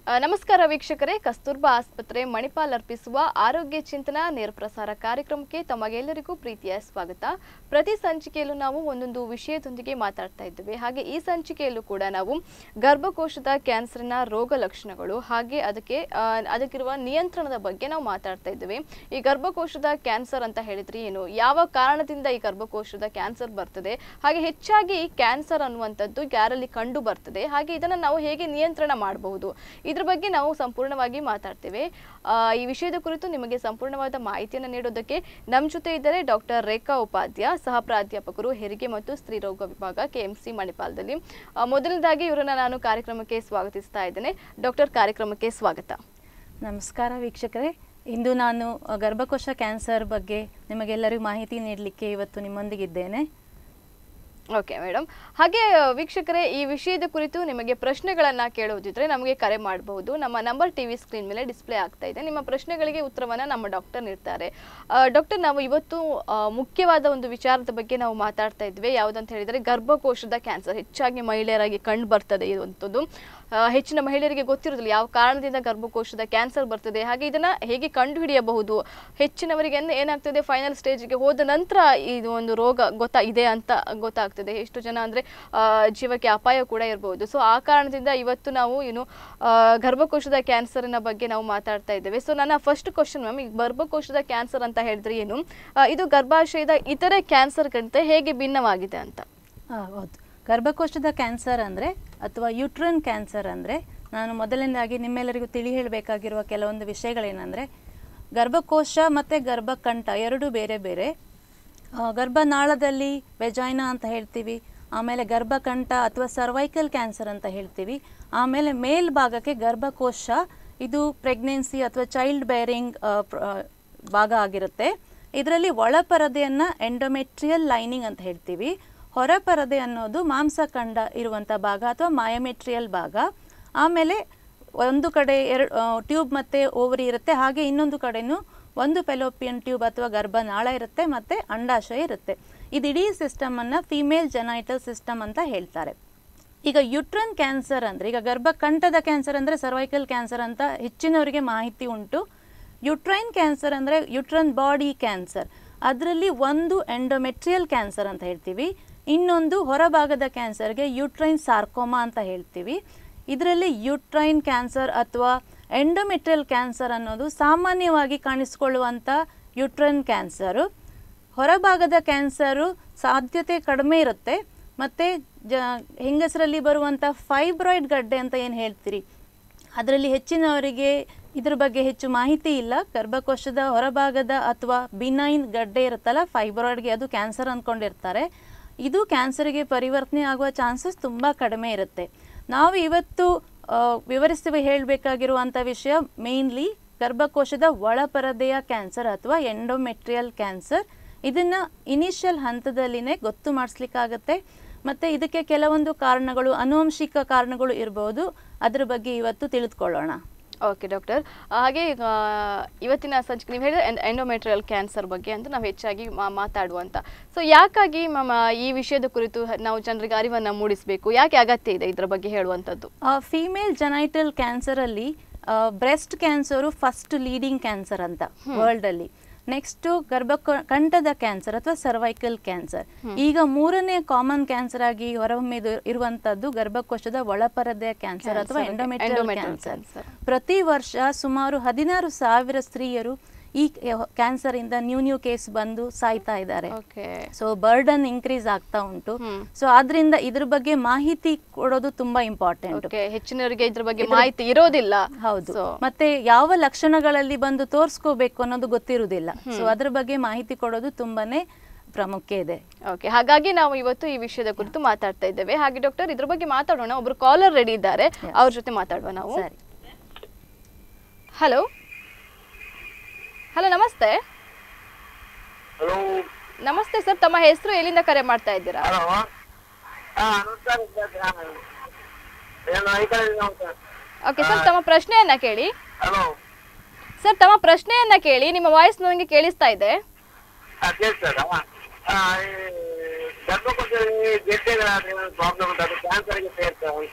ಆ, ನಮಸ್ಕಾರ ವೀಕ್ಷಕರೇ ಕಸ್ತೂರ್ಬಾ ಆಸ್ಪತ್ರೆ ಮಣಿಪಾಲ್ ಅರ್ಪಿಸುವ ಆರೋಗ್ಯ ಚಿಂತನ ನೇರ ಪ್ರಸಾರ ಕಾರ್ಯಕ್ರಮಕ್ಕೆ ತಮಗೆಲ್ಲರಿಗೂ ಪ್ರೀತಿಯ ಸ್ವಾಗತ ಪ್ರತಿ ಸಂಚಿಕೆಯಲ್ಲೂ ನಾವು ಒಂದೊಂದು ವಿಷಯದೊಂದಿಗೆ ಮಾತಾಡ್ತಾ ಇದ್ದೇವೆ ಹಾಗೆ ಈ ಸಂಚಿಕೆಯಲ್ಲೂ ಕೂಡ ನಾವು ಗರ್ಭಕೋಶದ ಕ್ಯಾನ್ಸರ್ನ ರೋಗ ಲಕ್ಷಣಗಳು ಹಾಗೆ ಅದಕ್ಕೆ ಆ, ಅದಕ್ಕಿರುವ ನಿಯಂತ್ರಣದ ಬಗ್ಗೆ ನಾವು ಮಾತಾಡ್ತಾ ಇದ್ದೇವೆ ಈ ಗರ್ಭಕೋಶದ ಕ್ಯಾನ್ಸರ್ ಅಂತ ಹೇಳಿದ್ರೆ ಏನು ಯಾವ ಕಾರಣದಿಂದ ಈ ಗರ್ಭಕೋಶದ ಕ್ಯಾನ್ಸರ್ ಬರ್ತದೆ ಹಾಗೆ ಹೆಚ್ಚಾಗಿ ಕ್ಯಾನ್ಸರ್ ಅನ್ನುವಂಥದ್ದು ಯಾರಲ್ಲಿ ಕಂಡು ಬರ್ತದೆ ಹಾಗೆ ಇದನ್ನ ನಾವು ಹೇಗೆ ನಿಯಂತ್ರಣ ಮಾಡಬಹುದು ಇದ್ರ ಬಗ್ಗೆ ನಾವು ಸಂಪೂರ್ಣವಾಗಿ ಮಾತಾಡ್ತೇವೆ ಆ, ಈ ವಿಷಯದ ಕುರಿತು ನಿಮಗೆ ಸಂಪೂರ್ಣವಾದ ಮಾಹಿತಿಯನ್ನು ನೀಡೋದಕ್ಕೆ ನಮ್ಮ ಜೊತೆ ಇದ್ದಾರೆ ಡಾಕ್ಟರ್ ರೇಖಾ ಉಪಾಧ್ಯ ಸಹ ಪ್ರಾಧ್ಯಾಪಕರು ಹೆರಿಗೆ ಮತ್ತು ಸ್ತ್ರೀರೋಗ ವಿಭಾಗ ಕೆಎಂಸಿ ಮಣಿಪಾಲದಲ್ಲಿ ಆ, ಮೊದಲನೇದಾಗಿ ಇವರನ್ನ ನಾನು ಕಾರ್ಯಕ್ರಮಕ್ಕೆ ಸ್ವಾಗತಿಸ್ತಾ ಇದ್ದೇನೆ ಡಾಕ್ಟರ್ ಕಾರ್ಯಕ್ರಮಕ್ಕೆ ಸ್ವಾಗತ ನಮಸ್ಕಾರ ವೀಕ್ಷಕರೇ ಇಂದು ನಾನು ಅ, ಗರ್ಭಕೋಶ ಕ್ಯಾನ್ಸರ್ ಬಗ್ಗೆ ನಿಮಗೆಲ್ಲರಿಗೂ ಮಾಹಿತಿ ನೀಡಲಿಕ್ಕೆ ಇವತ್ತು ನಿಮ್ಮೊಂದಿಗಿದ್ದೇನೆ ಓಕೆ ಮೇಡಮ್ ಹಾಗೆ ಆ, ವೀಕ್ಷಕರೇ ಈ ವಿಷಯದ ಕುರಿತು ನಿಮಗೆ ಪ್ರಶ್ನೆಗಳನ್ನ ಕೇಳುವುದಿದ್ರೆ ನಮಗೆ ಕರೆ ಮಾಡಬಹುದು ನಮ್ಮ ನಂಬರ್ ಟಿವಿ ಸ್ಕ್ರೀನ್ ಮೇಲೆ ಡಿಸ್ಪ್ಲೇ ಆಗ್ತಾ ಇದೆ ನಿಮ್ಮ ಪ್ರಶ್ನೆಗಳಿಗೆ ಉತ್ತರವನ್ನ ನಮ್ಮ ಡಾಕ್ಟರ್ ನೀಡ್ತಾರೆ ಡಾಕ್ಟರ್ ನಾವು ಇವತ್ತು ಆ, ಮುಖ್ಯವಾದ ಒಂದು ವಿಚಾರದ ಬಗ್ಗೆ ನಾವು ಮಾತಾಡ್ತಾ ಇದ್ವಿ ಯಾವುದಂತ ಹೇಳಿದ್ರೆ ಗರ್ಭಕೋಶದ ಕ್ಯಾನ್ಸರ್ ಹೆಚ್ಚಾಗಿ ಮಹಿಳೆಯರಾಗಿ ಕಂಡು ಬರ್ತದೆ ಇರುವಂಥದ್ದು ಆ, ಹೆಚ್ಚಿನ ಮಹಿಳೆಯರಿಗೆ ಗೊತ್ತಿರೋದಿಲ್ಲ ಯಾವ ಕಾರಣದಿಂದ ಗರ್ಭಕೋಶದ ಕ್ಯಾನ್ಸರ್ ಬರ್ತದೆ ಹಾಗೆ ಇದನ್ನ ಹೇಗೆ ಕಂಡುಹಿಡಿಯಬಹುದು ಹೆಚ್ಚಿನವರಿಗೆ ಏನ್- ಏನಾಗ್ತದೆ ಫೈನಲ್ ಸ್ಟೇಜ್ಗೆ ಹೋದ ನಂತರ ಇದು ಒಂದು ರೋಗ ಗೊತ್ತಾ ಇದೆ ಅಂತ ಗೊತ್ತಾಗ್ತದೆ ಎಷ್ಟು ಜನ ಅಂದ್ರೆ ಆ, ಜೀವಕ್ಕೆ ಅಪಾಯ ಕೂಡ ಇರಬಹುದು ಸೊ ಆ ಕಾರಣದಿಂದ ಇವತ್ತು ನಾವು ಏನು ಆ, ಗರ್ಭಕೋಶದ ಕ್ಯಾನ್ಸರ್ನ ಬಗ್ಗೆ ನಾವು ಮಾತಾಡ್ತಾ ಇದ್ದೇವೆ ಸೊ ನನ್ನ ಫಸ್ಟ್ ಕ್ವಶನ್ ಮ್ಯಾಮ್ ಈ ಗರ್ಭಕೋಶದ ಕ್ಯಾನ್ಸರ್ ಅಂತ ಹೇಳಿದ್ರೆ ಏನು ಆ, ಇದು ಗರ್ಭಾಶಯದ ಇತರೆ ಕ್ಯಾನ್ಸರ್ಗಿಂತ ಹೇಗೆ ಭಿನ್ನವಾಗಿದೆ ಅಂತ ಆ, ಹೌದು ಗರ್ಭಕೋಶದ ಕ್ಯಾನ್ಸರ್ ಅಂದರೆ ಅಥವಾ ಯೂಟ್ರನ್ ಕ್ಯಾನ್ಸರ್ ಅಂದರೆ ನಾನು ಮೊದಲನೇದಾಗಿ ನಿಮ್ಮೆಲ್ಲರಿಗೂ ತಿಳಿ ಹೇಳಬೇಕಾಗಿರುವ ಕೆಲವೊಂದು ವಿಷಯಗಳೇನೆಂದರೆ ಗರ್ಭಕೋಶ ಮತ್ತು ಗರ್ಭಕಂಠ ಎರಡು ಬೇರೆ ಬೇರೆ ಆ, ಗರ್ಭನಾಳದಲ್ಲಿ ವೆಜೈನಾ ಅಂತ ಹೇಳ್ತೀವಿ ಆಮೇಲೆ ಗರ್ಭಕಂಠ ಅಥವಾ ಸರ್ವೈಕಲ್ ಕ್ಯಾನ್ಸರ್ ಅಂತ ಹೇಳ್ತೀವಿ ಆಮೇಲೆ ಮೇಲ್ಭಾಗಕ್ಕೆ ಗರ್ಭಕೋಶ ಇದು ಪ್ರೆಗ್ನೆನ್ಸಿ ಅಥವಾ ಚೈಲ್ಡ್ ಬೇರಿಂಗ್ ಭಾಗ ಆಗಿರುತ್ತೆ ಇದರಲ್ಲಿ ಒಳಪರದೆಯನ್ನು ಎಂಡೋಮೆಟ್ರಿಯಲ್ ಲೈನಿಂಗ್ ಅಂತ ಹೇಳ್ತೀವಿ ಹೊರಪರದೆ ಅನ್ನೋದು ಮಾಂಸಖಂಡ ಇರುವಂಥ ಭಾಗ ಅಥವಾ ಮಯೋಮೆಟ್ರಿಯಲ್ ಭಾಗ ಆಮೇಲೆ ಒಂದು ಕಡೆ ಎರಡು ಟ್ಯೂಬ್ ಮತ್ತು ಓವರಿ ಇರುತ್ತೆ ಹಾಗೆ ಇನ್ನೊಂದು ಕಡೆನೂ ಒಂದು ಫೆಲೋಪಿಯನ್ ಟ್ಯೂಬ್ ಅಥವಾ ಗರ್ಭನಾಳ ಇರುತ್ತೆ ಮತ್ತು ಅಂಡಾಶಯ ಇರುತ್ತೆ ಇದು ಇಡೀ ಸಿಸ್ಟಮನ್ನು ಫಿಮೇಲ್ ಜೆನೈಟಲ್ ಸಿಸ್ಟಮ್ ಅಂತ ಹೇಳ್ತಾರೆ ಈಗ ಯುಟ್ರನ್ ಕ್ಯಾನ್ಸರ್ ಅಂದರೆ ಈಗ ಗರ್ಭಕಂಠದ ಕ್ಯಾನ್ಸರ್ ಅಂದರೆ ಸರ್ವೈಕಲ್ ಕ್ಯಾನ್ಸರ್ ಅಂತ ಹೆಚ್ಚಿನವರಿಗೆ ಮಾಹಿತಿ ಉಂಟು ಯುಟ್ರೈನ್ ಕ್ಯಾನ್ಸರ್ ಅಂದರೆ ಯುಟ್ರನ್ ಬಾಡಿ ಕ್ಯಾನ್ಸರ್ ಅದರಲ್ಲಿ ಒಂದು ಎಂಡೋಮೆಟ್ರಿಯಲ್ ಕ್ಯಾನ್ಸರ್ ಅಂತ ಹೇಳ್ತೀವಿ ಇನ್ನೊಂದು ಹೊರಭಾಗದ ಕ್ಯಾನ್ಸರ್ಗೆ ಯುಟ್ರೈನ್ ಸಾರ್ಕೋಮಾ ಅಂತ ಹೇಳ್ತೀವಿ ಇದರಲ್ಲಿ ಯುಟ್ರೈನ್ ಕ್ಯಾನ್ಸರ್ ಅಥವಾ ಎಂಡೋಮೆಟ್ರಿಯಲ್ ಕ್ಯಾನ್ಸರ್ ಅನ್ನೋದು ಸಾಮಾನ್ಯವಾಗಿ ಕಾಣಿಸಿಕೊಳ್ಳುವಂಥ ಯುಟ್ರನ್ ಕ್ಯಾನ್ಸರು ಹೊರಭಾಗದ ಕ್ಯಾನ್ಸರು ಸಾಧ್ಯತೆ ಕಡಿಮೆ ಇರುತ್ತೆ ಮತ್ತು ಜ ಹೆಂಗಸರಲ್ಲಿ ಬರುವಂಥ ಫೈಬ್ರಾಯ್ಡ್ ಗಡ್ಡೆ ಅಂತ ಏನು ಹೇಳ್ತೀರಿ ಅದರಲ್ಲಿ ಹೆಚ್ಚಿನವರಿಗೆ ಇದ್ರ ಬಗ್ಗೆ ಹೆಚ್ಚು ಮಾಹಿತಿ ಇಲ್ಲ ಗರ್ಭಕೋಶದ ಹೊರಭಾಗದ ಅಥವಾ ಬಿನೈನ್ ಗಡ್ಡೆ ಇರುತ್ತಲ್ಲ ಫೈಬ್ರಾಯ್ಡ್ಗೆ ಅದು ಕ್ಯಾನ್ಸರ್ ಅಂದ್ಕೊಂಡಿರ್ತಾರೆ ಇದು ಕ್ಯಾನ್ಸರ್ಗೆ ಪರಿವರ್ತನೆ ಆಗುವ ಚಾನ್ಸಸ್ ತುಂಬ ಕಡಿಮೆ ಇರುತ್ತೆ ನಾವು ಇವತ್ತು ಆ, ವಿವರಿಸಿ ಹೇಳಬೇಕಾಗಿರುವಂಥ ವಿಷಯ ಮೇನ್ಲಿ ಗರ್ಭಕೋಶದ ಒಳಪರದೆಯ ಕ್ಯಾನ್ಸರ್ ಅಥವಾ ಎಂಡೋಮೆಟ್ರಿಯಲ್ ಕ್ಯಾನ್ಸರ್ ಇದನ್ನು ಇನಿಷಿಯಲ್ ಹಂತದಲ್ಲಿನೇ ಗೊತ್ತು ಮಾಡಿಸ್ಲಿಕ್ಕಾಗತ್ತೆ ಮತ್ತು ಇದಕ್ಕೆ ಕೆಲವೊಂದು ಕಾರಣಗಳು ಅನುವಂಶಿಕ ಕಾರಣಗಳು ಇರಬಹುದು ಅದ್ರ ಬಗ್ಗೆ ಇವತ್ತು ತಿಳಿದುಕೊಳ್ಳೋಣ ಓಕೆ ಡಾಕ್ಟರ್ ಹಾಗೆ ಈಗ ಇವತ್ತಿನ ಸಂಚಿಕೆ ನೀವು ಹೇಳಿದ್ರೆ ಎಂಡೋಮೆಟ್ರಿಯಲ್ ಕ್ಯಾನ್ಸರ್ ಬಗ್ಗೆ ಅಂತ ನಾವು ಹೆಚ್ಚಾಗಿ ಮಾ- ಮಾತಾಡುವಂತ ಸೊ ಯಾಕಾಗಿ ಮ್ಯಾಮ್ ಈ ವಿಷಯದ ಕುರಿತು ಹ- ನಾವು ಜನರಿಗೆ ಅರಿವನ್ನು ಮೂಡಿಸಬೇಕು ಯಾಕೆ ಅಗತ್ಯ ಇದೆ ಇದರ ಬಗ್ಗೆ ಹೇಳುವಂಥದ್ದು ಫೀಮೇಲ್ ಜೆನೈಟಲ್ ಕ್ಯಾನ್ಸರಲ್ಲಿ breast cancer first leading cancer ಅಂತ ವರ್ಲ್ಡಲ್ಲಿ ನೆಕ್ಸ್ಟು ಗರ್ಭ ಕಂಠದ ಕ್ಯಾನ್ಸರ್ ಅಥವಾ ಸರ್ವೈಕಲ್ ಕ್ಯಾನ್ಸರ್ ಈಗ ಮೂರನೇ ಕಾಮನ್ ಕ್ಯಾನ್ಸರ್ ಆಗಿ ಹೊರಹೊಮ್ಮಿದು ಇರುವಂತದ್ದು ಗರ್ಭಕೋಶದ ಒಳಪರದೆಯ ಕ್ಯಾನ್ಸರ್ ಅಥವಾ Cancer, endometrial endometrial cancer cancer. ಪ್ರತಿ ವರ್ಷ ಸುಮಾರು ಹದಿನಾರು ಸಾವಿರ ಸ್ತ್ರೀಯರು ಈ ಕ್ಯಾನ್ಸರ್ ಇಂದ ನ್ಯೂ ನ್ಯೂ ಕೇಸ್ ಬಂದು ಸಾಯ್ತಾ ಇದ್ದಾರೆ ಓಕೆ ಸೊ ಬರ್ಡನ್ ಇನ್ಕ್ರೀಸ್ ಆಗ್ತಾ ಉಂಟು ಹ್ಮ್. ಸೊ ಆದ್ರಿಂದ ಇದ್ರ ಬಗ್ಗೆ ಮಾಹಿತಿ ಕೊಡೋದು ತುಂಬಾ ಇಂಪಾರ್ಟೆಂಟ್ ಓಕೆ ಹೆಚ್ಚಿನವರಿಗೆ ಇದ್ರ ಬಗ್ಗೆ ಮಾಹಿತಿ ಇರೋದಿಲ್ಲ ಹೌದು So, ಮತ್ತೆ ಯಾವ ಲಕ್ಷಣಗಳಲ್ಲಿ ಬಂದು ತೋರಿಸ್ಕೋಬೇಕು ಅನ್ನೋದು ಗೊತ್ತಿರುವುದಿಲ್ಲ ಸೊ ಅದ್ರ ಬಗ್ಗೆ ಮಾಹಿತಿ ಕೊಡೋದು ತುಂಬಾನೇ ಪ್ರಾಮುಖ್ಯ ಇದೆ ಓಕೆ ಹಾಗಾಗಿ ನಾವು ಇವತ್ತು ಈ ವಿಷಯದ ಕುರಿತು ಮಾತಾಡ್ತಾ ಇದ್ದೇವೆ ಹಾಗೆ ಡಾಕ್ಟರ್ ಇದ್ರ ಬಗ್ಗೆ ಮಾತಾಡೋಣ ಒಬ್ರು ಕಾಲರ್ ರೆಡಿ ಇದ್ದಾರೆ ಅವ್ರ ಜೊತೆ ಮಾತಾಡುವ ನಾವು ಸರಿ ಹಲೋ ಹಲೋ ನಮಸ್ತೆ ಹಲೋ ನಮಸ್ತೆ ಸರ್ ತಮ್ಮ ಹೆಸರು ಎಲ್ಲಿಂದ ಕರೆ ಮಾಡ್ತಾ ಇದ್ದೀರಾ ಹಲೋ ಹಾ ನಮಸ್ಕಾರ ಸರ್. ಏನು ಈ ಕಡೆ ಇದ್ದೀನಿ ಸರ್ ಓಕೆ ಸರ್ ತಮ್ಮ ಪ್ರಶ್ನೆಯನ್ನ ಕೇಳಿ ಹಲೋ ಸರ್ ತಮ್ಮ ಪ್ರಶ್ನೆಯನ್ನ ಕೇಳಿ ನಿಮ್ಮ ವಾಯ್ಸ್ ನನಗೆ ಕೇಳಿಸ್ತಾ ಇದೆ ಹಾಂ ಕೇಳ್ತದ ಗರ್ಭಕೋಶದಲ್ಲಿ ಗೆಡ್ಡೆಗಳಾದ್ರೆ ಪ್ರಾಬ್ಲಮ್ ಉಂಟು ಅದು ಕ್ಯಾನ್ಸರ್ಗೆ ಸೇರ್ತದೆ ಅಂತ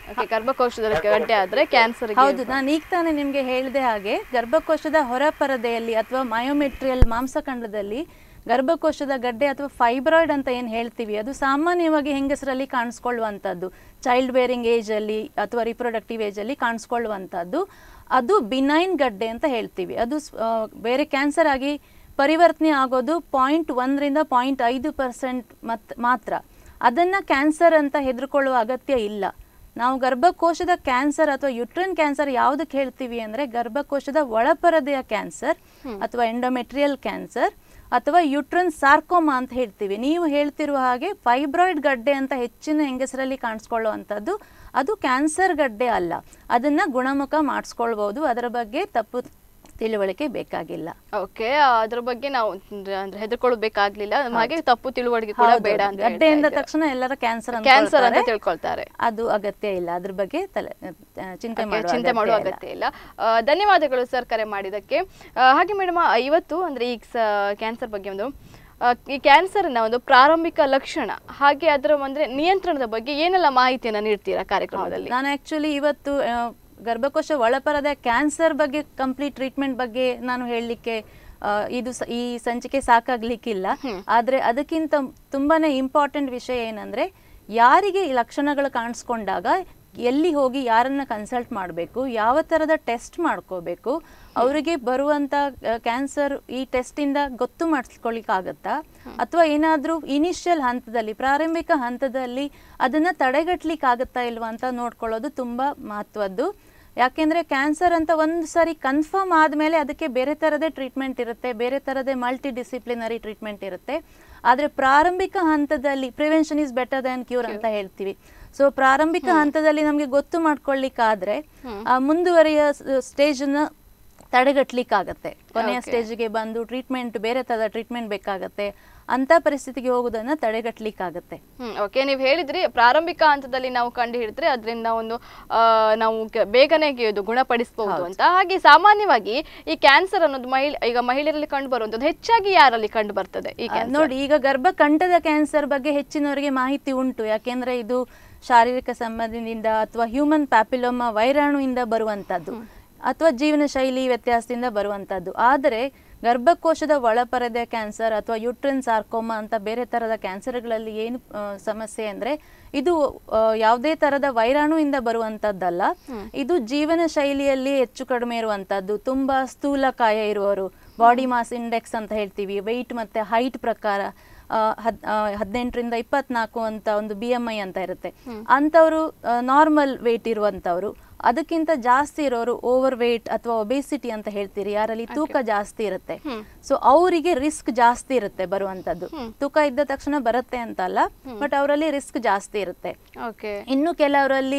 ಓಕೆ ಗರ್ಭಕೋಶದಲ್ಲಿ ಗಡ್ಡೆ ಆದ್ರೆ ಕ್ಯಾನ್ಸರ್ ಹೌದು ನಾನು ಈಗ ತಾನೇ ನಿಮಗೆ ಹೇಳಿದೆ ಹಾಗೆ ಗರ್ಭಕೋಶದ ಹೊರಪರದೆಯಲ್ಲಿ ಅಥವಾ ಮಯೋಮೆಟ್ರಿಯಲ್ ಮಾಂಸಖಂಡದಲ್ಲಿ ಗರ್ಭಕೋಶದ ಗಡ್ಡೆ ಅಥವಾ ಫೈಬ್ರಾಯ್ಡ್ ಅಂತ ಏನು ಹೇಳ್ತೀವಿ ಅದು ಸಾಮಾನ್ಯವಾಗಿ ಹೆಂಗಸರಲ್ಲಿ ಕಾಣಿಸ್ಕೊಳ್ಳುವಂಥದ್ದು ಚೈಲ್ಡ್ ಬೇರಿಂಗ್ ಏಜಲ್ಲಿ ಅಥವಾ ರಿಪ್ರೊಡಕ್ಟಿವ್ ಏಜಲ್ಲಿ ಕಾಣಿಸ್ಕೊಳ್ಳುವಂಥದ್ದು ಅದು ಬಿನೈನ್ ಗಡ್ಡೆ ಅಂತ ಹೇಳ್ತೀವಿ ಅದು ಸ್- ಆ, ಬೇರೆ ಕ್ಯಾನ್ಸರ್ ಆಗಿ ಪರಿವರ್ತನೆ ಆಗೋದು ಪಾಯಿಂಟ್ ಒಂದರಿಂದ ಪಾಯಿಂಟ್ ಐದು ಪರ್ಸೆಂಟ್ ಮತ್ ಮಾತ್ರ ಅದನ್ನು ಕ್ಯಾನ್ಸರ್ ಅಂತ ಹೆದರ್ಕೊಳ್ಳುವ ಅಗತ್ಯ ಇಲ್ಲ ನಾವು ಗರ್ಭಕೋಶದ ಕ್ಯಾನ್ಸರ್ ಅಥವಾ ಯುಟ್ರನ್ ಕ್ಯಾನ್ಸರ್ ಯಾವುದಕ್ಕೆ ಹೇಳ್ತೀವಿ ಅಂದರೆ ಗರ್ಭಕೋಶದ ಒಳಪರದೆಯ ಕ್ಯಾನ್ಸರ್ ಅಥವಾ ಎಂಡೋಮೆಟ್ರಿಯಲ್ ಕ್ಯಾನ್ಸರ್ ಅಥವಾ ಯುಟ್ರನ್ ಸಾರ್ಕೋಮಾ ಅಂತ ಹೇಳ್ತೀವಿ ನೀವು ಹೇಳ್ತಿರುವ ಹಾಗೆ ಫೈಬ್ರಾಯ್ಡ್ ಗಡ್ಡೆ ಅಂತ ಹೆಚ್ಚಿನ ಹೆಂಗಸರಲ್ಲಿ ಕಾಣಿಸ್ಕೊಳ್ಳುವಂಥದ್ದು ಅದು ಕ್ಯಾನ್ಸರ್ ಗಡ್ಡೆ ಅಲ್ಲ ಅದನ್ನ ಗುಣಮುಖ ಮಾಡಿಸ್ಕೊಳ್ಬೋದು ಅದರ ಬಗ್ಗೆ ತಪ್ಪು ತಿಳುವಳಿಕೆ ಬೇಕಾಗಿಲ್ಲ ಓಕೆ ಅದ್ರ ಬಗ್ಗೆ ನಾವು ಅಂದ್ರೆ- ಅಂದ್ರೆ ಹೆದರ್ಕೊಳ್ಬೇಕಾಗ್ಲಿಲ್ಲ ಹಾಗೆ ತಪ್ಪು ತಿಳುವಳಿಕೆ ಕೂಡ ಹೌದು, ಬೇಡ ಅಂತ ಗಡ್ಡೆ ಎಂದ ತಕ್ಷಣ ಎಲ್ಲರ ಕ್ಯಾನ್ಸರ್ ಕ್ಯಾನ್ಸರ್ ಅಂತ ತಿಳ್ಕೊಳ್ತಾರೆ ಅದು ಅಗತ್ಯ ಇಲ್ಲ ಅದ್ರ ಬಗ್ಗೆ ತಲೆ ಆ, ಚಿಂತೆ Okay, ಮಾಡುವ ಚಿಂತೆ ಮಾಡುವ ಅಗತ್ಯ ಇಲ್ಲ. ಅಗತ್ಯ ಇಲ್ಲ ಆ, ಧನ್ಯವಾದಗಳು ಸರ್ ಕರೆ ಮಾಡಿದ್ದಕ್ಕೆ ಆ, ಹಾಗೆ ಮೇಡಮ್ ಇವತ್ತು ಅಂದ್ರೆ ಈ ಕ್ಯಾನ್ಸರ್ ಬಗ್ಗೆ ಒಂದು ಆ, ಈ ಕ್ಯಾನ್ಸರ್ನ ಒಂದು ಪ್ರಾರಂಭಿಕ ಲಕ್ಷಣ ಹಾಗೆ ಅದರ ಅಂದ್ರೆ ನಿಯಂತ್ರಣದ ಬಗ್ಗೆ ಏನೆಲ್ಲ ಮಾಹಿತಿಯನ್ನ ನೀಡ್ತೀರಾ ಕಾರ್ಯಕ್ರಮದಲ್ಲಿ ನಾನು ಆಕ್ಚುಲಿ ಇವತ್ತು ಆ, ಗರ್ಭಕೋಶ ಒಳಪರದ ಕ್ಯಾನ್ಸರ್ ಬಗ್ಗೆ ಕಂಪ್ಲೀಟ್ ಟ್ರೀಟ್ಮೆಂಟ್ ಬಗ್ಗೆ ನಾನು ಹೇಳಲಿಕ್ಕೆ ಇದು ಸ- ಈ ಸಂಚಿಕೆ ಸಾಕಾಗ್ಲಿಕ್ಕಿಲ್ಲ ಆದ್ರೆ ಅದಕ್ಕಿಂತ ತುಂಬಾನೇ ಇಂಪಾರ್ಟೆಂಟ್ ವಿಷಯ ಏನಂದ್ರೆ ಯಾರಿಗೆ ಈ ಲಕ್ಷಣಗಳು ಕಾಣಿಸ್ಕೊಂಡಾಗ ಎಲ್ಲಿ ಹೋಗಿ ಯಾರನ್ನ ಕನ್ಸಲ್ಟ್ ಮಾಡಬೇಕು ಯಾವ ಥರದ ಟೆಸ್ಟ್ ಮಾಡ್ಕೋಬೇಕು ಅವರಿಗೆ ಬರುವಂಥ ಕ್ಯಾನ್ಸರ್ ಈ ಟೆಸ್ಟಿಂದ ಗೊತ್ತು ಮಾಡಿಸ್ಕೊಳ್ಳಿಕ್ಕಾಗತ್ತಾ ಅಥವಾ ಏನಾದರೂ ಇನಿಷಿಯಲ್ ಹಂತದಲ್ಲಿ ಪ್ರಾರಂಭಿಕ ಹಂತದಲ್ಲಿ ಅದನ್ನು ತಡೆಗಟ್ಟಲಿಕ್ಕಾಗತ್ತಾ ಇಲ್ವಾ ಅಂತ ನೋಡ್ಕೊಳ್ಳೋದು ತುಂಬ ಮಹತ್ವದ್ದು ಯಾಕೆಂದರೆ ಕ್ಯಾನ್ಸರ್ ಅಂತ ಒಂದು ಸಾರಿ ಕನ್ಫರ್ಮ್ ಆದಮೇಲೆ ಅದಕ್ಕೆ ಬೇರೆ ಥರದೇ ಟ್ರೀಟ್ಮೆಂಟ್ ಇರುತ್ತೆ ಬೇರೆ ಥರದೇ ಮಲ್ಟಿ ಡಿಸಿಪ್ಲಿನರಿ ಟ್ರೀಟ್ಮೆಂಟ್ ಇರುತ್ತೆ ಆದರೆ ಪ್ರಾರಂಭಿಕ ಹಂತದಲ್ಲಿ prevention is better than cure ಅಂತ ಹೇಳ್ತೀವಿ ಸೊ ಪ್ರಾರಂಭಿಕ ಹಂತದಲ್ಲಿ ನಮಗೆ ಗೊತ್ತು ಮಾಡ್ಕೊಳ್ಳಿಕ್ಕಾದ್ರೆ ಆ ಮುಂದುವರಿಯ ಸ್ಟೇಜನ್ನ ತಡೆಗಟ್ಟಲಿಕ್ಕಾಗತ್ತೆ ಕೊನೆಯ Okay. ಸ್ಟೇಜ್ಗೆ ಬಂದು ಟ್ರೀಟ್ಮೆಂಟ್ ಬೇರೆ ಥರದ ಟ್ರೀಟ್ಮೆಂಟ್ ಬೇಕಾಗತ್ತೆ ಅಂತ ಪರಿಸ್ಥಿತಿಗೆ ಹೋಗೋದನ್ನ ತಡೆಗಟ್ಟಲಿಕ್ಕಾಗತ್ತೆ ಹ್ಮ್ ಓಕೆ ನೀವು ಹೇಳಿದ್ರಿ ಪ್ರಾರಂಭಿಕ ಹಂತದಲ್ಲಿ ನಾವು ಕಂಡು ಹಿಡಿದ್ರೆ ಅದರಿಂದ ಒಂದು ಆ, ನಾವು ಕ- ಬೇಗನೆ ಇದು ಗುಣಪಡಿಸಬಹುದು ಅಂತ ಹಾಗೆ ಸಾಮಾನ್ಯವಾಗಿ ಈ ಕ್ಯಾನ್ಸರ್ ಅನ್ನೋದು ಮಹಿಳೆ ಈಗ ಮಹಿಳೆಯರಲ್ಲಿ ಕಂಡು ಬರುವಂತದ್ದು ಹೆಚ್ಚಾಗಿ ಯಾರಲ್ಲಿ ಕಂಡು ಬರ್ತದೆ ಈ ಆ, ಕ್ಯಾನ್ಸರ್ ನೋಡಿ ಈಗ ಗರ್ಭಕಂಠದ ಕ್ಯಾನ್ಸರ್ ಬಗ್ಗೆ ಹೆಚ್ಚಿನವರಿಗೆ ಮಾಹಿತಿ ಉಂಟು ಯಾಕೆಂದ್ರೆ ಇದು ಶಾರೀರಿಕ ಸಂಬಂಧದಿಂದ ಅಥವಾ ಹ್ಯೂಮನ್ ಪ್ಯಾಪಿಲೋಮಾ ವೈರಾಣುವಿಂದ ಬರುವಂತದ್ದು ಅಥವಾ ಜೀವನ ಶೈಲಿ ವ್ಯತ್ಯಾಸದಿಂದ ಬರುವಂತದ್ದು ಆದರೆ ಗರ್ಭಕೋಶದ ಒಳಪರದೆ ಕ್ಯಾನ್ಸರ್ ಅಥವಾ ಯುಟ್ರಿನ್ ಸಾರ್ಕೋಮಾ ಅಂತ ಬೇರೆ ತರದ ಕ್ಯಾನ್ಸರ್ಗಳಲ್ಲಿ ಏನು ಆ, ಸಮಸ್ಯೆ ಅಂದ್ರೆ ಇದು ಆ, ಯಾವುದೇ ತರದ ವೈರಾಣುವಿಂದ ಬರುವಂತದ್ದಲ್ಲ ಇದು ಜೀವನ ಶೈಲಿಯಲ್ಲಿ ಹೆಚ್ಚು ಕಡಿಮೆ ಇರುವಂತದ್ದು ತುಂಬಾ ಸ್ಥೂಲಕಾಯ ಇರುವವರು ಬಾಡಿ ಮಾಸ್ ಇಂಡೆಕ್ಸ್ ಅಂತ ಹೇಳ್ತೀವಿ ವೆಯ್ಟ್ ಮತ್ತೆ ಹೈಟ್ ಪ್ರಕಾರ ಆ, ಹದ್ ಆ, ಹದಿನೆಂಟರಿಂದ ಇಪ್ಪತ್ನಾಲ್ಕು ಅಂತ ಒಂದು ಬಿ ಎಮ್ ಐ ಅಂತ ಇರುತ್ತೆ ಅಂಥವ್ರು ನಾರ್ಮಲ್ ವೆಯ್ಟ್ ಇರುವಂಥವ್ರು ಅದಕ್ಕಿಂತ ಜಾಸ್ತಿ ಇರೋರು ಓವರ್ ವೆಯ್ಟ್ ಅಥವಾ ಒಬೇಸಿಟಿ ಅಂತ ಹೇಳ್ತೀರಿ ಯಾರಲ್ಲಿ ತೂಕ ಜಾಸ್ತಿ ಇರುತ್ತೆ ಸೊ ಅವರಿಗೆ ರಿಸ್ಕ್ ಜಾಸ್ತಿ ಇರುತ್ತೆ ಬರುವಂತದ್ದು ತೂಕ ಇದ್ದ ತಕ್ಷಣ ಬರುತ್ತೆ ಅಂತ ಅಲ್ಲ ಬಟ್ ಅವರಲ್ಲಿ ರಿಸ್ಕ್ ಜಾಸ್ತಿ ಇರುತ್ತೆ ಓಕೆ ಇನ್ನು ಕೆಲವರಲ್ಲಿ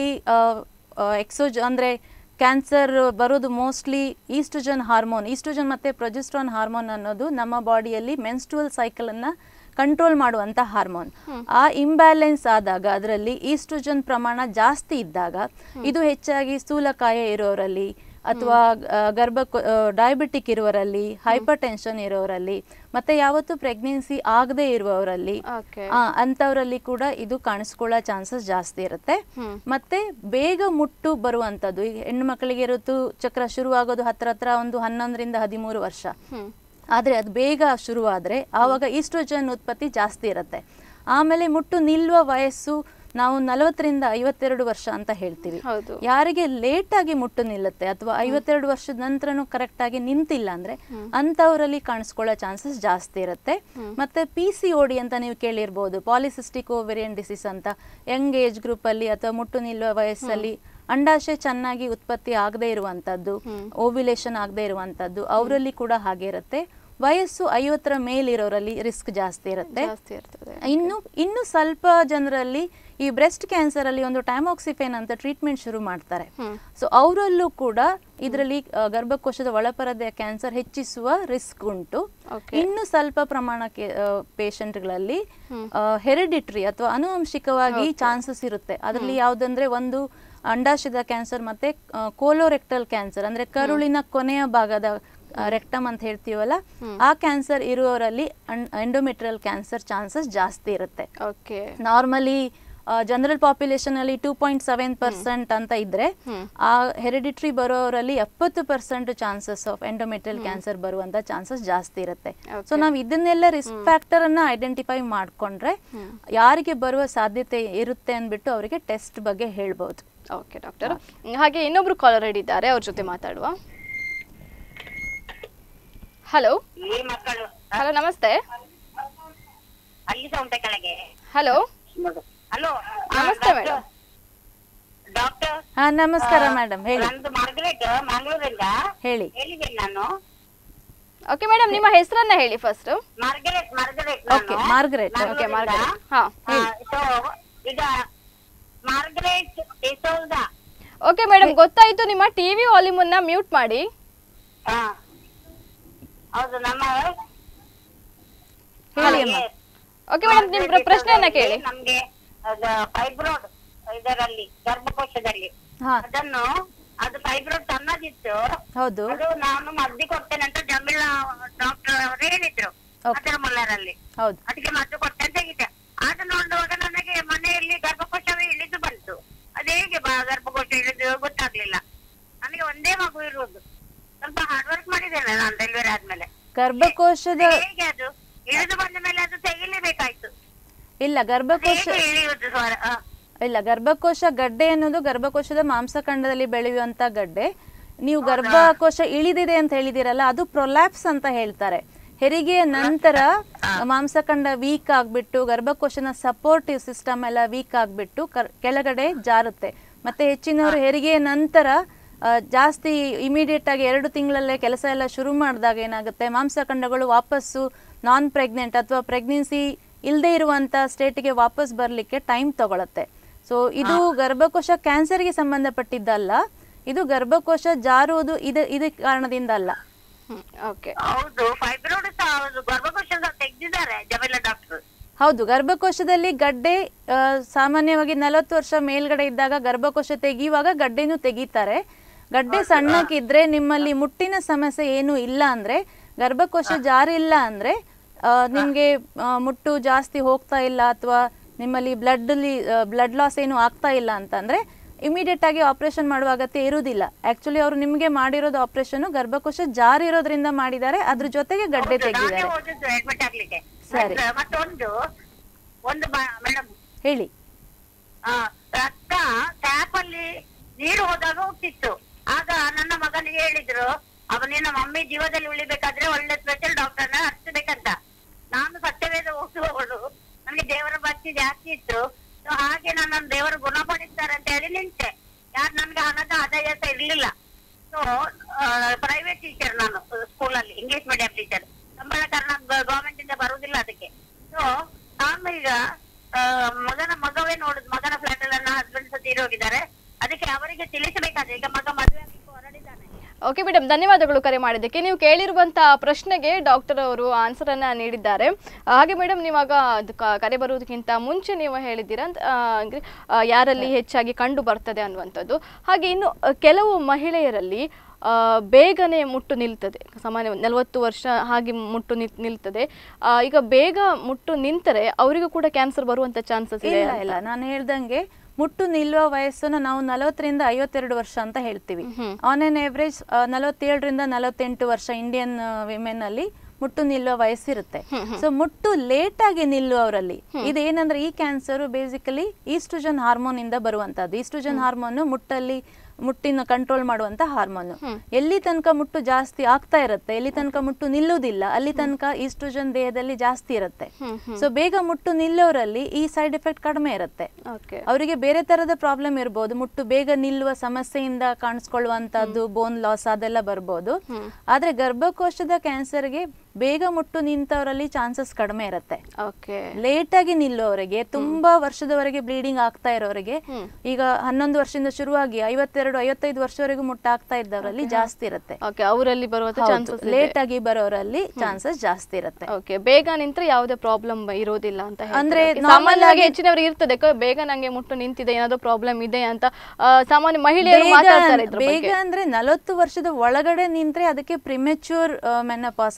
ಎಕ್ಸೋಜ್ ಅಂದ್ರೆ ಕ್ಯಾನ್ಸರ್ ಬರೋದು ಮೋಸ್ಟ್ಲಿ ಈಸ್ಟ್ರೋಜನ್ ಹಾರ್ಮೋನ್ ಈಸ್ಟ್ರೋಜನ್ ಮತ್ತೆ ಪ್ರೊಜೆಸ್ಟ್ರಾನ್ ಹಾರ್ಮೋನ್ ಅನ್ನೋದು ನಮ್ಮ ಬಾಡಿಯಲ್ಲಿ ಮೆನ್ಸ್ಟ್ರುವಲ್ ಸೈಕಲ್ ಅನ್ನ ಕಂಟ್ರೋಲ್ ಮಾಡುವಂತ ಹಾರ್ಮೋನ್ ಆ ಇಂಬ್ಯಾಲೆನ್ಸ್ ಆದಾಗ ಅದರಲ್ಲಿ ಈಸ್ಟ್ರೋಜನ್ ಪ್ರಮಾಣ ಜಾಸ್ತಿ ಇದ್ದಾಗ ಇದು ಹೆಚ್ಚಾಗಿ ಸ್ಥೂಲಕಾಯ ಇರೋರಲ್ಲಿ ಅಥವಾ ಆ, ಗರ್ಭ ಡಯಾಬಿಟಿಕ್ ಇರುವವರಲ್ಲಿ ಹೈಪರ್ ಟೆನ್ಷನ್ ಇರೋರಲ್ಲಿ ಮತ್ತೆ ಯಾವತ್ತು ಪ್ರೆಗ್ನೆನ್ಸಿ ಆಗದೆ ಇರುವವರಲ್ಲಿ ಓಕೆ ಆ, ಅಂಥವರಲ್ಲಿ ಕೂಡ ಇದು ಕಾಣಿಸ್ಕೊಳ್ಳೋ ಚಾನ್ಸಸ್ ಜಾಸ್ತಿ ಇರುತ್ತೆ ಮತ್ತೆ ಬೇಗ ಮುಟ್ಟು ಬರುವಂಥದ್ದು ಈಗ ಹೆಣ್ಣು ಮಕ್ಕಳಿಗೆ ಋತು ಚಕ್ರ ಶುರುವಾಗೋದು ಹತ್ರ ಹತ್ರ ಒಂದು ಹನ್ನೊಂದರಿಂದ ಹದಿಮೂರು ವರ್ಷ ಹ್ಮ್ ಆದರೆ ಅದು ಬೇಗ ಶುರುವಾದರೆ ಆವಾಗ ಈಸ್ಟ್ರೋಜನ್ ಉತ್ಪತ್ತಿ ಜಾಸ್ತಿ ಇರುತ್ತೆ ಆಮೇಲೆ ಮುಟ್ಟು ನಿಲ್ಲುವ ವಯಸ್ಸು ನಾವು ನಲವತ್ತರಿಂದ ಐವತ್ತೆರಡು ವರ್ಷ ಅಂತ ಹೇಳ್ತೀವಿ ಹೌದು ಯಾರಿಗೆ ಲೇಟ್ ಆಗಿ ಮುಟ್ಟು ನಿಲ್ಲುತ್ತೆ ಅಥವಾ ಐವತ್ತೆರಡು ವರ್ಷದ ನಂತರನೂ ಕರೆಕ್ಟ್ ಆಗಿ ನಿಂತಿಲ್ಲ ಅಂದ್ರೆ ಅಂಥವರಲ್ಲಿ ಕಾಣಿಸ್ಕೊಳ್ಳೋ ಚಾನ್ಸಸ್ ಜಾಸ್ತಿ ಇರುತ್ತೆ ಮತ್ತೆ ಪಿ ಸಿ ಓಡಿ ಅಂತ ನೀವು ಕೇಳಿರ್ಬೋದು ಪಾಲಿಸಿಸ್ಟಿಕ್ ಓವೆರಿಯನ್ ಡಿಸೀಸ್ ಅಂತ ಯಂಗ್ ಏಜ್ ಗ್ರೂಪ್ ಅಲ್ಲಿ ಅಥವಾ ಮುಟ್ಟು ನಿಲ್ಲುವ ವಯಸ್ಸಲ್ಲಿ ಅಂಡಾಶಯ ಚೆನ್ನಾಗಿ ಉತ್ಪತ್ತಿ ಆಗದೆ ಇರುವಂತದ್ದು ಓವ್ಯುಲೇಷನ್ ಆಗದೆ ಇರುವಂತದ್ದು ಅವರಲ್ಲಿ ಕೂಡ ಹಾಗೆ ಇರುತ್ತೆ ವಯಸ್ಸು ಐವತ್ತರ ಮೇಲಿರೋರಲ್ಲಿ ರಿಸ್ಕ್ ಜಾಸ್ತಿ ಇರುತ್ತೆ ಜಾಸ್ತಿ ಇರ್ತದೆ ಇನ್ನು ಇನ್ನು ಸ್ವಲ್ಪ ಜನರಲ್ಲಿ ಈ ಬ್ರೆಸ್ಟ್ ಕ್ಯಾನ್ಸರ್ ಅಲ್ಲಿ ಒಂದು ಟೈಮಾಕ್ಸಿಫೇನ್ ಅಂತ ಟ್ರೀಟ್ಮೆಂಟ್ ಶುರು ಮಾಡ್ತಾರೆ ಸೊ ಅವರಲ್ಲೂ ಕೂಡ ಇದರಲ್ಲಿ ಆ, ಗರ್ಭಕೋಶದ ಒಳಪರದೆಯ ಕ್ಯಾನ್ಸರ್ ಹೆಚ್ಚಿಸುವ ರಿಸ್ಕ್ ಉಂಟು Okay. ಇನ್ನು ಸ್ವಲ್ಪ ಪ್ರಮಾಣಕ್ಕೆ ಪೇಷಂಟ್ಗಳಲ್ಲಿ ಹೆರಿಡಿಟ್ರಿ ಅಥವಾ ಆನುವಂಶಿಕವಾಗಿ ಚಾನ್ಸಸ್ ಇರುತ್ತೆ ಅದರಲ್ಲಿ ಯಾವುದಂದ್ರೆ ಒಂದು ಅಂಡಾಶಯದ ಕ್ಯಾನ್ಸರ್ ಮತ್ತೆ ಕೋಲೋರೆಕ್ಟಲ್ ಕ್ಯಾನ್ಸರ್ ಅಂದ್ರೆ ಕರುಳಿನ ಕೊನೆಯ ಭಾಗದ ರೆಕ್ಟಮ್ ಅಂತ ಹೇಳ್ತೀವಲ್ಲ ಆ ಕ್ಯಾನ್ಸರ್ ಇರುವವರಲ್ಲಿ ಎಂಡೋಮೆಟ್ರಿಯಲ್ ಕ್ಯಾನ್ಸರ್ ಚಾನ್ಸಸ್ ಜಾಸ್ತಿ ಇರುತ್ತೆ ಓಕೆ ನಾರ್ಮಲಿ ಜನರಲ್ ಪಾಪ್ಯುಲೇಷನ್ ಅಲ್ಲಿ ಟೂ ಪಾಯಿಂಟ್ ಸೆವೆನ್ ಪರ್ಸೆಂಟ್ ಅಂತ ಇದ್ರೆ ಆ ಹೆರಿಡಿಟ್ರಿ ಬರೋರಲ್ಲಿ ಎಪ್ಪತ್ತು percent chances of endometrial cancer ಬರುವಂತ ಚಾನ್ಸಸ್ ಜಾಸ್ತಿ ಇರುತ್ತೆ ಸೊ ನಾವು ಇದನ್ನೆಲ್ಲ ರಿಸ್ಕ್ ಫ್ಯಾಕ್ಟರ್ ಅನ್ನ ಐಡೆಂಟಿಫೈ ಮಾಡ್ಕೊಂಡ್ರೆ ಯಾರಿಗೆ ಬರುವ ಸಾಧ್ಯತೆ ಇರುತ್ತೆ ಅಂದ್ಬಿಟ್ಟು ಅವರಿಗೆ ಟೆಸ್ಟ್ ಬಗ್ಗೆ ಹೇಳ್ಬೋದು ಓಕೆ ಡಾಕ್ಟರ್ ಹಾಗೆ ಇನ್ನೊಬ್ರು ಕಾಲರ್ ಇದ್ದಾರೆ ಅವ್ರ ಜೊತೆ ಮಾತಾಡುವ ಹಲೋ ಈ ಮಕ್ಕಳು ಹಲೋ ನಮಸ್ತೆ ಅಲ್ಲಿ ಸಹ ಉಂಟ ಕೆಳಗೆ ಹಲೋ ಹಲೋ ನಮಸ್ತೆ ಮೇಡಮ್ ಡಾಕ್ಟರ್ ಹಾ ನಮಸ್ಕಾರ ಮೇಡಮ್ ಹೇಳಿ ನಂದು ಮಾರ್ಗರೇಟ್ ಮಂಗಳೂರಿಂದ ಹೇಳಿ ಹೇಳಿದ್ದೇನೆ ನಾನು ಓಕೆ ಮೇಡಮ್ ನಿಮ್ಮ ಹೆಸರನ್ನ ಹೇಳಿ first Margaret Margaret okay Margaret okay Margaret ಹಾ ಸೊ ಈಗ ಮಾರ್ಗರೇಟ್ ಡಿಸೋಲ್ದ ಓಕೆ ಮೇಡಮ್ ಗೊತ್ತಾಯ್ತು ನಿಮ್ಮ ಟಿವಿ ವಾಲ್ಯೂಮನ್ನ ಮ್ಯೂಟ್ ಮಾಡಿ ಹಾ ಹೌದು ನಮ್ಮ ಹೇಳಿ ಅಮ್ಮ ಓಕೆ ಮೇಡಮ್ ನಿಮ್ಮ ಪ್ರಶ್ನೆಯನ್ನ ಕೇಳಿ ನಮ್ಗೆ ಫೈಬ್ರೋಡ್ ಇದರಲ್ಲಿ ಗರ್ಭಕೋಶದಲ್ಲಿ ಹಾ ಅದನ್ನು ಅದು ಫೈಬ್ರೋಡ್ ಸಣ್ಣದಿತ್ತು ಹೌದು ಅದು ನಾನು ಮದ್ದು ಕೊಡ್ತೇನೆ ಅಂತ ಜಮೀಲ ಡಾಕ್ಟರ್ ಅವರು ಹೇಳಿದ್ರು Okay. ಅದರ ಮುಲ್ಲರಲ್ಲಿ ಹೌದು ಅದಕ್ಕೆ ಮದ್ದು ಕೊಡ್ತೇನೆ ತೆಗಿತೆ ಆಗ ನೋಡುವಾಗ ನನಗೆ ಮನೆಯಲ್ಲಿ ಗರ್ಭಕೋಶವೇ ಇಳಿದು ಬಂತು ಅದು ಹೇಗೆ ಬ- ಗರ್ಭಕೋಶ ಇಳಿದು ಗೊತ್ತಾಗ್ಲಿಲ್ಲ ನನಗೆ ಒಂದೇ ಮಗು ಇರುವುದು ಸ್ವಲ್ಪ ಹಾರ್ಡ್ ವರ್ಕ್ ಮಾಡಿದ್ದೇನೆ ನಾನು ಡೆಲಿವರಿ ಆದ್ಮೇಲೆ ಗರ್ಭಕೋಶದ ಹೇಗೆ ಅದು ಇಳಿದು ಬಂದ ಮೇಲೆ ಅದು ತೆಗಿಲೇಬೇಕಾಯ್ತು ಇಲ್ಲ ಗರ್ಭಕೋಶ ಹೇಗೆ ಇಳಿಯುವುದು ಸ್ವರ ಆ. ಇಲ್ಲ ಗರ್ಭಕೋಶ ಗಡ್ಡೆ ಅನ್ನೋದು ಗರ್ಭಕೋಶದ ಮಾಂಸಖಂಡದಲ್ಲಿ ಬೆಳೆಯುವಂತ ಗಡ್ಡೆ ನೀವು ಗರ್ಭಕೋಶ ಇಳಿದಿದೆ ಅಂತ ಹೇಳಿದಿರಲ್ಲ ಅದು ಪ್ರೊಲ್ಯಾಪ್ಸ್ ಅಂತ ಹೇಳ್ತಾರೆ ಹೆರಿಗೆಯ ನಂತರ ಮಾಂಸಖಂಡ ವೀಕ್ ಆಗ್ಬಿಟ್ಟು ಗರ್ಭಕೋಶನ ಸಪೋರ್ಟಿವ್ ಸಿಸ್ಟಮ್ ಎಲ್ಲ ವೀಕ್ ಆಗ್ಬಿಟ್ಟು ಕರ್- ಕೆಳಗಡೆ ಜಾರುತ್ತೆ ಮತ್ತೆ ಹೆಚ್ಚಿನವರು ಹೆರಿಗೆಯ ನಂತರ ಆ, ಜಾಸ್ತಿ ಇಮಿಡಿಯೇಟ್ ಆಗಿ ಎರಡು ತಿಂಗಳಲ್ಲೇ ಕೆಲಸ ಎಲ್ಲ ಶುರು ಮಾಡಿದಾಗ ಏನಾಗುತ್ತೆ ಮಾಂಸಖಂಡಗಳು ವಾಪಸ್ಸು ನಾನ್ ಪ್ರೆಗ್ನೆಂಟ್ ಅಥವಾ ಪ್ರೆಗ್ನೆನ್ಸಿ ಇಲ್ಲದೆ ಇರುವಂತ ಸ್ಟೇಟಿಗೆ ವಾಪಸ್ ಬರಲಿಕ್ಕೆ ಟೈಮ್ ತಗೊಳುತ್ತೆ ಸೊ ಇದು ಗರ್ಭಕೋಶ ಕ್ಯಾನ್ಸರ್ಗೆ ಸಂಬಂಧಪಟ್ಟಿದ್ದಲ್ಲ ಇದು ಗರ್ಭಕೋಶ ಜಾರುವುದು ಇದು ಇದು ಕಾರಣದಿಂದ ಅಲ್ಲ ಓಕೆ ಹೌದು ಫೈಬ್ರೋಡ್ ಸಹ ಹೌದು ಗರ್ಭಕೋಶ ಸಹ ತೆಗ್ದಿದ್ದಾರೆ ಜಮೀಲ ಡಾಕ್ಟರ್ ಹೌದು ಗರ್ಭಕೋಶದಲ್ಲಿ ಗಡ್ಡೆ ಆ, ಸಾಮಾನ್ಯವಾಗಿ ನಲವತ್ತು ವರ್ಷ ಮೇಲ್ಗಡೆ ಇದ್ದಾಗ ಗರ್ಭಕೋಶ ತೆಗೆಯುವಾಗ ಗಡ್ಡೆನೂ ತೆಗಿತಾರೆ ಗಡ್ಡೆ ಸಣ್ಣಕ್ಕಿದ್ರೆ ನಿಮ್ಮಲ್ಲಿ ಮುಟ್ಟಿನ ಸಮಸ್ಯೆ ಏನು ಇಲ್ಲ ಅಂದ್ರೆ ಗರ್ಭಕೋಶ ಜಾರಿಲ್ಲ ಅಂದ್ರೆ ಆ, ನಿಮ್ಗೆ ಆ, ಮುಟ್ಟು ಜಾಸ್ತಿ ಹೋಗ್ತಾ ಇಲ್ಲ ಅಥವಾ ನಿಮ್ಮಲ್ಲಿ ಬ್ಲಡ್ ಬ್ಲಡ್ ಲಾಸ್ ಏನು ಆಗ್ತಾ ಇಲ್ಲ ಅಂತಂದ್ರೆ ಇಮಿಡಿಯೇಟ್ ಆಗಿ ಆಪರೇಷನ್ ಮಾಡುವ ಅಗತ್ಯ ಇರುವುದಿಲ್ಲ ಆಕ್ಚುಲಿ ಅವರು ನಿಮ್ಗೆ ಮಾಡಿರೋದು ಆಪರೇಷನ್ ಗರ್ಭಕೋಶ ಜಾರಿರೋದ್ರಿಂದ ಮಾಡಿದ್ದಾರೆ ಅದ್ರ ಜೊತೆಗೆ ಗಡ್ಡೆ ನಾನೇ ತೆಗೆದಿದ್ದಾರೆ ಹೋದದ್ದು ಅಡ್ಮಿಟ್ ಆಗ್ಲಿಕ್ಕೆ ಸರಿ. ಮತ್ತೆ- ಮತ್ತೊಂದು ಒಂದು ಮೇಡಮ್ ಹೇಳಿ ರಕ್ತ ಟ್ಯಾಪ್ ಅಲ್ಲಿ ನೀರು ಹೋದಾಗ ಹುಟ್ಟಿತ್ತು ಆಗ ನನ್ನ ಮಗನಿಗೆ ಹೇಳಿದ್ರು ಅವನಿನ ಮಮ್ಮಿ ಜೀವದಲ್ಲಿ ಉಳಿಬೇಕಾದ್ರೆ ಒಳ್ಳೆ ಸ್ಪೆಷಲ್ ಡಾಕ್ಟರ್ನ ಹಚ್ಬೇಕಂತ ನಾನು ಸತ್ಯವೇದ ಓದುವವಳು ನನಗೆ ದೇವರ ಭಕ್ತಿ ಜಾಸ್ತಿ ಇತ್ತು ಸೊ ಹಾಗೆ ನನ್ನನ್ನು ದೇವರು ಗುಣಪಡಿಸ್ತಾರೆ ಅಂತ ಹೇಳಿ ನಿಂತೆ ಯಾರು ನನ್ಗೆ ಹಣದ ಆದಾಯ ಸಹ ಇರ್ಲಿಲ್ಲ ಸೊ ಪ್ರೈವೇಟ್ ಟೀಚರ್ ನಾನು ಸ್ಕೂಲಲ್ಲಿ ಇಂಗ್ಲಿಷ್ ಮೀಡಿಯಂ ಟೀಚರ್ ಸಂಬಳ ಕಾರಣ ಗವರ್ಮೆಂಟ್ ಇಂದ ಬರುವುದಿಲ್ಲ ಅದಕ್ಕೆ ಸೊ ನಾನು ಈಗ ಆ, ಮಗನ ಮಗವೇ ನೋಡುದು ಮಗನ ಫ್ಲಾಟ್ ಅಲ್ಲಿ ನನ್ನ ಹಸ್ಬೆಂಡ್ ಸಹ ತೀರಿ ಹೋಗಿದ್ದಾರೆ ಅದಕ್ಕೆ ಅವರಿಗೆ ತಿಳಿಸಬೇಕಾದ್ರೆ ಈಗ ಮಗ ಮದುವೆ ಆಗಲಿಕ್ಕೆ ಹೊರಡಿದ್ದಾನೆ ಓಕೆ ಮೇಡಮ್ ಧನ್ಯವಾದಗಳು ಕರೆ ಮಾಡಿದ್ದಕ್ಕೆ ನೀವು ಕೇಳಿರುವಂತಹ ಪ್ರಶ್ನೆಗೆ ಡಾಕ್ಟರ್ ಅವರು ಆನ್ಸರ್ ಅನ್ನ ನೀಡಿದ್ದಾರೆ ಹಾಗೆ ಮೇಡಮ್ ನೀವಾಗ ಅದು ಕ- ಕರೆ ಬರುವುದಕ್ಕಿಂತ ಮುಂಚೆ ನೀವು ಹೇಳಿದ್ದೀರಾ ಅಂತ ಆ, ಅಂದ್ರೆ, ಆ, ಯಾರಲ್ಲಿ ಹೆಚ್ಚಾಗಿ ಕಂಡು ಬರ್ತದೆ ಅನ್ನುವಂಥದ್ದು ಹಾಗೆ ಇನ್ನು ಆ, ಕೆಲವು ಮಹಿಳೆಯರಲ್ಲಿ ಆ, ಬೇಗನೆ ಮುಟ್ಟು ನಿಲ್ತದೆ ಸಾಮಾನ್ಯ ನಲವತ್ತು ವರ್ಷ ಹಾಗೆ ಮುಟ್ಟು ನಿಲ್- ನಿಲ್ತದೆ ಆ, ಈಗ ಬೇಗ ಮುಟ್ಟು ನಿಂತರೆ ಅವರಿಗೂ ಕೂಡ ಕ್ಯಾನ್ಸರ್ ಬರುವಂತ ಚಾನ್ಸಸ್ ಇದೆ ಇಲ್ಲ ಇಲ್ಲ ನಾನು ಹೇಳ್ದಂಗೆ ಮುಟ್ಟು ನಿಲ್ಲುವ ವಯಸ್ಸನ್ನು ನಾವು ನಲವತ್ತರಿಂದ ಐವತ್ತೆರಡು ವರ್ಷ ಅಂತ ಹೇಳ್ತೀವಿ ಆನ್ ಎನ್ ಎವರೇಜ್ ನಲವತ್ತೇಳರಿಂದ ನಲವತ್ತೆಂಟು ವರ್ಷ ಇಂಡಿಯನ್ ವಿಮೆನ್ ಅಲ್ಲಿ ಮುಟ್ಟು ನಿಲ್ಲುವ ವಯಸ್ಸಿರುತ್ತೆ ಸೊ ಮುಟ್ಟು ಲೇಟ್ ಆಗಿ ನಿಲ್ಲುವವರಲ್ಲಿ ಇದೇನಂದ್ರೆ ಈ ಕ್ಯಾನ್ಸರ್ ಬೇಸಿಕಲಿ ಈಸ್ಟ್ರೋಜನ್ ಹಾರ್ಮೋನ್ ಇಂದ ಬರುವಂತದ್ದು ಈಸ್ಟ್ರೋಜನ್ ಹಾರ್ಮೋನ್ ಮುಟ್ಟಲ್ಲಿ ಮುಟ್ಟಿನ ಕಂಟ್ರೋಲ್ ಮಾಡುವಂತ ಹಾರ್ಮೋನ್ ಎಲ್ಲಿ ತನಕ ಮುಟ್ಟು ಜಾಸ್ತಿ ಆಗ್ತಾ ಇರುತ್ತೆ ಎಲ್ಲಿ ತನಕ ಮುಟ್ಟು ನಿಲ್ಲುವುದಿಲ್ಲ ಅಲ್ಲಿ ತನಕ ಈಸ್ಟ್ರೋಜನ್ ದೇಹದಲ್ಲಿ ಜಾಸ್ತಿ ಇರುತ್ತೆ ಸೊ ಬೇಗ ಮುಟ್ಟು ನಿಲ್ಲೋರಲ್ಲಿ ಈ ಸೈಡ್ ಎಫೆಕ್ಟ್ ಕಡಿಮೆ ಇರುತ್ತೆ ಓಕೆ ಅವರಿಗೆ ಬೇರೆ ತರದ ಪ್ರಾಬ್ಲಮ್ ಇರ್ಬೋದು ಮುಟ್ಟು ಬೇಗ ನಿಲ್ಲುವ ಸಮಸ್ಯೆಯಿಂದ ಕಾಣಿಸ್ಕೊಳ್ಳುವಂತದ್ದು ಬೋನ್ ಲಾಸ್ ಅದೆಲ್ಲ ಬರ್ಬೋದು ಆದ್ರೆ ಗರ್ಭಕೋಶದ ಕ್ಯಾನ್ಸರ್ಗೆ ಬೇಗ ಮುಟ್ಟು ನಿಂತವರಲ್ಲಿ ಚಾನ್ಸಸ್ ಕಡಿಮೆ ಇರುತ್ತೆ ಓಕೆ ಲೇಟ್ ಆಗಿ ನಿಲ್ಲುವವರಿಗೆ ತುಂಬಾ ವರ್ಷದವರೆಗೆ ಬ್ಲೀಡಿಂಗ್ ಆಗ್ತಾ ಇರೋರಿಗೆ ಈಗ ಹನ್ನೊಂದು ವರ್ಷದಿಂದ ಶುರುವಾಗಿ ಐವತ್ತೆರಡು ಐವತ್ತೈದು ವರ್ಷವರೆಗೂ ಮುಟ್ಟಾಗ್ತಾ ಇದ್ದವರಲ್ಲಿ ಜಾಸ್ತಿ ಇರುತ್ತೆ ಓಕೆ ಅವರಲ್ಲಿ ಬರುವಂತ ಚಾನ್ಸಸ್ ಲೇಟ್ ಆಗಿ ಬರೋರಲ್ಲಿ ಚಾನ್ಸಸ್ ಜಾಸ್ತಿ ಇರುತ್ತೆ ಓಕೆ ಬೇಗ ನಿಂತ್ರೆ ಯಾವುದೇ ಪ್ರಾಬ್ಲಮ್ ಇರೋದಿಲ್ಲ ಅಂತ ಹೇಳ್ತಾರೆ. ಅಂದ್ರೆ Okay, normal ಸಾಮಾನ್ಯವಾಗಿ ಆಗಿ- ಹೆಚ್ಚಿನವರಿಗೆ ಇರ್ತದೆ ಕ- ಬೇಗ ನಂಗೆ ಮುಟ್ಟು ನಿಂತಿದೆ ಏನಾದ್ರು ಪ್ರಾಬ್ಲಮ್ ಇದೆ ಅಂತ ಆ, ಸಾಮಾನ್ಯ ಮಹಿಳೆಯರು ಬೇಗ ಮಾತಾಡ್ತಾರೆ ಇದ್ರ ಬೇಗ ಬಗ್ಗೆ ಅಂದ್ರೆ ನಲವತ್ತು ವರ್ಷದ ಒಳಗಡೆ ನಿಂತ್ರೆ ಅದಕ್ಕೆ ಪ್ರಿಮೆಚ್ಯೂರ್ ಮೆನಪಾಸ್ ಅಂತ ಹೇಳ್ತೀವಿ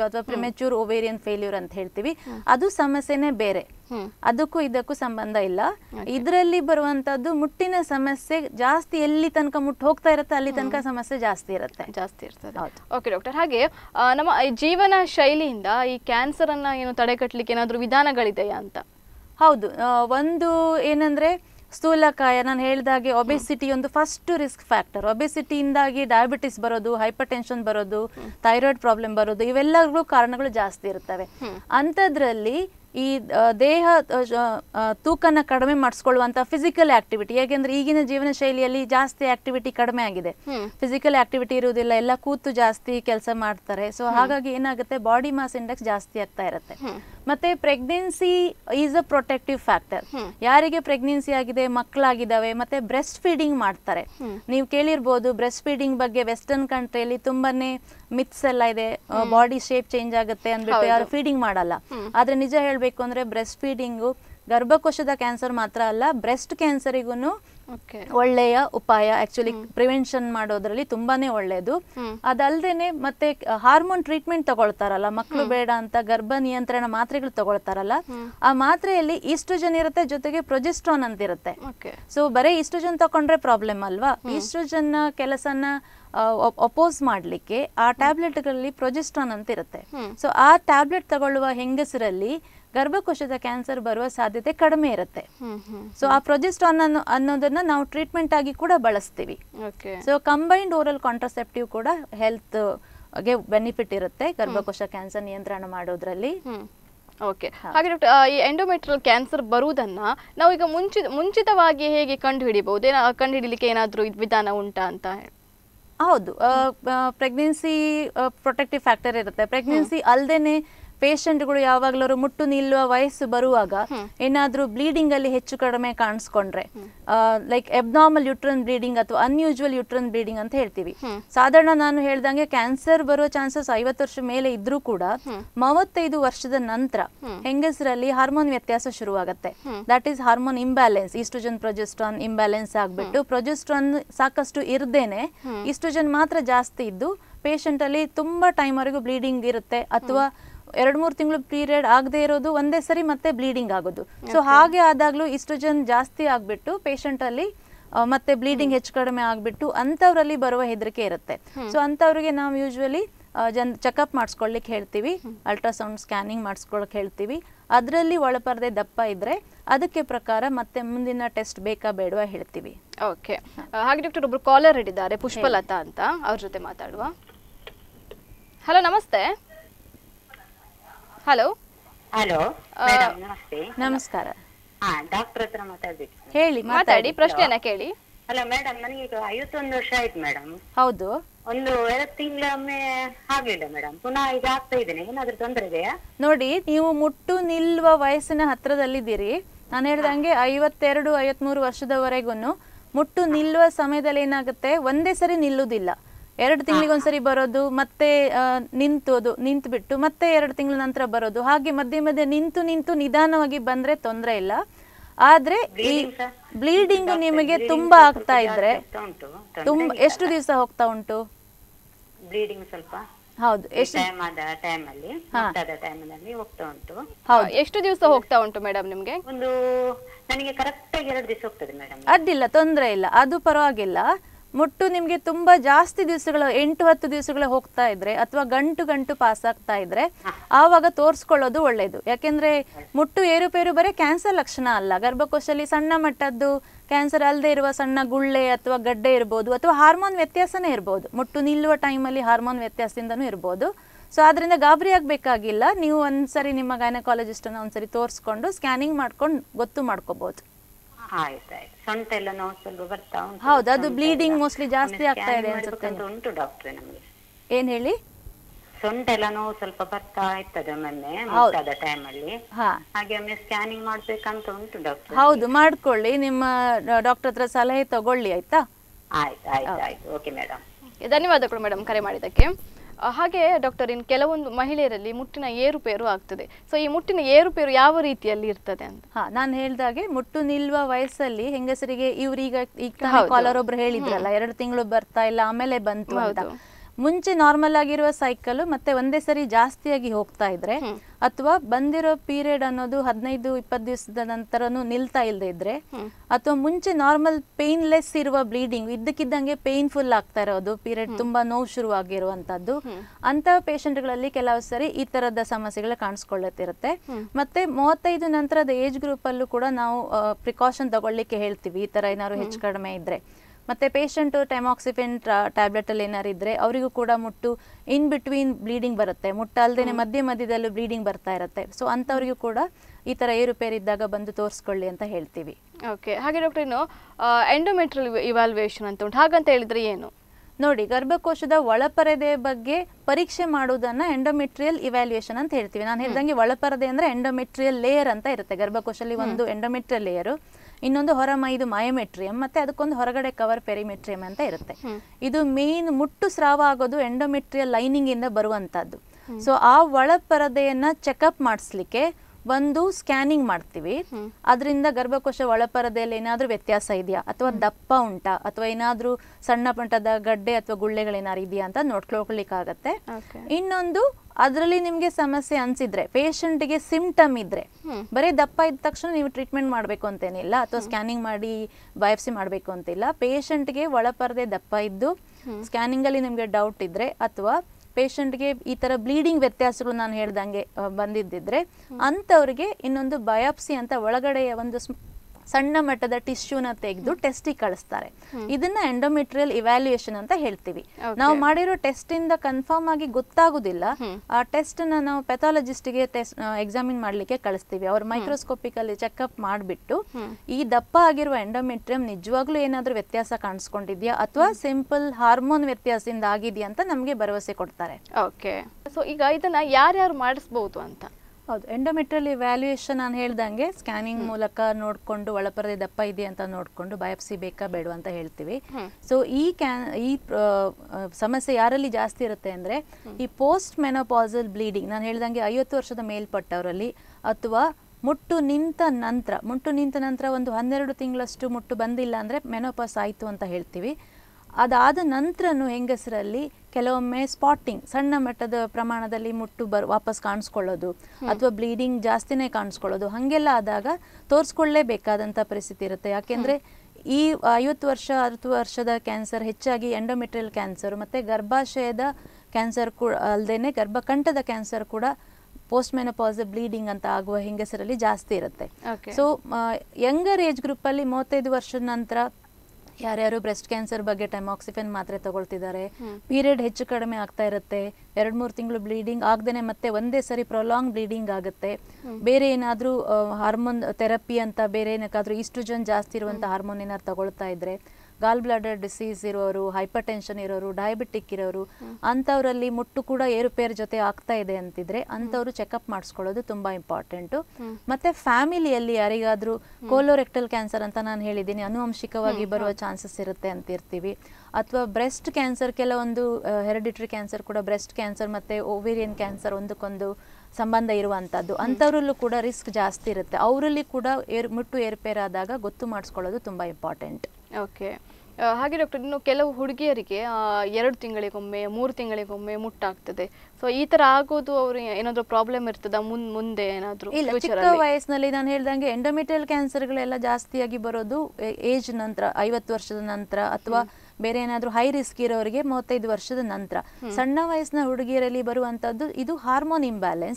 ಹೇಳ್ತೀವಿ ಅಥವಾ ಪ್ರಿಮೆಚೂರ್ ಓವೇರಿಯನ್ ಫೇಲ್ಯೂರ್ ಅಂತ ಹೇಳ್ತೀವಿ ಅದು ಸಮಸ್ಯೆನೇ ಬೇರೆ ಹ್ಮ್. ಅದಕ್ಕೂ ಇದಕ್ಕೂ ಸಂಬಂಧ ಇಲ್ಲ ಇದರಲ್ಲಿ ಬರುವಂತದ್ದು ಮುಟ್ಟಿನ ಸಮಸ್ಯೆ ಜಾಸ್ತಿ ಎಲ್ಲಿ ತನಕ ಮುಟ್ಟು ಹೋಗ್ತಾ ಇರುತ್ತೆ ಅಲ್ಲಿ ತನಕ ಸಮಸ್ಯೆ ಜಾಸ್ತಿ ಇರುತ್ತೆ ಜಾಸ್ತಿ ಇರ್ತದೆ ಹೌದು. ಓಕೆ ಡಾಕ್ಟರ್ ಹಾಗೆ ಆ, ನಮ್ಮ ಈ ಜೀವನ ಶೈಲಿಯಿಂದ ಈ ಕ್ಯಾನ್ಸರ್ ಅನ್ನ ಏನು ತಡೆಗಟ್ಟಲಿಕ್ಕೆ ಏನಾದರೂ ವಿಧಾನಗಳಿದೆಯಾ ಅಂತ ಹೌದು ಆ, ಒಂದು ಏನಂದ್ರೆ ಸ್ಥೂಲಕಾಯ ನಾನು ಹೇಳಿದಾಗೆ ಒಬೆಸಿಟಿ ಒಂದು ಫಸ್ಟ್ ರಿಸ್ಕ್ ಫ್ಯಾಕ್ಟರ್ ಒಬೆಸಿಟಿಯಿಂದಾಗಿ ಡಯಾಬಿಟಿಸ್ ಬರೋದು ಹೈಪರ್ ಟೆನ್ಷನ್ ಬರೋದು ಥೈರಾಯ್ಡ್ ಪ್ರಾಬ್ಲಮ್ ಬರೋದು ಇವೆಲ್ಲರಿಗೂ ಕಾರಣಗಳು ಜಾಸ್ತಿ ಇರ್ತವೆ ಅಂಥದ್ರಲ್ಲಿ ಈ ಆ, ದೇಹ ಆ, ಜ- ಆ, ತೂಕನ ಕಡಿಮೆ ಮಾಡಿಸ್ಕೊಳ್ಳುವಂಥ ಫಿಸಿಕಲ್ ಆಕ್ಟಿವಿಟಿ ಯಾಕೆಂದ್ರೆ ಈಗಿನ ಜೀವನ ಶೈಲಿಯಲ್ಲಿ ಜಾಸ್ತಿ ಆಕ್ಟಿವಿಟಿ ಕಡಿಮೆ ಆಗಿದೆ ಫಿಸಿಕಲ್ ಆಕ್ಟಿವಿಟಿ ಇರುವುದಿಲ್ಲ ಎಲ್ಲ ಕೂತು ಜಾಸ್ತಿ ಕೆಲಸ ಮಾಡ್ತಾರೆ ಸೊ ಹಾಗಾಗಿ ಏನಾಗುತ್ತೆ ಬಾಡಿ ಮಾಸ್ ಇಂಡೆಕ್ಸ್ ಜಾಸ್ತಿ ಆಗ್ತಾ ಇರುತ್ತೆ ಮತ್ತೆ pregnancy is a protective factor ಯಾರಿಗೆ ಪ್ರೆಗ್ನೆನ್ಸಿ ಆಗಿದೆ ಮಕ್ಕಳಾಗಿದ್ದಾವೆ ಮತ್ತೆ ಬ್ರೆಸ್ಟ್ ಫೀಡಿಂಗ್ ಮಾಡ್ತಾರೆ ನೀವು ಕೇಳಿರ್ಬೋದು ಬ್ರೆಸ್ಟ್ ಫೀಡಿಂಗ್ ಬಗ್ಗೆ ವೆಸ್ಟರ್ನ್ ಕಂಟ್ರಿಯಲ್ಲಿ ತುಂಬಾನೇ ಮಿತ್ಸ್ ಎಲ್ಲ ಇದೆ ಬಾಡಿ ಶೇಪ್ ಚೇಂಜ್ ಆಗುತ್ತೆ ಅಂದ್ಬಿಟ್ಟು ಯಾರು ಫೀಡಿಂಗ್ ಮಾಡಲ್ಲ ಆದ್ರೆ ನಿಜ ಹೇಳ್ಬೇಕು ಅಂದ್ರೆ ಬ್ರೆಸ್ಟ್ ಫೀಡಿಂಗು ಗರ್ಭಕೋಶದ ಕ್ಯಾನ್ಸರ್ ಮಾತ್ರ ಅಲ್ಲ ಬ್ರೆಸ್ಟ್ ಕ್ಯಾನ್ಸರಿಗೂ ಓಕೆ ಒಳ್ಳೆಯ ಉಪಾಯ ಆಕ್ಚುಲಿ ಪ್ರಿವೆನ್ಷನ್ ಮಾಡೋದ್ರಲ್ಲಿ ತುಂಬಾನೇ ಒಳ್ಳೆಯದು ಅದಲ್ದೇನೆ ಮತ್ತೆ ಹಾರ್ಮೋನ್ ಟ್ರೀಟ್ಮೆಂಟ್ ತಗೊಳ್ತಾರಲ್ಲ ಮಕ್ಕಳು ಬೇಡ ಅಂತ ಗರ್ಭ ನಿಯಂತ್ರಣ ಮಾತ್ರೆಗಳು ತಗೊಳ್ತಾರಲ್ಲ ಆ ಮಾತ್ರೆಯಲ್ಲಿ ಈಸ್ಟ್ರೋಜನ್ ಇರುತ್ತೆ ಜೊತೆಗೆ ಪ್ರೊಜೆಸ್ಟ್ರಾನ್ ಅಂತ ಇರುತ್ತೆ ಓಕೆ ಸೊ ಬರೀ ಈಸ್ಟ್ರೋಜನ್ ತಕೊಂಡ್ರೆ ಪ್ರಾಬ್ಲಮ್ ಅಲ್ವಾ ಈಸ್ಟ್ರೋಜನ್ ಕೆಲಸನ ಅಪೋಸ್ ಮಾಡ್ಲಿಕ್ಕೆ ಆ ಟ್ಯಾಬ್ಲೆಟ್ಗಳಲ್ಲಿ ಪ್ರೊಜೆಸ್ಟ್ರಾನ್ ಅಂತ ಇರುತ್ತೆ ಸೊ ಆ ಟ್ಯಾಬ್ಲೆಟ್ ತಗೊಳ್ಳುವ ಹೆಂಗಸರಲ್ಲಿ ಗರ್ಭಕೋಶದ ಕ್ಯಾನ್ಸರ್ ಬರುವ ಸಾಧ್ಯತೆ ಕಡಿಮೆ ಇರುತ್ತೆ ಹ್ಮ್ ಹ್ಮ್ ಸೊ ಆ ಪ್ರೊಜೆಸ್ಟ್ರಾನ್ ಅನ್ನೋ ಅನ್ನೋದನ್ನ ನಾವು ಟ್ರೀಟ್ಮೆಂಟ್ ಆಗಿ ಕೂಡ ಬಳಸ್ತೀವಿ okay so combined oral contraceptive ಕೂಡ ಹೆಲ್ತ್ ಗೆ ಬೆನಿಫಿಟ್ ಇರುತ್ತೆ ಗರ್ಭಕೋಶ ಕ್ಯಾನ್ಸರ್ ನಿಯಂತ್ರಣ ಮಾಡೋದ್ರಲ್ಲಿ ಹ್ಮ್ ಓಕೆ ಹಾಗೆ ಡಾಕ್ಟರ್ ಈ ಎಂಡೋಮೆಟ್ರಿಯಲ್ ಕ್ಯಾನ್ಸರ್ ಬರುವುದನ್ನ ನಾವು ಈಗ ಮುಂಚಿತ ಮುಂಚಿತವಾಗಿ ಹೇಗೆ ಕಂಡು ಹಿಡಿಬಹುದು ಏನ ಕಂಡು ಹಿಡಿಲಿಕ್ಕೆ ಏನಾದರೂ ವಿಧಾನ ಉಂಟಾ ಅಂತ ಹೇಳಿ ಹೌದು ಪ್ರೆಗ್ನೆನ್ಸಿ ಪ್ರೊಟೆಕ್ಟಿವ್ ಫ್ಯಾಕ್ಟರ್ ಇರುತ್ತೆ ಪ್ರೆಗ್ನೆನ್ಸಿ ಅಲ್ದೇನೆ ಪೇಷಂಟ್ಗಳು ಯಾವಾಗ್ಲೂ ಮುಟ್ಟು ನಿಲ್ಲುವ ವಯಸ್ಸು ಬರುವಾಗ ಏನಾದ್ರೂ ಬ್ಲೀಡಿಂಗ್ ಅಲ್ಲಿ ಹೆಚ್ಚು ಕಡಿಮೆ ಕಾಣಿಸ್ಕೊಂಡ್ರೆ ಲೈಕ್ ಎಬ್ನಾರ್ಮಲ್ ಯುಟ್ರನ್ ಬ್ಲೀಡಿಂಗ್ ಅಥವಾ ಅನ್ಯೂಜುವಲ್ ಯುಟ್ರನ್ ಬ್ಲೀಡಿಂಗ್ ಅಂತ ಹೇಳ್ತೀವಿ ಸಾಧಾರಣ ನಾನು ಹೇಳ್ದಂಗೆ ಕ್ಯಾನ್ಸರ್ ಬರುವ ಚಾನ್ಸಸ್ ಐವತ್ತು ವರ್ಷ ಮೇಲೆ ಇದ್ರೂ ಕೂಡ ಮೂವತ್ತೈದು ವರ್ಷದ ನಂತರ ಹೆಂಗಸರಲ್ಲಿ ಹಾರ್ಮೋನ್ ವ್ಯತ್ಯಾಸ ಶುರುವಾಗುತ್ತೆ that is hormone imbalance oestrogen progesterone imbalance ಆಗ್ಬಿಟ್ಟು ಪ್ರೊಜೆಸ್ಟ್ರಾನ್ ಸಾಕಷ್ಟು ಇರ್ದೇನೆ ಈಸ್ಟ್ರೋಜನ್ ಮಾತ್ರ ಜಾಸ್ತಿ ಇದ್ದು ಪೇಷಂಟ್ ಅಲ್ಲಿ ತುಂಬಾ ಟೈಮ್ ವರೆಗೂ ಬ್ಲೀಡಿಂಗ್ ಇರುತ್ತೆ ಅಥವಾ ಎರಡ್ ಮೂರು ತಿಂಗಳು ಪೀರಿಯಡ್ ಆಗದೆ ಇರೋದು ಒಂದೇ ಸರಿ ಮತ್ತೆ ಬ್ಲೀಡಿಂಗ್ ಆಗೋದು ಸೊ ಹಾಗೆ ಆದಾಗ್ಲೂ ಇಸ್ಟ್ರೋಜನ್ ಜಾಸ್ತಿ ಆಗ್ಬಿಟ್ಟು ಪೇಷಂಟ್ ಅಲ್ಲಿ ಆ, ಮತ್ತೆ ಬ್ಲೀಡಿಂಗ್ ಹೆಚ್ಚು ಕಡಿಮೆ ಆಗ್ಬಿಟ್ಟು ಅಂಥವ್ರಲ್ಲಿ ಬರುವ ಹೆದರಿಕೆ ಇರುತ್ತೆ ಸೊ ಅಂಥವ್ರಿಗೆ ನಾವು ಯೂಶ್ವಲಿ ಜನ್ ಚೆಕಪ್ ಮಾಡಿಸ್ಕೊಳ್ಲಿಕ್ಕೆ ಹೇಳ್ತೀವಿ ಅಲ್ಟ್ರಾಸೌಂಡ್ ಸ್ಕ್ಯಾನಿಂಗ್ ಮಾಡಿಸ್ಕೊಳಕ್ ಹೇಳ್ತೀವಿ ಅದರಲ್ಲಿ ಒಳಪರದೆ ದಪ್ಪ ಇದ್ರೆ ಅದಕ್ಕೆ ಪ್ರಕಾರ ಮತ್ತೆ ಮುಂದಿನ ಟೆಸ್ಟ್ ಬೇಕಾ ಬೇಡವಾ ಹೇಳ್ತೀವಿ ಓಕೆ ಹಾಗೆ ಡಾಕ್ಟರ್ ಒಬ್ರು ಕಾಲರ್ ಇದ್ದಾರೆ ಪುಷ್ಪಲತಾ ಅಂತ ಅವ್ರ ಜೊತೆ ಮಾತಾಡುವ ಹಲೋ ನಮಸ್ತೆ ಹಲೋ ಹಲೋ ಮೇಡಮ್ ನಮಸ್ತೆ ನಮಸ್ಕಾರ ಹಾ ಡಾಕ್ಟರ್ ಹತ್ರ ಮಾತಾಡ್ಬೇಕು ಹೇಳಿ ಮಾತಾಡಿ ಮಾತಾಡಿ ಪ್ರಶ್ನೆಯನ್ನ ಕೇಳಿ ಹಲೋ ಮೇಡಮ್ ನನಗೆ ಈಗ ಐವತ್ತೊಂದು ವರ್ಷ ಆಯ್ತು ಮೇಡಮ್ ಹೌದು ಒಂದು ಎರಡು ತಿಂಗಳೊಮ್ಮೆ ಆಗ್ಲಿಲ್ಲ ಮೇಡಮ್ ಪುನಃ ಈಗ ಆಗ್ತಾ ಇದ್ದೇನೆ ಏನಾದ್ರೂ ತೊಂದರೆ ಇದೆಯಾ ನೋಡಿ ನೀವು ಮುಟ್ಟು ನಿಲ್ಲುವ ವಯಸ್ಸಿನ ಹತ್ರದಲ್ಲಿದ್ದೀರಿ ನಾನು ಹೇಳ್ದಂಗೆ ಐವತ್ತೆರಡು ಐವತ್ಮೂರು ವರ್ಷದವರೆಗೂ ಮುಟ್ಟು ನಿಲ್ಲುವ ಸಮಯದಲ್ಲಿ ಏನಾಗುತ್ತೆ ಒಂದೇ ಸರಿ ನಿಲ್ಲುವುದಿಲ್ಲ ಎರಡು ತಿಂಗಳಿಗೊಂದ್ಸರಿ ಬರೋದು ಮತ್ತೆ ಆ, ನಿಂತೋದು ನಿಂತು ಬಿಟ್ಟು ಮತ್ತೆ ಎರಡು ತಿಂಗಳ ನಂತರ ಬರೋದು ಹಾಗೆ ಮಧ್ಯೆ ಮಧ್ಯೆ ನಿಂತು ನಿಂತು ನಿಧಾನವಾಗಿ ಬಂದ್ರೆ ತೊಂದರೆ ಇಲ್ಲ ಆದ್ರೆ ಈ Bleeding, sir? ಬ್ಲೀಡಿಂಗ್ Doctor, ನಿಮಗೆ bleeding ತುಂಬಾ ಸ್ವಲ್ಪ ಆಗ್ತಾ ಜಾಸ್ತಿ ಇದ್ರೆ ಆಗ್ತಾ ಉಂಟು ತುಂಬ ಎಷ್ಟು ದಿವಸ ಹೋಗ್ತಾ ಉಂಟು ಬ್ಲೀಡಿಂಗ್ ಸ್ವಲ್ಪ ಹೌದು ಎಷ್ಟು ಟೈಮ್ ಆದ ಟೈಮ್ ಅಲ್ಲಿ ಮುಟ್ಟಾದ ಟೈಮಿನಲ್ಲಿ ಹೋಗ್ತಾ ಉಂಟು ಹೌದು ಎಷ್ಟು ದಿವಸ ಹೋಗ್ತಾ ಉಂಟು ಮೇಡಮ್ ನಿಮ್ಗೆ ಒಂದು ನನಗೆ ಕರೆಕ್ಟ್ ಆಗಿ ಎರಡು ದಿವಸ ಹೋಗ್ತದೆ ಮೇಡಮ್ ಅಡ್ಡಿಲ್ಲ ತೊಂದರೆ ಇಲ್ಲ ಅದು ಪರವಾಗಿಲ್ಲ ಮುಟ್ಟು ನಿಮಗೆ ತುಂಬಾ ಜಾಸ್ತಿ ದಿವಸಗಳು ಎಂಟು ಹತ್ತು ದಿವಸಗಳು ಹೋಗ್ತಾ ಇದ್ರೆ ಅಥವಾ ಗಂಟು ಗಂಟು ಪಾಸ್ ಆಗ್ತಾ ಇದ್ರೆ ಆವಾಗ ತೋರಿಸ್ಕೊಳ್ಳೋದು ಒಳ್ಳೇದು ಯಾಕೆಂದ್ರೆ ಮುಟ್ಟು ಏರುಪೇರು ಬರೀ ಕ್ಯಾನ್ಸರ್ ಲಕ್ಷಣ ಅಲ್ಲ ಗರ್ಭಕೋಶದಲ್ಲಿ ಸಣ್ಣ ಮಟ್ಟದ್ದು ಕ್ಯಾನ್ಸರ್ ಅಲ್ಲದೆ ಇರುವ ಸಣ್ಣ ಗುಳ್ಳೆ ಅಥವಾ ಗಡ್ಡೆ ಇರ್ಬೋದು ಅಥವಾ ಹಾರ್ಮೋನ್ ವ್ಯತ್ಯಾಸನೇ ಇರ್ಬೋದು ಮುಟ್ಟು ನಿಲ್ಲುವ ಟೈಮಲ್ಲಿ ಹಾರ್ಮೋನ್ ವ್ಯತ್ಯಾಸದಿಂದನೂ ಇರ್ಬೋದು ಸೊ ಅದರಿಂದ ಗಾಬರಿ ಆಗ್ಬೇಕಾಗಿಲ್ಲ ನೀವು ಒಂದ್ಸರಿ ನಿಮ್ಮ ಗೈನಕಾಲಜಿಸ್ಟನ್ನ ಒಂದ್ಸರಿ ತೋರಿಸ್ಕೊಂಡು ಸ್ಕ್ಯಾನಿಂಗ್ ಮಾಡ್ಕೊಂಡು ಗೊತ್ತು ಮಾಡ್ಕೋಬಹುದು ಆಯ್ತು ಆಯ್ತು ಸೊಂಟ ಎಲ್ಲ ನೋವು ಸ್ವಲ್ಪ ಬರ್ತಾ ಉಂಟು ಹೌದು, ಅದು ಸೊಂಟ bleeding ಎಲ್ಲ. mostly ಜಾಸ್ತಿ ಒಮ್ಮೆ ಆಗ್ತಾ ಇದೆ scanning ಅನ್ಸುತ್ತೆ. ಮಾಡ್ಬೇಕಂತ ಉಂಟು ಡಾಕ್ಟ್ರೆ ನಮಗೆ ಏನ್ ಹೇಳಿ ಸೊಂಟ ಎಲ್ಲ ನೋವು ಸ್ವಲ್ಪ ಬರ್ತಾ ಇರ್ತದೆ ಒಮ್ಮೊಮ್ಮೆ ಮುಟ್ಟಾದ ಟೈಮ್ ಅಲ್ಲಿ ಹಾ ಹಾಗೆ ಒಮ್ಮೆ ಸ್ಕ್ಯಾನಿಂಗ್ ಮಾಡ್ಬೇಕಂತ ಉಂಟು ಡಾಕ್ಟರ್ ಹೌದು ಮಾಡ್ಕೊಳ್ಳಿ ನಿಮ್ಮ ಡಾಕ್ಟರ್ ಹತ್ರ ಸಲಹೆ ತಗೊಳ್ಳಿ ಆಯ್ತಾ ಆಯ್ತು ಆಯ್ತು ಆಯ್ತು ಓಕೆ ಮೇಡಮ್ ಧನ್ಯವಾದಗಳು ಮೇಡಮ್ ಕರೆ ಮಾಡಿದ್ದಕ್ಕೆ ಆ, ಹಾಗೆ ಡಾಕ್ಟರ್ ಇನ್ ಕೆಲವೊಂದು ಮಹಿಳೆಯರಲ್ಲಿ ಮುಟ್ಟಿನ ಏರುಪೇರು ಆಗ್ತದೆ ಸೊ ಈ ಮುಟ್ಟಿನ ಏರುಪೇರು ಯಾವ ರೀತಿಯಲ್ಲಿ ಇರ್ತದೆ ಅಂತ ಹಾ ನಾನು ಹೇಳ್ದಾಗೆ ಮುಟ್ಟು ನಿಲ್ಲುವ ವಯಸ್ಸಲ್ಲಿ ಹೆಂಗಸರಿಗೆ ಇವ್ರೀಗ ಈಗ ಹೌದು. ಕಾಲರ್ ಒಬ್ರು ಹೇಳಿದ್ರಲ್ಲ ಎರಡು ತಿಂಗಳು ಬರ್ತಾ ಇಲ್ಲ ಆಮೇಲೆ ಬಂತು ಅಂತ ಹೌದು. ಮುಂಚೆ ನಾರ್ಮಲ್ ಆಗಿರುವ ಸೈಕಲ್ ಮತ್ತೆ ಒಂದೇ ಸರಿ ಜಾಸ್ತಿಯಾಗಿ ಹೋಗ್ತಾ ಇದ್ರೆ ಅಥವಾ ಬಂದಿರೋ ಪೀರಿಯಡ್ ಅನ್ನೋದು ಹದಿನೈದು ಇಪ್ಪತ್ತು ದಿವಸದ ನಂತರನು ನಿಲ್ತಾ ಇಲ್ಲದೆ ಇದ್ರೆ ಅಥವಾ ಮುಂಚೆ ನಾರ್ಮಲ್ ಪೇನ್ಲೆಸ್ ಇರುವ ಬ್ಲೀಡಿಂಗ್ ಇದ್ದಕ್ಕಿದ್ದಂಗೆ ಪೇನ್ಫುಲ್ ಆಗ್ತಾ ಇರೋದು ಪೀರಿಯಡ್ ತುಂಬಾ ನೋವು ಶುರುವಾಗಿರುವಂತದ್ದು ಅಂತ ಪೇಷಂಟ್ಗಳಲ್ಲಿ ಕೆಲವು ಸರಿ ಈ ತರದ ಸಮಸ್ಯೆಗಳು ಕಾಣಿಸ್ಕೊಳ್ಳುತ್ತಿರುತ್ತೆ ಮತ್ತೆ ಮೂವತ್ತೈದು ನಂತರದ ಏಜ್ ಗ್ರೂಪ್ ಅಲ್ಲೂ ಕೂಡ ನಾವು ಪ್ರಿಕಾಷನ್ ತಗೊಳ್ಳಿಕ್ಕೆ ಹೇಳ್ತೀವಿ ಈ ತರ ಏನಾದ್ರು ಹೆಚ್ಚು ಕಡಿಮೆ ಇದ್ರೆ ಮತ್ತೆ ಪೇಷಂಟ್ ಟೈಮಾಕ್ಸಿಫಿನ್ ಟ್ಯಾಬ್ಲೆಟ್ ಅಲ್ಲಿ ಏನಾರು ಇದ್ರೆ ಅವರಿಗೂ ಕೂಡ ಮುಟ್ಟು ಇನ್ ಬಿಟ್ವೀನ್ ಬ್ಲೀಡಿಂಗ್ ಬರುತ್ತೆ ಮುಟ್ಟ ಅಲ್ದೇನೆ ಮಧ್ಯ ಮಧ್ಯದಲ್ಲೂ ಬ್ಲೀಡಿಂಗ್ ಬರ್ತಾ ಇರುತ್ತೆ ಸೊ ಅಂಥವ್ರಿಗೂ ಕೂಡ ಈ ತರ ಏರುಪೇರು ಇದ್ದಾಗ ಬಂದು ತೋರಿಸ್ಕೊಳ್ಳಿ ಅಂತ ಹೇಳ್ತೀವಿ ಓಕೆ ಹಾಗೆ ಡಾಕ್ಟರ್ ಇನ್ನು ಎಂಡೋಮೆಟ್ರಿಯಲ್ ಇವಾಲ್ವೇಷನ್ ಅಂತ ಉಂಟು ಹಾಗಂತ ಹೇಳಿದ್ರೆ ಏನು ನೋಡಿ ಗರ್ಭಕೋಶದ ಒಳಪರದೆ ಬಗ್ಗೆ ಪರೀಕ್ಷೆ ಮಾಡುವುದನ್ನ ಎಂಡೋಮೆಟ್ರಿಯಲ್ ಇವ್ಯಾಲ್ಯೂಯೇಷನ್ ಅಂತ ಹೇಳ್ತೀವಿ ನಾನು ಹೇಳ್ದಂಗೆ ಒಳಪರದೆ ಅಂದ್ರೆ ಎಂಡೋಮೆಟ್ರಿಯಲ್ ಲೇಯರ್ ಅಂತ ಇರುತ್ತೆ ಗರ್ಭಕೋಶದಲ್ಲಿ ಒಂದು ಎಂಡೋಮೆಟ್ರಿಯಲ್ ಲೇಯರ್ ಇನ್ನೊಂದು ಹೊರಮೈದು ಮಯೋಮೆಟ್ರಿಯಂ ಮತ್ತೆ ಅದಕ್ಕೊಂದು ಹೊರಗಡೆ ಕವರ್ ಪೆರಿಮೆಟ್ರಿಯಂ ಅಂತ ಇರುತ್ತೆ ಇದು ಮೇನ್ ಮುಟ್ಟು ಸ್ರಾವ ಆಗೋದು ಎಂಡೋಮೆಟ್ರಿಯಲ್ ಲೈನಿಂಗ್ ಇಂದ ಬರುವಂತದ್ದು ಸೊ ಆ ಒಳಪರದೆಯನ್ನ ಚೆಕಪ್ ಮಾಡಿಸ್ಲಿಕ್ಕೆ ಒಂದು ಸ್ಕ್ಯಾನಿಂಗ್ ಮಾಡ್ತೀವಿ ಅದರಿಂದ ಗರ್ಭಕೋಶ ಒಳಪರದೆಯಲ್ಲಿ ಏನಾದ್ರೂ ವ್ಯತ್ಯಾಸ ಇದೆಯಾ ಅಥವಾ ದಪ್ಪ ಉಂಟಾ ಅಥವಾ ಏನಾದ್ರೂ ಸಣ್ಣ ಪುಟ್ಟದ ಗಡ್ಡೆ ಅಥವಾ ಗುಳ್ಳೆಗಳೇನಾದ್ರು ಇದೆಯಾ ಅಂತ ನೋಡ್ಕೊಳ್ಲಿಕ್ಕಾಗತ್ತೆ Okay. ಇನ್ನೊಂದು ಅದರಲ್ಲಿ ನಿಮ್ಗೆ ಸಮಸ್ಯೆ ಅನ್ಸಿದ್ರೆ ಪೇಷಂಟ್ಗೆ ಸಿಂಪ್ಟಮ್ ಇದ್ರೆ ಬರೀ ದಪ್ಪ ಇದ್ದ ತಕ್ಷಣ ನೀವು ಟ್ರೀಟ್ಮೆಂಟ್ ಮಾಡಬೇಕು ಅಂತೇನಿಲ್ಲ ಅಥವಾ ಸ್ಕ್ಯಾನಿಂಗ್ ಮಾಡಿ ಬಯೋಪ್ಸಿ ಮಾಡಬೇಕು ಅಂತಿಲ್ಲ ಪೇಷಂಟ್ಗೆ ಒಳಪರದೆ ದಪ್ಪ ಇದ್ದು ಸ್ಕ್ಯಾನಿಂಗ್ ಅಲ್ಲಿ ನಿಮ್ಗೆ ಡೌಟ್ ಇದ್ರೆ ಅಥವಾ ಪೇಷಂಟ್ಗೆ ಈ ತರ ಬ್ಲೀಡಿಂಗ್ ವ್ಯತ್ಯಾಸಗಳು ನಾನು ಹೇಳ್ದಂಗೆ ಆ, ಬಂದಿದ್ದಿದ್ರೆ ಅಂಥವ್ರಿಗೆ ಇನ್ನೊಂದು ಬಯಾಪ್ಸಿ ಅಂತ ಒಳಗಡೆಯ ಒಂದು ಸ್ಮ್- ಸಣ್ಣ ಮಟ್ಟದ ಟಿಶ್ಯೂನ ತೆಗೆದು ಟೆಸ್ಟಿಗೆ ಕಳಿಸ್ತಾರೆ ಇದನ್ನ ಎಂಡೋಮೆಟ್ರಿಯಲ್ ಇವ್ಯಾಲ್ಯೂಯೇಷನ್ ಅಂತ ಹೇಳ್ತೀವಿ ನಾವು ಮಾಡಿರೋ ಟೆಸ್ಟ್ ಇಂದ ಕನ್ಫರ್ಮ್ ಆಗಿ ಗೊತ್ತಾಗುದಿಲ್ಲ ಆ ಟೆಸ್ಟ್ ನ ನಾವು ಪೆಥಾಲಜಿಸ್ಟ್ಗೆ ಟೆಸ್ಟ್ ಎಕ್ಸಾಮಿನ್ ಮಾಡ್ಲಿಕ್ಕೆ ಕಳಿಸ್ತೀವಿ ಅವ್ರ ಮೈಕ್ರೋಸ್ಕೋಪಿಕ್ ಅಲ್ಲಿ ಚೆಕ್ಅಪ್ ಮಾಡಿಬಿಟ್ಟು ಈ ದಪ್ಪ ಆಗಿರುವ ಎಂಡೋಮೆಟ್ರಿಯಂ ನಿಜವಾಗ್ಲೂ ಏನಾದ್ರೂ ವ್ಯತ್ಯಾಸ ಕಾಣಿಸ್ಕೊಂಡಿದ್ಯಾ ಅಥವಾ ಸಿಂಪಲ್ ಹಾರ್ಮೋನ್ ವ್ಯತ್ಯಾಸದಿಂದ ಆಗಿದೆಯಾ ಅಂತ ನಮಗೆ ಭರವಸೆ ಕೊಡ್ತಾರೆ ಓಕೆ ಸೊ ಈಗ ಇದನ್ನ ಯಾರ್ಯಾರು ಮಾಡಿಸ್ಬೋದು ಅಂತ ಹೌದು ಎಂಡೋಮೆಟ್ರಿಯಲ್ ವ್ಯಾಲ್ಯೂಯೇಷನ್ ನಾನು ಹೇಳ್ದಂಗೆ ಸ್ಕ್ಯಾನಿಂಗ್ ಮೂಲಕ ನೋಡ್ಕೊಂಡು ಒಳಪರದೆ ದಪ್ಪ ಇದೆ ಅಂತ ನೋಡ್ಕೊಂಡು ಬಯೋಪ್ಸಿ ಬೇಕಾ ಬೇಡ ಅಂತ ಹೇಳ್ತೀವಿ ಸೊ ಈ ಕ್ಯಾನ್ ಈ ಆ, ಆ, ಸಮಸ್ಯೆ ಯಾರಲ್ಲಿ ಜಾಸ್ತಿ ಇರುತ್ತೆ ಅಂದ್ರೆ ಈ ಪೋಸ್ಟ್ ಮೆನೋಪಾಸಲ್ ಬ್ಲೀಡಿಂಗ್ ನಾನು ಹೇಳ್ದಂಗೆ ಐವತ್ತು ವರ್ಷದ ಮೇಲ್ಪಟ್ಟವರಲ್ಲಿ ಅಥವಾ ಮುಟ್ಟು ನಿಂತ ನಂತರ ಮುಟ್ಟು ನಿಂತ ನಂತರ ಒಂದು ಹನ್ನೆರಡು ತಿಂಗಳಷ್ಟು ಮುಟ್ಟು ಬಂದಿಲ್ಲ ಅಂದ್ರೆ ಮೆನೋಪಾಸ್ ಆಯ್ತು ಅಂತ ಹೇಳ್ತೀವಿ ಅದಾದ ನಂತರನು ಹೆಂಗಸರಲ್ಲಿ ಕೆಲವೊಮ್ಮೆ ಸ್ಪಾಟಿಂಗ್ ಸಣ್ಣ ಮಟ್ಟದ ಪ್ರಮಾಣದಲ್ಲಿ ಮುಟ್ಟು ಬರ್ ವಾಪಸ್ ಕಾಣಿಸ್ಕೊಳ್ಳೋದು ಅಥವಾ ಬ್ಲೀಡಿಂಗ್ ಜಾಸ್ತಿನೇ ಕಾಣಿಸ್ಕೊಳ್ಳೋದು ಹಾಗೆಲ್ಲ ಆದಾಗ ತೋರಿಸ್ಕೊಳ್ಳೇಬೇಕಾದಂಥ ಪರಿಸ್ಥಿತಿ ಇರುತ್ತೆ ಯಾಕೆಂದ್ರೆ ಈ ಐವತ್ತು ವರ್ಷ ಅರವತ್ತು ವರ್ಷದ ಕ್ಯಾನ್ಸರ್ ಹೆಚ್ಚಾಗಿ ಎಂಡೋಮೆಟ್ರಿಯಲ್ ಕ್ಯಾನ್ಸರ್ ಮತ್ತೆ ಗರ್ಭಾಶಯದ ಕ್ಯಾನ್ಸರ್ ಕೂಡ ಅಲ್ಲದೆ ಗರ್ಭಕಂಠದ ಕ್ಯಾನ್ಸರ್ ಕೂಡ ಪೋಸ್ಟ್ ಮೆನೋಪಾಸ್ ಬ್ಲೀಡಿಂಗ್ ಅಂತ ಆಗುವ ಹೆಂಗಸರಲ್ಲಿ ಜಾಸ್ತಿ ಇರುತ್ತೆ Okay. ಸೊ ಯಂಗರ್ ಏಜ್ ಗ್ರೂಪಲ್ಲಿ ಮೂವತ್ತೈದು ವರ್ಷದ ನಂತರ ಯಾರ್ಯಾರು ಬ್ರೆಸ್ಟ್ ಕ್ಯಾನ್ಸರ್ ಬಗ್ಗೆ ಟೈಮಾಕ್ಸಿಫೆನ್ ಮಾತ್ರೆ ತಗೊಳ್ತಿದ್ದಾರೆ ಪೀರಿಯಡ್ ಹೆಚ್ಚು ಕಡಿಮೆ ಆಗ್ತಾ ಇರುತ್ತೆ ಎರಡ್ ಮೂರು ತಿಂಗಳು ಬ್ಲೀಡಿಂಗ್ ಆಗದೇನೆ ಮತ್ತೆ ಒಂದೇ ಸರಿ ಪ್ರೊಲಾಂಗ್ ಬ್ಲೀಡಿಂಗ್ ಆಗುತ್ತೆ ಬೇರೆ ಏನಾದ್ರೂ ಹಾರ್ಮೋನ್ ಥೆರಪಿ ಅಂತ ಬೇರೆ ಏನಕ್ಕಾದ್ರೂ ಈಸ್ಟ್ರೋಜನ್ ಜಾಸ್ತಿ ಇರುವಂತ ಹಾರ್ಮೋನ್ ಏನಾದ್ರು ತಗೊಳ್ತಾ ಇದ್ರೆ ಗಾಲ್ ಬ್ಲಾಡರ್ ಡಿಸೀಸ್ ಇರೋರು ಹೈಪರ್ ಟೆನ್ಷನ್ ಇರೋರು ಡಯಾಬಿಟಿಕ್ ಇರೋರು ಅಂಥವ್ರಲ್ಲಿ ಮುಟ್ಟು ಕೂಡ ಏರುಪೇರು ಜೊತೆ ಆಗ್ತಾ ಇದೆ ಅಂತಿದ್ರೆ ಅಂಥವ್ರು ಚೆಕಪ್ ಮಾಡಿಸ್ಕೊಳ್ಳೋದು ತುಂಬಾ ಇಂಪಾರ್ಟೆಂಟು ಮತ್ತೆ ಫ್ಯಾಮಿಲಿಯಲ್ಲಿ ಯಾರಿಗಾದ್ರೂ ಕೋಲೋರೆಕ್ಟಲ್ ಕ್ಯಾನ್ಸರ್ ಅಂತ ನಾನು ಹೇಳಿದ್ದೀನಿ ಅನುವಂಶಿಕವಾಗಿ ಬರುವ ಚಾನ್ಸಸ್ ಇರುತ್ತೆ ಅಂತ ಇರ್ತೀವಿ ಅಥವಾ ಬ್ರೆಸ್ಟ್ ಕ್ಯಾನ್ಸರ್ ಕೆಲವೊಂದು ಹೆರಿಡಿಟ್ರಿ ಕ್ಯಾನ್ಸರ್ ಕೂಡ ಬ್ರೆಸ್ಟ್ ಕ್ಯಾನ್ಸರ್ ಮತ್ತೆ ಓವೇರಿಯನ್ ಕ್ಯಾನ್ಸರ್ ಒಂದಕ್ಕೊಂದು ಸಂಬಂಧ ಇರುವಂತದ್ದು ಅಂಥವ್ರಲ್ಲೂ ಕೂಡ ರಿಸ್ಕ್ ಜಾಸ್ತಿ ಇರುತ್ತೆ ಅವರಲ್ಲಿ ಕೂಡ ಏರ್ ಮುಟ್ಟು ಏರ್ಪೇರಾದಾಗ ಗೊತ್ತು ಮಾಡಿಸ್ಕೊಳ್ಳೋದು ತುಂಬಾ ಇಂಪಾರ್ಟೆಂಟ್ ಓಕೆ ಹಾಗೆ ಡಾಕ್ಟರ್ ಇನ್ನು ಕೆಲವು ಹುಡುಗಿಯರಿಗೆ ಆ, ಎರಡು ತಿಂಗಳಿಗೊಮ್ಮೆ ಮೂರು ತಿಂಗಳಿಗೊಮ್ಮೆ ಮುಟ್ಟಾಗ್ತದೆ ಸೊ ಈ ತರ ಆಗೋದು ಅವ್ರು ಏನಾದ್ರು ಪ್ರಾಬ್ಲಮ್ ಇರ್ತದ ಮುನ್ ಮುಂದೆ ಏನಾದ್ರು ಇಲ್ಲ future ಚಿಕ್ಕ ಅಲ್ಲಿ? ವಯಸ್ಸಿನಲ್ಲಿ ನಾನು ಹೇಳ್ದಂಗೆ ಎಂಡೋಮೆಟ್ರಿಯಲ್ ಕ್ಯಾನ್ಸರ್ಗಳೆಲ್ಲ ಜಾಸ್ತಿಯಾಗಿ ಬರೋದು ಏಜ್ ನಂತರ ಐವತ್ತು ವರ್ಷದ ನಂತರ ಅಥವಾ ಬೇರೆ ಏನಾದ್ರೂ ಹೈ ರಿಸ್ಕ್ ಇರೋರಿಗೆ ಮೂವತ್ತೈದು ವರ್ಷದ ನಂತರ ಸಣ್ಣ ವಯಸ್ಸಿನ ಹುಡುಗಿಯರಲ್ಲಿ ಬರುವಂತದ್ದು ಇದು ಹಾರ್ಮೋನ್ ಇಂಬ್ಯಾಲೆನ್ಸ್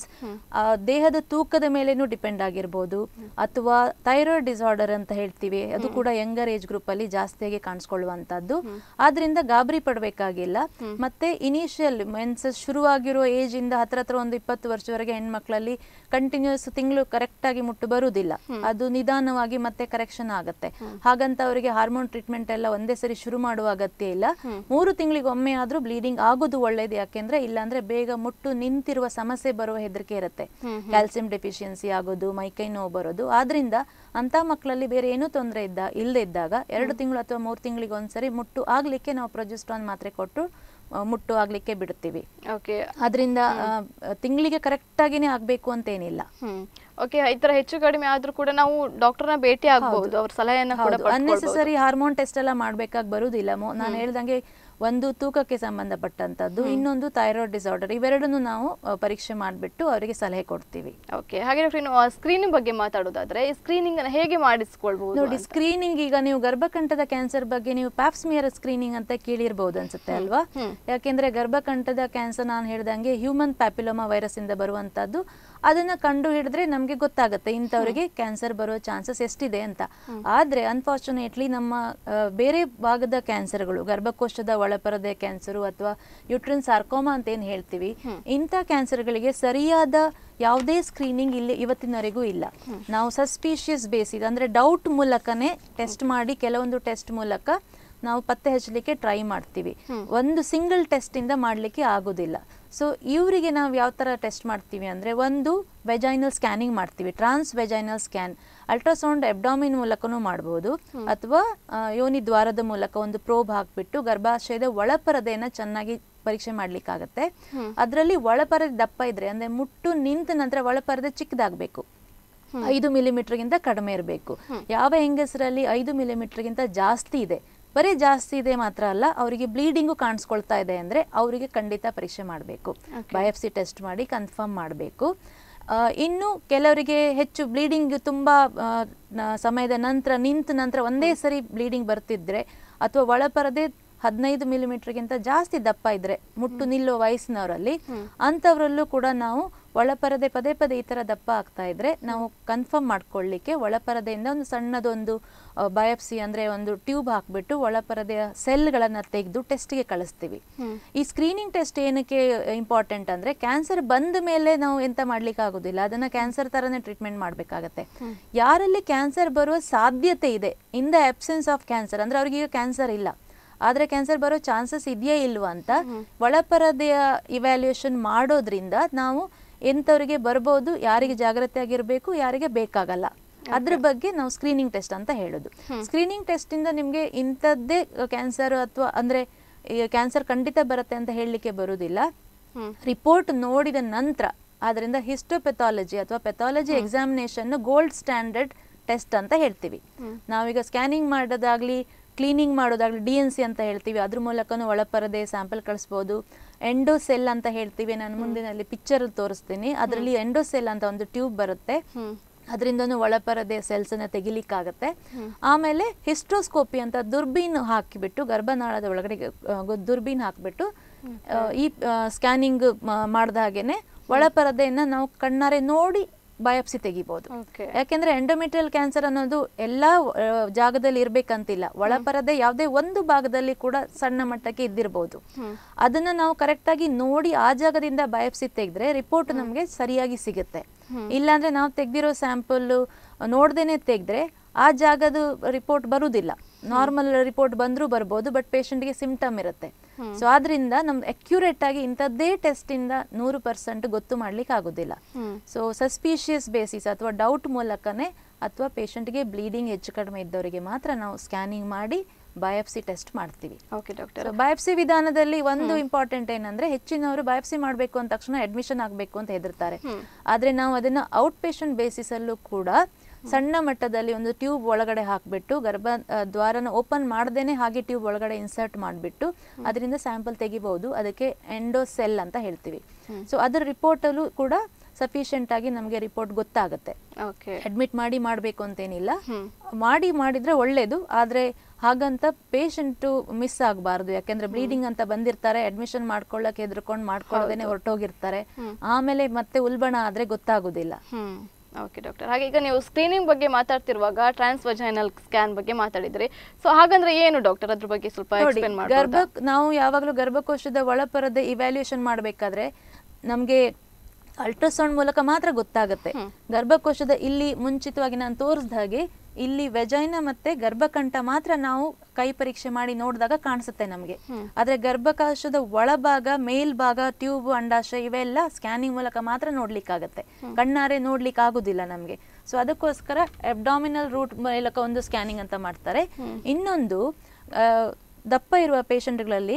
ದೇಹದ ತೂಕದ ಮೇಲೇನೂ ಡಿಪೆಂಡ್ ಆಗಿರ್ಬೋದು ಅಥವಾ ಥೈರಾಯ್ಡ್ ಡಿಸಾರ್ಡರ್ ಅಂತ ಹೇಳ್ತೀವಿ ಅದು ಕೂಡ ಯಂಗರ್ ಏಜ್ ಗ್ರೂಪ್ ಅಲ್ಲಿ ಜಾಸ್ತಿಯಾಗಿ ಕಾಣಿಸ್ಕೊಳ್ಳುವಂತದ್ದು ಆದ್ರಿಂದ ಗಾಬರಿ ಪಡಬೇಕಾಗಿಲ್ಲ ಮತ್ತೆ ಇನಿಷಿಯಲ್ ಮೆನ್ಸಸ್ ಶುರುವಾಗಿರೋ ಏಜ್ ಇಂದ ಹತ್ರ ಹತ್ರ ಒಂದು ಇಪ್ಪತ್ತು ವರ್ಷದವರೆಗೆ ಹೆಣ್ಮಕ್ಳಲ್ಲಿ ಕಂಟಿನ್ಯೂಸ್ ತಿಂಗಳು ಕರೆಕ್ಟ್ ಆಗಿ ಮುಟ್ಟು ಬರುವುದಿಲ್ಲ ಅದು ನಿಧಾನವಾಗಿ ಮತ್ತೆ ಕರೆಕ್ಷನ್ ಆಗುತ್ತೆ ಹಾಗಂತ ಅವರಿಗೆ ಹಾರ್ಮೋನ್ ಟ್ರೀಟ್ಮೆಂಟ್ ಎಲ್ಲ ಒಂದೇ ಸರಿ ಶುರು ಮಾಡುವ ಅಗತ್ಯ ಇಲ್ಲ ಮೂರು ತಿಂಗಳಿಗೆ ಒಮ್ಮೆ ಆದ್ರೂ ಬ್ಲೀಡಿಂಗ್ ಆಗೋದು ಒಳ್ಳೇದು ಯಾಕೆಂದ್ರೆ ಇಲ್ಲಾಂದ್ರೆ ಬೇಗ ಮುಟ್ಟು ನಿಂತಿರುವ ಸಮಸ್ಯೆ ಬರುವ ಹೆದರಿಕೆ ಇರುತ್ತೆ ಕ್ಯಾಲ್ಸಿಯಂ ಡೆಫಿಷಿಯನ್ಸಿ ಆಗೋದು ಮೈಕೈ ನೋವು ಬರೋದು ಆದ್ರಿಂದ ಅಂತ ಮಕ್ಕಳಲ್ಲಿ ಬೇರೆ ಏನೂ ತೊಂದರೆ ಇದ್ದ ಇಲ್ಲದೆ ಇದ್ದಾಗ ಎರಡು ತಿಂಗಳು ಅಥವಾ ಮೂರು ತಿಂಗಳಿಗೆ ಒಂದ್ಸರಿ ಮುಟ್ಟು ಆಗ್ಲಿಕ್ಕೆ ನಾವು ಪ್ರೊಜೆಸ್ಟ್ರಾನ್ ಮಾತ್ರೆ ಕೊಟ್ಟು ಆ, ಮುಟ್ಟು ಆಗ್ಲಿಕ್ಕೆ ಬಿಡ್ತೀವಿ ಓಕೆ ಅದರಿಂದ ತಿಂಗಳಿಗೆ ಕರೆಕ್ಟ್ ಆಗಿನೇ ಆಗ್ಬೇಕು ಅಂತ ಏನಿಲ್ಲ ಹ್ಮ್ ಓಕೆ ಈ ತರ ಹೆಚ್ಚು ಕಡಿಮೆ ಆದ್ರೂ ಕೂಡ ನಾವು ಡಾಕ್ಟರ್ನ ಭೇಟಿ ಆಗ್ಬಹುದು ಅವ್ರ ಸಲಹೆಯನ್ನ ಕೂಡ ಪಡ್ಕೊಳ್ಬಹುದು. ಅನ್ನೆಸೆಸರಿ ಹಾರ್ಮೋನ್ ಟೆಸ್ಟ್ ಎಲ್ಲ ಮಾಡ್ಬೇಕಾಗಿ ಬರುದಿಲ್ಲ ನಾನು ಹೇಳ್ದಂಗೆ ಒಂದು ತೂಕಕ್ಕೆ ಸಂಬಂಧಪಟ್ಟಂತದ್ದು ಇನ್ನೊಂದು ಥೈರಾಯ್ಡ್ ಡಿಸಾರ್ಡರ್ ಇವೆರಡನ್ನು ನಾವು ಆ, ಪರೀಕ್ಷೆ ಮಾಡಿಬಿಟ್ಟು ಅವರಿಗೆ ಸಲಹೆ ಕೊಡ್ತೀವಿ ಓಕೆ ಹಾಗೆ ಡಾಕ್ಟರ್ ಇನ್ನು ಸ್ಕ್ರೀನಿಂಗ್ ಬಗ್ಗೆ ಮಾತಾಡೋದಾದ್ರೆ ಈ ಸ್ಕ್ರೀನಿಂಗ್ ಅನ್ನು ಹೇಗೆ ಮಾಡಿಸ್ಕೊಳ್ಬಹುದು ನೋಡಿ ಸ್ಕ್ರೀನಿಂಗ್ ಈಗ ನೀವು ಗರ್ಭಕಂಠದ ಕ್ಯಾನ್ಸರ್ ಬಗ್ಗೆ ನೀವು ಪ್ಯಾಪ್ಸ್ಮಿಯರ್ ಸ್ಕ್ರೀನಿಂಗ್ ಅಂತ ಕೇಳಿರ್ಬೋದು ಅನ್ಸುತ್ತೆ ಅಲ್ವಾ ಯಾಕೆಂದ್ರೆ ಗರ್ಭಕಂಠದ ಕ್ಯಾನ್ಸರ್ ನಾನು ಹೇಳ್ದಂಗೆ ಹ್ಯೂಮನ್ ಪ್ಯಾಪಿಲೋಮಾ ವೈರಸ್ ಇಂದ ಬರುವಂತದ್ದು ಅದನ್ನ ಕಂಡು ಹಿಡಿದ್ರೆ ನಮ್ಗೆ ಗೊತ್ತಾಗುತ್ತೆ ಇಂಥವರಿಗೆ ಕ್ಯಾನ್ಸರ್ ಬರೋ ಚಾನ್ಸಸ್ ಎಷ್ಟಿದೆ ಅಂತ ಆದ್ರೆ ಅನ್ಫಾರ್ಚುನೇಟ್ಲಿ ನಮ್ಮ ಆ, ಬೇರೆ ಭಾಗದ ಕ್ಯಾನ್ಸರ್ಗಳು ಗರ್ಭಕೋಶದ ಒಳಪರದೆ ಕ್ಯಾನ್ಸರು ಅಥವಾ ಯುಟ್ರಿನ್ ಸಾರ್ಕೋಮಾ ಅಂತ ಏನ್ ಹೇಳ್ತೀವಿ ಇಂಥ ಕ್ಯಾನ್ಸರ್ಗಳಿಗೆ ಸರಿಯಾದ ಯಾವುದೇ ಸ್ಕ್ರೀನಿಂಗ್ ಇಲ್ಲಿ ಇವತ್ತಿನವರೆಗೂ ಇಲ್ಲ ನಾವು ಸಸ್ಪೀಷಿಯಸ್ ಬೇಸಿಸ್ ಅಂದ್ರೆ ಡೌಟ್ ಮೂಲಕನೇ ಟೆಸ್ಟ್ ಮಾಡಿ ಕೆಲವೊಂದು ಟೆಸ್ಟ್ ಮೂಲಕ ನಾವು ಪತ್ತೆ ಹಚ್ಚಲಿಕ್ಕೆ ಟ್ರೈ ಮಾಡ್ತೀವಿ ಒಂದು ಸಿಂಗಲ್ ಟೆಸ್ಟ್ ಇಂದ ಮಾಡ್ಲಿಕ್ಕೆ ಆಗೋದಿಲ್ಲ ಸೊ ಇವರಿಗೆ ನಾವು ಯಾವ ತರ ಟೆಸ್ಟ್ ಮಾಡ್ತೀವಿ ಅಂದ್ರೆ ಒಂದು ವೆಜೈನಲ್ ಸ್ಕ್ಯಾನಿಂಗ್ ಮಾಡ್ತೀವಿ trans vaginal scan ultrasound abdomen ಮೂಲಕನೂ ಮಾಡಬಹುದು ಅಥವಾ ಆ, ಯೋನಿ ದ್ವಾರದ ಮೂಲಕ ಒಂದು ಪ್ರೋಬ್ ಹಾಕ್ಬಿಟ್ಟು ಗರ್ಭಾಶಯದ ಒಳಪರದೆಯನ್ನ ಚೆನ್ನಾಗಿ ಪರೀಕ್ಷೆ ಮಾಡ್ಲಿಕ್ಕಾಗತ್ತೆ ಅದರಲ್ಲಿ ಒಳಪರದೆ ದಪ್ಪ ಇದ್ರೆ ಅಂದ್ರೆ ಮುಟ್ಟು ನಿಂತ ನಂತರ ಒಳಪರದೆ ಚಿಕ್ಕದಾಗಬೇಕು ಐದು ಮಿಲಿಮೀಟರ್ಗಿಂತ ಕಡಿಮೆ ಇರಬೇಕು ಯಾವ ಹೆಂಗಸರಲ್ಲಿ ಐದು ಮಿಲಿಮೀಟರ್ಗಿಂತ ಜಾಸ್ತಿ ಇದೆ ಬರೀ ಜಾಸ್ತಿ ಇದೆ ಮಾತ್ರ ಅಲ್ಲ ಅವರಿಗೆ ಬ್ಲೀಡಿಂಗು ಕಾಣಿಸ್ಕೊಳ್ತಾ ಇದೆ ಅಂದ್ರೆ ಅವರಿಗೆ ಖಂಡಿತ ಪರೀಕ್ಷೆ ಮಾಡಬೇಕು ಬಯೋಪ್ಸಿ ಟೆಸ್ಟ್ ಮಾಡಿ ಕನ್ಫರ್ಮ್ ಮಾಡಬೇಕು ಇನ್ನು ಕೆಲವರಿಗೆ ಹೆಚ್ಚು ಬ್ಲೀಡಿಂಗ್ ತುಂಬಾ ಆ, ನ- ಸಮಯದ ನಂತರ ನಿಂತ ನಂತರ ಒಂದೇ ಸರಿ ಬ್ಲೀಡಿಂಗ್ ಬರ್ತಿದ್ರೆ ಅಥವಾ ಒಳಪರದೆ ಹದಿನೈದು ಮಿಲಿಮೀಟರ್ಗಿಂತ ಜಾಸ್ತಿ ದಪ್ಪ ಇದ್ರೆ ಮುಟ್ಟು ನಿಲ್ಲೋ ವಯಸ್ಸಿನವರಲ್ಲಿ ಅಂಥವರಲ್ಲೂ ಕೂಡ ನಾವು ಒಳಪರದೆ ಪದೇ ಪದೇ ಈ ತರ ದಪ್ಪ ಆಗ್ತಾ ಇದ್ರೆ ನಾವು ಕನ್ಫರ್ಮ್ ಮಾಡ್ಕೊಳ್ಳಿಕ್ಕೆ ಒಳಪರದೆಯಿಂದ ಒಂದು ಸಣ್ಣದೊಂದು ಬಯೋಪ್ಸಿ ಅಂದ್ರೆ ಒಂದು ಟ್ಯೂಬ್ ಹಾಕ್ಬಿಟ್ಟು ಒಳಪರದೆಯ ಸೆಲ್ಗಳನ್ನ ತೆಗೆದು ಟೆಸ್ಟ್ಗೆ ಕಳಿಸ್ತೀವಿ ಈ ಸ್ಕ್ರೀನಿಂಗ್ ಟೆಸ್ಟ್ ಏನಕ್ಕೆ ಇಂಪಾರ್ಟೆಂಟ್ ಅಂದ್ರೆ ಕ್ಯಾನ್ಸರ್ ಬಂದ ಮೇಲೆ ನಾವು ಎಂತ ಮಾಡ್ಲಿಕ್ಕೆ ಆಗುದಿಲ್ಲ ಅದನ್ನ ಕ್ಯಾನ್ಸರ್ ತರನೇ ಟ್ರೀಟ್ಮೆಂಟ್ ಮಾಡ್ಬೇಕಾಗತ್ತೆ ಯಾರಲ್ಲಿ ಕ್ಯಾನ್ಸರ್ ಬರುವ ಸಾಧ್ಯತೆ ಇದೆ in the absence of cancer ಅಂದ್ರೆ ಅವ್ರಿಗೆ ಈಗ ಕ್ಯಾನ್ಸರ್ ಇಲ್ಲ ಆದ್ರೆ ಕ್ಯಾನ್ಸರ್ ಬರೋ ಚಾನ್ಸಸ್ ಇದೆಯೇ ಇಲ್ವಾ ಅಂತ ಒಳಪರದೆಯ ಇವ್ಯಾಲ್ಯೂಯೇಷನ್ ಮಾಡೋದ್ರಿಂದ ನಾವು ಎಂಥವರಿಗೆ ಬರ್ಬೋದು ಯಾರಿಗೆ ಜಾಗ್ರತೆ ಆಗಿರ್ಬೇಕು ಯಾರಿಗೆ ಬೇಕಾಗಲ್ಲ ಅದ್ರ ಬಗ್ಗೆ ನಾವು ಸ್ಕ್ರೀನಿಂಗ್ ಟೆಸ್ಟ್ ಅಂತ ಹೇಳೋದು ಸ್ಕ್ರೀನಿಂಗ್ ಟೆಸ್ಟ್ ಇಂದ ನಿಮ್ಗೆ ಇಂಥದ್ದೇ ಕ್ಯಾನ್ಸರ್ ಅಥವಾ ಅಂದ್ರೆ ಕ್ಯಾನ್ಸರ್ ಖಂಡಿತ ಬರುತ್ತೆ ಅಂತ ಹೇಳಲಿಕ್ಕೆ ಬರುವುದಿಲ್ಲ ರಿಪೋರ್ಟ್ ನೋಡಿದ ನಂತರ ಅದರಿಂದ ಹಿಸ್ಟೋಪೆಥಾಲಜಿ ಅಥವಾ pathology examination gold standard test ಅಂತ ಹೇಳ್ತೀವಿ ನಾವೀಗ ಸ್ಕ್ಯಾನಿಂಗ್ ಮಾಡೋದಾಗ್ಲಿ ಕ್ಲೀನಿಂಗ್ ಮಾಡೋದಾಗ್ಲಿ ಡಿ ಎನ್ ಸಿ ಅಂತ ಹೇಳ್ತೀವಿ ಅದ್ರ ಮೂಲಕನೂ ಒಳಪರದೆ ಸ್ಯಾಂಪಲ್ ಕಳಿಸ್ಬೋದು ಎಂಡೋಸೆಲ್ ಅಂತ ಹೇಳ್ತೀವಿ ನಾನು ಮುಂದಿನಲ್ಲಿ ಪಿಕ್ಚರ್ ತೋರಿಸ್ತೀನಿ ಅದರಲ್ಲಿ ಎಂಡೋಸೆಲ್ ಅಂತ ಒಂದು ಟ್ಯೂಬ್ ಬರುತ್ತೆ ಅದರಿಂದನೂ ಒಳಪರದೆ ಸೆಲ್ಸ್ ಅನ್ನ ತೆಗಿಲಿಕ್ಕಾಗತ್ತೆ ಆಮೇಲೆ ಹಿಸ್ಟ್ರೋಸ್ಕೋಪಿ ಅಂತ ದುರ್ಬೀನ್ ಹಾಕಿಬಿಟ್ಟು ಗರ್ಭನಾಳದ ಒಳಗಡೆ ಆ, ಗೊ- ದುರ್ಬೀನ್ ಹಾಕ್ಬಿಟ್ಟು ಆ, ಈ ಸ್ಕ್ಯಾನಿಂಗ್ ಮಾಡ್ದ ಹಾಗೇನೆ ಒಳಪರದೆಯನ್ನ ನಾವು ಕಣ್ಣಾರೆ ನೋಡಿ ಬಯಾಪ್ಸಿ ತೆಗಿಬಹುದು ಓಕೆ ಯಾಕೆಂದ್ರೆ ಎಂಡೋಮೆಟ್ರಿಯಲ್ ಕ್ಯಾನ್ಸರ್ ಅನ್ನೋದು ಎಲ್ಲಾ ಆ, ಜಾಗದಲ್ಲಿ ಇರ್ಬೇಕಂತಿಲ್ಲ ಒಳಪರದೆ ಯಾವುದೇ ಒಂದು ಭಾಗದಲ್ಲಿ ಕೂಡ ಸಣ್ಣ ಮಟ್ಟಕ್ಕೆ ಇದ್ದಿರಬಹುದು ಅದನ್ನ ನಾವು ಕರೆಕ್ಟ್ ಆಗಿ ನೋಡಿ ಆ ಜಾಗದಿಂದ ಬಯಾಪ್ಸಿ ತೆಗೆದ್ರೆ ರಿಪೋರ್ಟ್ ನಮಗೆ ಸರಿಯಾಗಿ ಸಿಗುತ್ತೆ ಇಲ್ಲಾಂದ್ರೆ ನಾವು ತೆಗ್ದಿರೋ ಸ್ಯಾಂಪಲ್ ನೋಡ್ದೇನೆ ತೆಗೆದ್ರೆ ಆ ಜಾಗದ ರಿಪೋರ್ಟ್ ಬರುವುದಿಲ್ಲ ನಾರ್ಮಲ್ ರಿಪೋರ್ಟ್ ಬಂದ್ರೂ ಬರ್ಬೋದು ಬಟ್ ಪೇಷಂಟ್ಗೆ ಸಿಂಪ್ಟಮ್ ಇರುತ್ತೆ ಸೊ ಆದ್ರಿಂದ ನಮ್ದು ಅಕ್ಯುರೇಟ್ ಆಗಿ ಇಂಥದ್ದೇ ಟೆಸ್ಟ್ ಇಂದ ನೂರು ಪರ್ಸೆಂಟ್ ಗೊತ್ತು ಮಾಡ್ಲಿಕ್ಕೆ ಆಗೋದಿಲ್ಲ ಸೊ ಸಸ್ಪೀಷಿಯಸ್ ಬೇಸಿಸ್ ಅಥವಾ ಡೌಟ್ ಮೂಲಕನೇ ಅಥವಾ ಪೇಷಂಟ್ಗೆ ಬ್ಲೀಡಿಂಗ್ ಹೆಚ್ಚು ಕಡಿಮೆ ಇದ್ದವರಿಗೆ ಮಾತ್ರ ನಾವು ಸ್ಕ್ಯಾನಿಂಗ್ ಮಾಡಿ ಬಯಾಪ್ಸಿ ಟೆಸ್ಟ್ ಮಾಡ್ತೀವಿ ಓಕೆ ಡಾಕ್ಟರ್ ಸೊ ಬಯಾಪ್ಸಿ ವಿಧಾನದಲ್ಲಿ ಒಂದು ಇಂಪಾರ್ಟೆಂಟ್ ಏನಂದ್ರೆ ಹೆಚ್ಚಿನವರು ಬಯಾಪ್ಸಿ ಮಾಡಬೇಕು ಅಂದ ತಕ್ಷಣ ಅಡ್ಮಿಷನ್ ಆಗಬೇಕು ಅಂತ ಹೆದರ್ತಾರೆ ಆದ್ರೆ ನಾವು ಅದನ್ನ ಔಟ್ ಪೇಷಂಟ್ ಬೇಸಿಸ್ ಅಲ್ಲೂ ಕೂಡ ಸಣ್ಣ ಮಟ್ಟದಲ್ಲಿ ಒಂದು ಟ್ಯೂಬ್ ಒಳಗಡೆ ಹಾಕ್ಬಿಟ್ಟು ಗರ್ಭ ಆ, ದ್ವಾರನ ಓಪನ್ ಮಾಡ್ದೇನೆ ಹಾಗೆ ಟ್ಯೂಬ್ ಒಳಗಡೆ ಇನ್ಸರ್ಟ್ ಮಾಡಿಬಿಟ್ಟು ಅದರಿಂದ ಸ್ಯಾಂಪಲ್ ತೆಗಿಬಹುದು ಅದಕ್ಕೆ ಎಂಡೋಸೆಲ್ ಅಂತ ಹೇಳ್ತೀವಿ ಸೊ ಅದರ ರಿಪೋರ್ಟ್ ಅಲ್ಲೂ ಕೂಡ ಸಫಿಷಿಯಂಟ್ ಆಗಿ ನಮಗೆ ರಿಪೋರ್ಟ್ ಗೊತ್ತಾಗುತ್ತೆ ಓಕೆ ಅಡ್ಮಿಟ್ ಮಾಡಿ ಮಾಡಬೇಕು ಅಂತೇನಿಲ್ಲ ಮಾಡಿ ಮಾಡಿದ್ರೆ ಒಳ್ಳೇದು ಆದ್ರೆ ಹಾಗಂತ ಪೇಷಂಟು ಮಿಸ್ ಆಗಬಾರ್ದು ಯಾಕೆಂದ್ರೆ ಬ್ಲೀಡಿಂಗ್ ಅಂತ ಬಂದಿರ್ತಾರೆ ಅಡ್ಮಿಷನ್ ಮಾಡ್ಕೊಳ್ಳಕ್ಕೆ ಹೆದರ್ಕೊಂಡು ಮಾಡ್ಕೊಳ್ಳೋದೇನೆ ಹೊರಟೋಗಿರ್ತಾರೆ ಆಮೇಲೆ ಮತ್ತೆ ಉಲ್ಬಣ ಆದ್ರೆ ಗೊತ್ತಾಗುದಿಲ್ಲ ಹ್ಮ್ ಓಕೆ ಡಾಕ್ಟರ್ ಹಾಗೆ ಈಗ ನೀವು ಸ್ಕ್ರೀನಿಂಗ್ ಬಗ್ಗೆ ಮಾತಾಡ್ತಿರುವಾಗ ಟ್ರಾನ್ಸ್ವಜೈನಲ್ ಸ್ಕ್ಯಾನ್ ಬಗ್ಗೆ ಮಾತಾಡಿದ್ರಿ ಸೊ ಹಾಗಂದ್ರೆ ಏನು ಡಾಕ್ಟರ್ ಅದ್ರ ಬಗ್ಗೆ ಸ್ವಲ್ಪ ನೋಡಿ ಎಕ್ಸ್ಪ್ಲೇನ್ ಗರ್ಭ ಮಾಡ್ಬೋದಾ ನಾವು ಯಾವಾಗಲೂ ಗರ್ಭಕೋಶದ ಒಳಪರದ ಇವ್ಯಾಲ್ಯೂಯೇಷನ್ ಮಾಡಬೇಕಾದ್ರೆ ನಮಗೆ ಅಲ್ಟ್ರಾಸೌಂಡ್ ಮೂಲಕ ಮಾತ್ರ ಗೊತ್ತಾಗುತ್ತೆ ಗರ್ಭಕೋಶದ ಇಲ್ಲಿ ಮುಂಚಿತವಾಗಿ ನಾನು ತೋರಿಸಿದ ಹಾಗೆ ಇಲ್ಲಿ ವೆಜೈನ ಮತ್ತೆ ಗರ್ಭಕಂಠ ಮಾತ್ರ ನಾವು ಕೈ ಪರೀಕ್ಷೆ ಮಾಡಿ ನೋಡಿದಾಗ ಕಾಣಿಸುತ್ತೆ ನಮಗೆ ಆದ್ರೆ ಗರ್ಭಕೋಶದ ಒಳಭಾಗ ಮೇಲ್ಭಾಗ ಟ್ಯೂಬ್ ಅಂಡಾಶಯ ಇವೆಲ್ಲ ಸ್ಕ್ಯಾನಿಂಗ್ ಮೂಲಕ ಮಾತ್ರ ನೋಡ್ಲಿಕ್ಕಾಗತ್ತೆ ಕಣ್ಣಾರೆ ನೋಡ್ಲಿಕ್ಕೆ ಆಗುದಿಲ್ಲ ನಮಗೆ ಸೊ ಅದಕ್ಕೋಸ್ಕರ ಅಬ್ಡಾಮಿನಲ್ ರೂಟ್ ಮೂಲಕ ಒಂದು ಸ್ಕ್ಯಾನಿಂಗ್ ಅಂತ ಮಾಡ್ತಾರೆ ಇನ್ನೊಂದು ಆ, ದಪ್ಪ ಇರುವ ಪೇಷಂಟ್ಗಳಲ್ಲಿ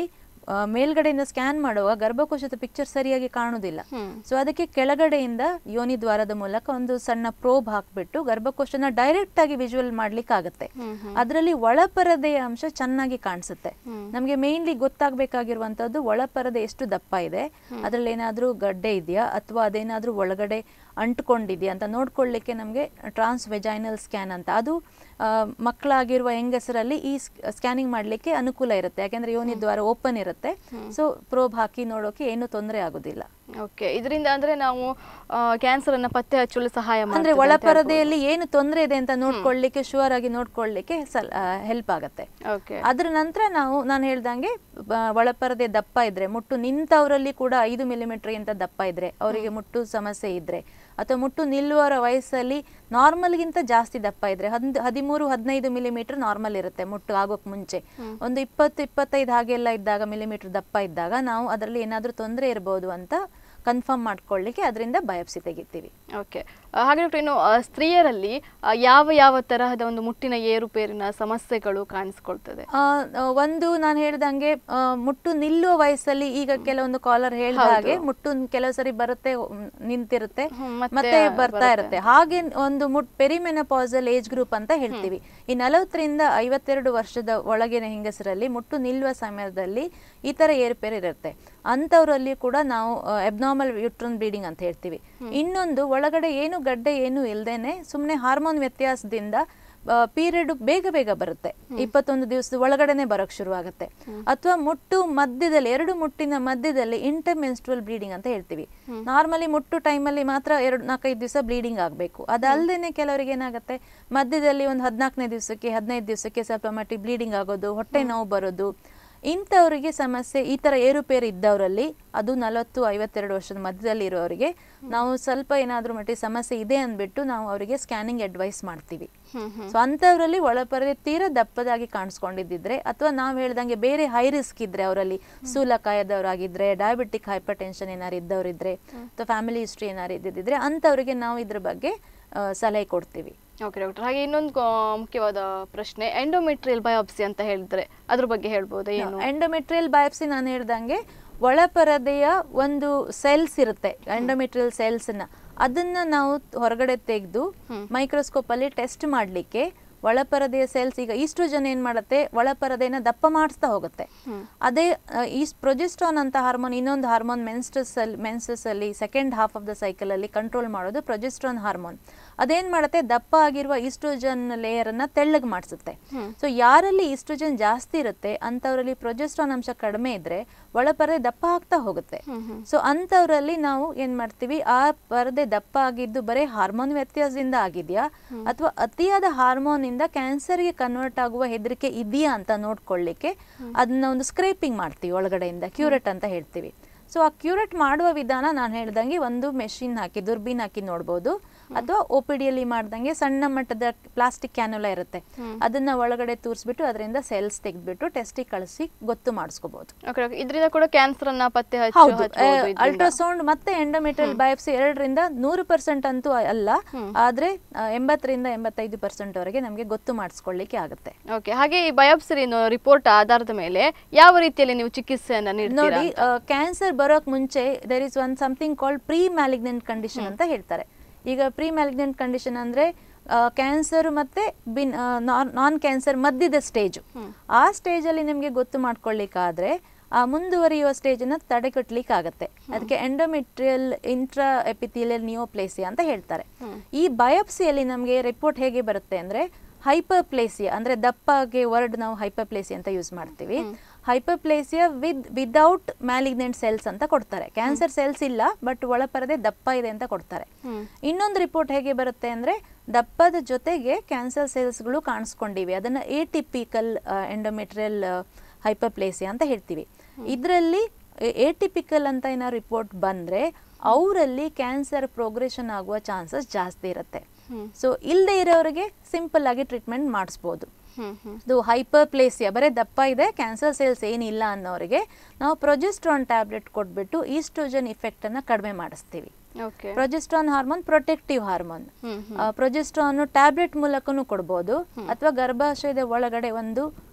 ಆ, ಮೇಲ್ಗಡೆಯಿಂದ ಸ್ಕ್ಯಾನ್ ಮಾಡುವಾಗ ಗರ್ಭಕೋಶದ ಪಿಕ್ಚರ್ ಸರಿಯಾಗಿ ಕಾಣುವುದಿಲ್ಲ ಹ್ಮ್. ಸೊ ಅದಕ್ಕೆ ಕೆಳಗಡೆಯಿಂದ ಯೋನಿ ದ್ವಾರದ ಮೂಲಕ ಒಂದು ಸಣ್ಣ ಪ್ರೋಬ್ ಹಾಕ್ಬಿಟ್ಟು ಗರ್ಭಕೋಶನ ಡೈರೆಕ್ಟ್ ಆಗಿ ವಿಜುವಲ್ ಮಾಡ್ಲಿಕ್ಕೆ ಆಗುತ್ತೆ ಅದರಲ್ಲಿ ಒಳಪರದೆಯ ಅಂಶ ಚೆನ್ನಾಗಿ ಕಾಣಿಸುತ್ತೆ ನಮಗೆ ಮೇನ್ಲಿ ಗೊತ್ತಾಗಬೇಕಾಗಿರುವಂತದ್ದು ಒಳಪರದೆ ಎಷ್ಟು ದಪ್ಪ ಇದೆ ಅದರಲ್ಲಿ ಏನಾದ್ರೂ ಗಡ್ಡೆ ಇದೆಯಾ ಅಥವಾ ಅದೇನಾದ್ರೂ ಒಳಗಡೆ ಅಂಟ್ಕೊಂಡಿದ್ಯಾ ಅಂತ ನೋಡ್ಕೊಳ್ಳಿಕ್ಕೆ ನಮಗೆ ಟ್ರಾನ್ಸ್ ವೆಜೈನಲ್ ಸ್ಕ್ಯಾನ್ ಅಂತ ಅದು ಆ, ಮಕ್ಕಳಾಗಿರುವ ಹೆಂಗಸರಲ್ಲಿ ಈ ಸ್ಕ್ಯಾನಿಂಗ್ ಮಾಡಲಿಕ್ಕೆ ಅನುಕೂಲ ಇರುತ್ತೆ ಯಾಕೆಂದ್ರೆ ಯೋನಿ ದ್ವಾರ ಓಪನ್ ಇರುತ್ತೆ ಸೊ ಪ್ರೋಬ್ ಹಾಕಿ ನೋಡೋಕೆ ಏನು ತೊಂದರೆ ಆಗೋದಿಲ್ಲ ಓಕೆ ಇದರಿಂದ ಅಂದ್ರೆ ನಾವು ಕ್ಯಾನ್ಸರ್ ಅನ್ನ ಪತ್ತೆ ಹಚ್ಚಲು ಸಹಾಯ ಅಂದ್ರೆ ಮಾಡ್ತದೆ ಅಂತ ಒಳಪರದೆಯಲ್ಲಿ ಏನು ತೊಂದರೆ ಇದೆ ಅಂತ ನೋಡ್ಕೊಳ್ಳಿಕ್ಕೆ ಶೂರ್ ಆಗಿ ನೋಡ್ಕೊಳ್ಳಿಕ್ಕೆ ಹೆಲ್ಪ್ ಆಗತ್ತೆ ಹೇಳ್ಬೋದು. ಓಕೆ ಅದ್ರ ನಂತರ ನಾವು ನಾನು ಹೇಳ್ದಂಗೆ ಬ- ಒಳಪರದೆ ದಪ್ಪ ಇದ್ರೆ ಮುಟ್ಟು ನಿಂತವರಲ್ಲಿ ಕೂಡ ಐದು ಮಿಲಿಮೀಟರ್ಗಿಂತ ದಪ್ಪ ಇದ್ರೆ ಅವರಿಗೆ ಮುಟ್ಟು ಸಮಸ್ಯೆ ಇದ್ರೆ ಅಥವಾ ಮುಟ್ಟು ನಿಲ್ಲುವರ ವಯಸ್ಸಲ್ಲಿ ನಾರ್ಮಲ್ಗಿಂತ ಜಾಸ್ತಿ ದಪ್ಪ ಇದ್ರೆ ಹದ್ ಹದಿಮೂರು ಹದಿನೈದು ಮಿಲಿಮೀಟರ್ ನಾರ್ಮಲ್ ಇರುತ್ತೆ ಮುಟ್ಟು ಆಗೋಕ್ ಮುಂಚೆ ಒಂದು ಇಪ್ಪತ್ತು ಇಪ್ಪತ್ತೈದು ಹಾಗೆಲ್ಲ ಇದ್ದಾಗ ಮಿಲಿಮೀಟರ್ ದಪ್ಪ ಇದ್ದಾಗ ನಾವು ಅದರಲ್ಲಿ ಏನಾದ್ರೂ ತೊಂದರೆ ಇರಬಹುದು ಅಂತ ಕನ್ಫರ್ಮ್ ಮಾಡ್ಕೊಳ್ಳಿಕ್ಕೆ ಅದರಿಂದ ಬಯೋಪ್ಸಿ ತೆಗಿತೀವಿ ಓಕೆ ಹಾಗೆ ಡಾಕ್ಟರ್ ಇನ್ನು ಆ, ಸ್ತ್ರೀಯರಲ್ಲಿ ಆ, ಯಾವ ಯಾವ ತರಹದ ಒಂದು ಮುಟ್ಟಿನ ಏರುಪೇರಿನ ಸಮಸ್ಯೆಗಳು ಕಾಣಿಸ್ಕೊಳ್ತದೆ ಆ, ಆ, ಒಂದು ನಾನು ಹೇಳ್ದಂಗೆ ಆ, ಮುಟ್ಟು ನಿಲ್ಲುವ ವಯಸ್ಸಲ್ಲಿ ಈಗ ಕೆಲವೊಂದು ಕಾಲರ್ ಹೇಳಿದ ಹಾಗೆ ಮುಟ್ಟು ಕೆಲವು ಸರಿ ಬರುತ್ತೆ ಮ್, ನಿಂತಿರುತ್ತೆ ಹ್ಮ್, ಮತ್ತೆ ಮತ್ತೆ ಬರ್ತಾ ಇರುತ್ತೆ ಹಾಗೆ ಒಂದು ಮುಟ್ ಪೆರಿಮೆನಪಾಸಲ್ ಏಜ್ ಗ್ರೂಪ್ ಅಂತ ಹೇಳ್ತೀವಿ ಈ ನಲವತ್ತರಿಂದ ಐವತ್ತೆರಡು ವರ್ಷದ ಒಳಗಿನ ಹೆಂಗಸರಲ್ಲಿ ಮುಟ್ಟು ನಿಲ್ಲುವ ಸಮಯದಲ್ಲಿ ಈ ತರ ಏರುಪೇರು ಇರುತ್ತೆ ಅಂಥವರಲ್ಲಿ ಕೂಡ ನಾವು ಅಬ್ನಾರ್ಮಲ್ ಯುಟ್ರನ್ ಬ್ಲೀಡಿಂಗ್ ಅಂತ ಹೇಳ್ತೀವಿ ಇನ್ನೊಂದು ಒಳಗಡೆ ಏನು ಗಡ್ಡೆ ಏನು ಇಲ್ದೇನೆ ಸುಮ್ಮನೆ ಹಾರ್ಮೋನ್ ವ್ಯತ್ಯಾಸದಿಂದ ಪೀರಿಯಡ್ ಬೇಗ ಬೇಗ ಬರುತ್ತೆ ಇಪ್ಪತ್ತೊಂದು ದಿವಸದ ಒಳಗಡೆನೆ ಬರೋಕ್ ಶುರು ಆಗುತ್ತೆ ಅಥವಾ ಮುಟ್ಟು ಮಧ್ಯದಲ್ಲಿ ಎರಡು ಮುಟ್ಟಿನ ಮಧ್ಯದಲ್ಲಿ ಇಂಟರ್ಮೆನ್ಸ್ಟ್ರಲ್ ಬ್ಲೀಡಿಂಗ್ ಅಂತ ಹೇಳ್ತೀವಿ ನಾರ್ಮಲಿ ಮುಟ್ಟು ಟೈಮಲ್ಲಿ ಮಾತ್ರ ಎರಡು ನಾಲ್ಕೈದು ದಿವಸ ಬ್ಲೀಡಿಂಗ್ ಆಗಬೇಕು ಅದಲ್ಲದೆ ಕೆಲವರಿಗೆ ಏನಾಗುತ್ತೆ ಮಧ್ಯದಲ್ಲಿ ಒಂದು ಹದಿನಾಲ್ಕನೇ ದಿವಸಕ್ಕೆ ಹದಿನೈದು ದಿವಸಕ್ಕೆ ಸ್ವಲ್ಪ ಮಟ್ಟಿಗೆ ಬ್ಲೀಡಿಂಗ್ ಆಗೋದು ಹೊಟ್ಟೆ ನೋವು ಬರೋದು ಇಂಥವರಿಗೆ ಸಮಸ್ಯೆ ಈ ಥರ ಏರುಪೇರು ಇದ್ದವರಲ್ಲಿ ಅದು ನಲವತ್ತು ಐವತ್ತೆರಡು ವರ್ಷದ ಮಧ್ಯದಲ್ಲಿ ಇರೋರಿಗೆ ನಾವು ಸ್ವಲ್ಪ ಏನಾದರೂ ಮಟ್ಟಿಗೆ ಸಮಸ್ಯೆ ಇದೆ ಅಂದ್ಬಿಟ್ಟು ನಾವು ಅವರಿಗೆ ಸ್ಕ್ಯಾನಿಂಗ್ ಅಡ್ವೈಸ್ ಮಾಡ್ತೀವಿ ಸೊ ಅಂಥವರಲ್ಲಿ ಒಳಪರದೆ ತೀರಾ ದಪ್ಪದಾಗಿ ಕಾಣಿಸ್ಕೊಂಡಿದ್ದಿದ್ರೆ ಅಥವಾ ನಾವು ಹೇಳ್ದಂಗೆ ಬೇರೆ ಹೈ ರಿಸ್ಕ್ ಇದ್ರೆ ಅವರಲ್ಲಿ ಸ್ಥೂಲಕಾಯದವರಾಗಿದ್ರೆ ಡಯಾಬಿಟಿಕ್ ಹೈಪರ್ ಟೆನ್ಷನ್ ಏನಾರು ಇದ್ದವರಿದ್ರೆ ಅಥವಾ ಫ್ಯಾಮಿಲಿ ಹಿಸ್ಟ್ರಿ ಏನಾರು ಇದ್ದಿದ್ರೆ ಅಂಥವ್ರಿಗೆ ನಾವು ಇದ್ರ ಬಗ್ಗೆ ಆ, ಸಲಹೆ ಕೊಡ್ತೀವಿ ಓಕೆ ಡಾಕ್ಟರ್ ಹಾಗೆ ಇನ್ನೊಂದು ಕಾ- ಮುಖ್ಯವಾದ ಪ್ರಶ್ನೆ ಎಂಡೋಮೆಟ್ರಿಯಲ್ ಬಯೋಪ್ಸಿ ಅಂತ ಹೇಳಿದ್ರೆ ಅದ್ರ ಬಗ್ಗೆ ಹೇಳ್ಬೋದಾ ಏನು ಎಂಡೋಮೆಟ್ರಿಯಲ್ ಬಯೋಪ್ಸಿ ನಾನು ಹೇಳ್ದಂಗೆ ಒಳಪರದೆಯ ಒಂದು ಸೆಲ್ಸ್ ಇರುತ್ತೆ ಎಂಡೋಮೆಟ್ರಿಯಲ್ ಸೆಲ್ಸ್ ನ ಅದನ್ನ ನಾವು ಹೊರಗಡೆ ತೆಗೆದು ಮೈಕ್ರೋಸ್ಕೋಪ್ ಅಲ್ಲಿ ಟೆಸ್ಟ್ ಮಾಡ್ಲಿಕ್ಕೆ ಒಳಪರದೆಯ ಸೆಲ್ಸ್ ಈಗ ಈಸ್ಟ್ರೋಜನ್ ಏನ್ ಮಾಡುತ್ತೆ ಒಳಪರದೆನ ದಪ್ಪ ಮಾಡಿಸ್ತಾ ಹೋಗುತ್ತೆ ಅದೇ ಆ, ಈ ಪ್ರೊಜೆಸ್ಟ್ರಾನ್ ಅಂತ ಹಾರ್ಮೋನ್ ಇನ್ನೊಂದು ಹಾರ್ಮೋನ್ ಮೆನ್ಸ್ಟ್ರಸ್ ಅಲ್ಲಿ ಮೆನ್ಸಸ್ ಅಲ್ಲಿ second half of the cycle ಅಲ್ಲಿ ಕಂಟ್ರೋಲ್ ಮಾಡೋದು ಪ್ರೊಜೆಸ್ಟ್ರಾನ್ ಹಾರ್ಮೋನ್ ಅದೇನ್ ಮಾಡುತ್ತೆ ದಪ್ಪ ಆಗಿರುವ ಈಸ್ಟ್ರೋಜನ್ ಲೇಯರ್ ಅನ್ನ ತೆಳ್ಳಗೆ ಮಾಡಿಸುತ್ತೆ ಸೊ ಯಾರಲ್ಲಿ ಈಸ್ಟ್ರೋಜನ್ ಜಾಸ್ತಿ ಇರುತ್ತೆ ಅಂತವರಲ್ಲಿ ಪ್ರೊಜೆಸ್ಟ್ರಾನ್ ಅಂಶ ಕಡಿಮೆ ಇದ್ರೆ ಒಳಪರದೆ ದಪ್ಪ ಆಗ್ತಾ ಹೋಗುತ್ತೆ ಸೊ ಅಂಥವ್ರಲ್ಲಿ ನಾವು ಏನ್ ಮಾಡ್ತೀವಿ ಆ ಪರದೆ ದಪ್ಪ ಆಗಿದ್ದು ಬರೀ ಹಾರ್ಮೋನ್ ವ್ಯತ್ಯಾಸದಿಂದ ಆಗಿದೆಯಾ ಅಥವಾ ಅತಿಯಾದ ಹಾರ್ಮೋನ್ ಇಂದ ಕ್ಯಾನ್ಸರ್ಗೆ ಕನ್ವರ್ಟ್ ಆಗುವ ಹೆದರಿಕೆ ಇದೆಯಾ ಅಂತ ನೋಡ್ಕೊಳ್ಳಿಕ್ಕೆ ಅದನ್ನ ಒಂದು ಸ್ಕ್ರೇಪಿಂಗ್ ಮಾಡ್ತೀವಿ ಒಳಗಡೆಯಿಂದ ಕ್ಯೂರೆಟ್ ಅಂತ ಹೇಳ್ತೀವಿ ಸೊ ಆ ಕ್ಯೂರೇಟ್ ಮಾಡುವ ವಿಧಾನ ನಾನು ಹೇಳ್ದಂಗೆ ಒಂದು ಮೆಷಿನ್ ಹಾಕಿ ದುರ್ಬೀನ್ ಹಾಕಿ ನೋಡ್ಬೋದು ಅಥವಾ ಒ ಪಿ ಡಿಯಲ್ಲಿ ಮಾಡ್ದಂಗೆ ಸಣ್ಣ ಮಟ್ಟದ ಪ್ಲಾಸ್ಟಿಕ್ ಕ್ಯಾನುಲ ಇರುತ್ತೆ ಅದನ್ನ ಒಳಗಡೆ ತೂರಿಸ್ಬಿಟ್ಟು ಅದರಿಂದ ಸೆಲ್ಸ್ ತೆಗೆದ್ಬಿಟ್ಟು ಟೆಸ್ಟಿಗೆ ಕಳಿಸಿ ಗೊತ್ತು ಮಾಡಿಸ್ಕೋಬಹುದು ಓಕೆ ಇದರಿಂದ ಕೂಡ ಕ್ಯಾನ್ಸರ್ ಅನ್ನ ಪತ್ತೆ ಹಚ್ಚ ಹೌದು ಹಚ್ಬೋದು ಇದ್ರಿಂದ. ಅಲ್ಟ್ರಾಸೌಂಡ್ ಮತ್ತೆ ಎಂಡೋಮೆಟ್ರಿಯಲ್ ಬಯೋಪ್ಸಿ ಎರಡರಿಂದ ನೂರು ಪರ್ಸೆಂಟ್ ಅಂತೂ ಅಲ್ಲ ಆದ್ರೆ ಆ, ಎಂಬತ್ತರಿಂದ ಎಂಬತ್ತೈದು ಪರ್ಸೆಂಟ್ ವರೆಗೆ ನಮಗೆ ಗೊತ್ತು ಮಾಡಿಸ್ಕೊಳ್ಳಿಕ್ಕೆ ಆಗುತ್ತೆ ಓಕೆ ಹಾಗೆ ಈ ಬಯೋಪ್ಸಿ ರಿಪೋರ್ಟ್ ಆಧಾರದ ಮೇಲೆ ಯಾವ ರೀತಿಯಲ್ಲಿ ನೀವು ಚಿಕಿತ್ಸೆಯನ್ನ ನೀಡ್ತೀರಾ ನೋಡಿ ಕ್ಯಾನ್ಸರ್ ಬರೋಕ್ ಮುಂಚೆ there is one something called premalignant condition ಅಂತ ಹೇಳ್ತಾರೆ ಈಗ ಪ್ರೀ ಮ್ಯಾಲಿಗ್ನೆಂಟ್ ಕಂಡೀಷನ್ ಅಂದ್ರೆ ಕ್ಯಾನ್ಸರ್ ಮತ್ತೆ ಬಿನ್ ನಾನ್ ಕ್ಯಾನ್ಸರ್ ಮಧ್ಯದ ಸ್ಟೇಜ್ ಆ ಸ್ಟೇಜ್ ಅಲ್ಲಿ ನಿಮಗೆ ಗೊತ್ತು ಮಾಡ್ಕೊಳ್ಳಿಕ್ಕಾದ್ರೆ ಆ ಮುಂದುವರಿಯುವ ಸ್ಟೇಜ್ ಅನ್ನ ತಡೆಗಟ್ಟಲಿಕ್ಕೆ ಆಗತ್ತೆ ಅದಕ್ಕೆ ಎಂಡೋಮೆಟ್ರಿಯಲ್ ಇಂಟ್ರಾ ಎಪಿಥಿಲಿಯಲ್ ನಿಯೋಪ್ಲೇಸಿಯಾ ಅಂತ ಹೇಳ್ತಾರೆ ಈ ಬಯೋಪ್ಸಿಯಲ್ಲಿ ನಮಗೆ ರಿಪೋರ್ಟ್ ಹೇಗೆ ಬರುತ್ತೆ ಅಂದ್ರೆ ಹೈಪರ್ಪ್ಲೇಸಿಯಾ ಅಂದ್ರೆ ದಪ್ಪಗೆ ವರ್ಡ್ ನಾವು ಹೈಪರ್ಪ್ಲೇಸಿಯಾ ಅಂತ ಯೂಸ್ ಮಾಡ್ತೀವಿ hyperplasia with without malignant cells ಅಂತ ಕೊಡ್ತಾರೆ ಕ್ಯಾನ್ಸರ್ ಸೆಲ್ಸ್ ಇಲ್ಲ ಬಟ್ ಒಳಪರದೆ ದಪ್ಪ ಇದೆ ಅಂತ ಕೊಡ್ತಾರೆ ಇನ್ನೊಂದು ರಿಪೋರ್ಟ್ ಹೇಗೆ ಬರುತ್ತೆ ಅಂದ್ರೆ ದಪ್ಪದ ಜೊತೆಗೆ ಕ್ಯಾನ್ಸರ್ ಸೆಲ್ಸ್ಗಳು ಕಾಣಿಸ್ಕೊಂಡಿವೆ ಅದನ್ನ ಎಟಿಪಿಕಲ್ ಎಂಡೋಮೆಟ್ರಿಯಲ್ ಹೈಪರ್ಪ್ಲೇಸಿಯಾ ಅಂತ ಹೇಳ್ತೀವಿ ಇದರಲ್ಲಿ ಎಟಿಪಿಕಲ್ ಅಂತ ಏನಾದ್ರು ರಿಪೋರ್ಟ್ ಬಂದ್ರೆ ಅವರಲ್ಲಿ ಕ್ಯಾನ್ಸರ್ ಪ್ರೋಗ್ರೆಷನ್ ಆಗುವ ಚಾನ್ಸಸ್ ಜಾಸ್ತಿ ಇರುತ್ತೆ ಸೊ ಇಲ್ಲದೆ ಇರೋರಿಗೆ ಸಿಂಪಲ್ ಆಗಿ ಟ್ರೀಟ್ಮೆಂಟ್ ಮಾಡಿಸ್ಬೋದು ಹ್ಮ್ ಹ್ಮ್ ಇದು ಹೈಪರ್ಪ್ಲೇಸಿಯಾ ಬರೀ ದಪ್ಪ ಇದೆ ಕ್ಯಾನ್ಸರ್ ಸೆಲ್ಸ್ ಏನಿಲ್ಲ ಅನ್ನೋರಿಗೆ ನಾವು ಪ್ರೊಜೆಸ್ಟ್ರಾನ್ ಟ್ಯಾಬ್ಲೆಟ್ ಕೊಟ್ಬಿಟ್ಟು ಈಸ್ಟ್ರೋಜನ್ ಇಫೆಕ್ಟ್ ಅನ್ನ ಕಡಿಮೆ ಮಾಡಿಸ್ತೀವಿ okay progesterone hormone protective hormone hmm progesterone tablet ಮೂಲಕನೂ ಕೊಡ್ಬೋದು ಅಥವಾ ಗರ್ಭಾಶಯದ ಒಳಗಡೆ ಒಂದು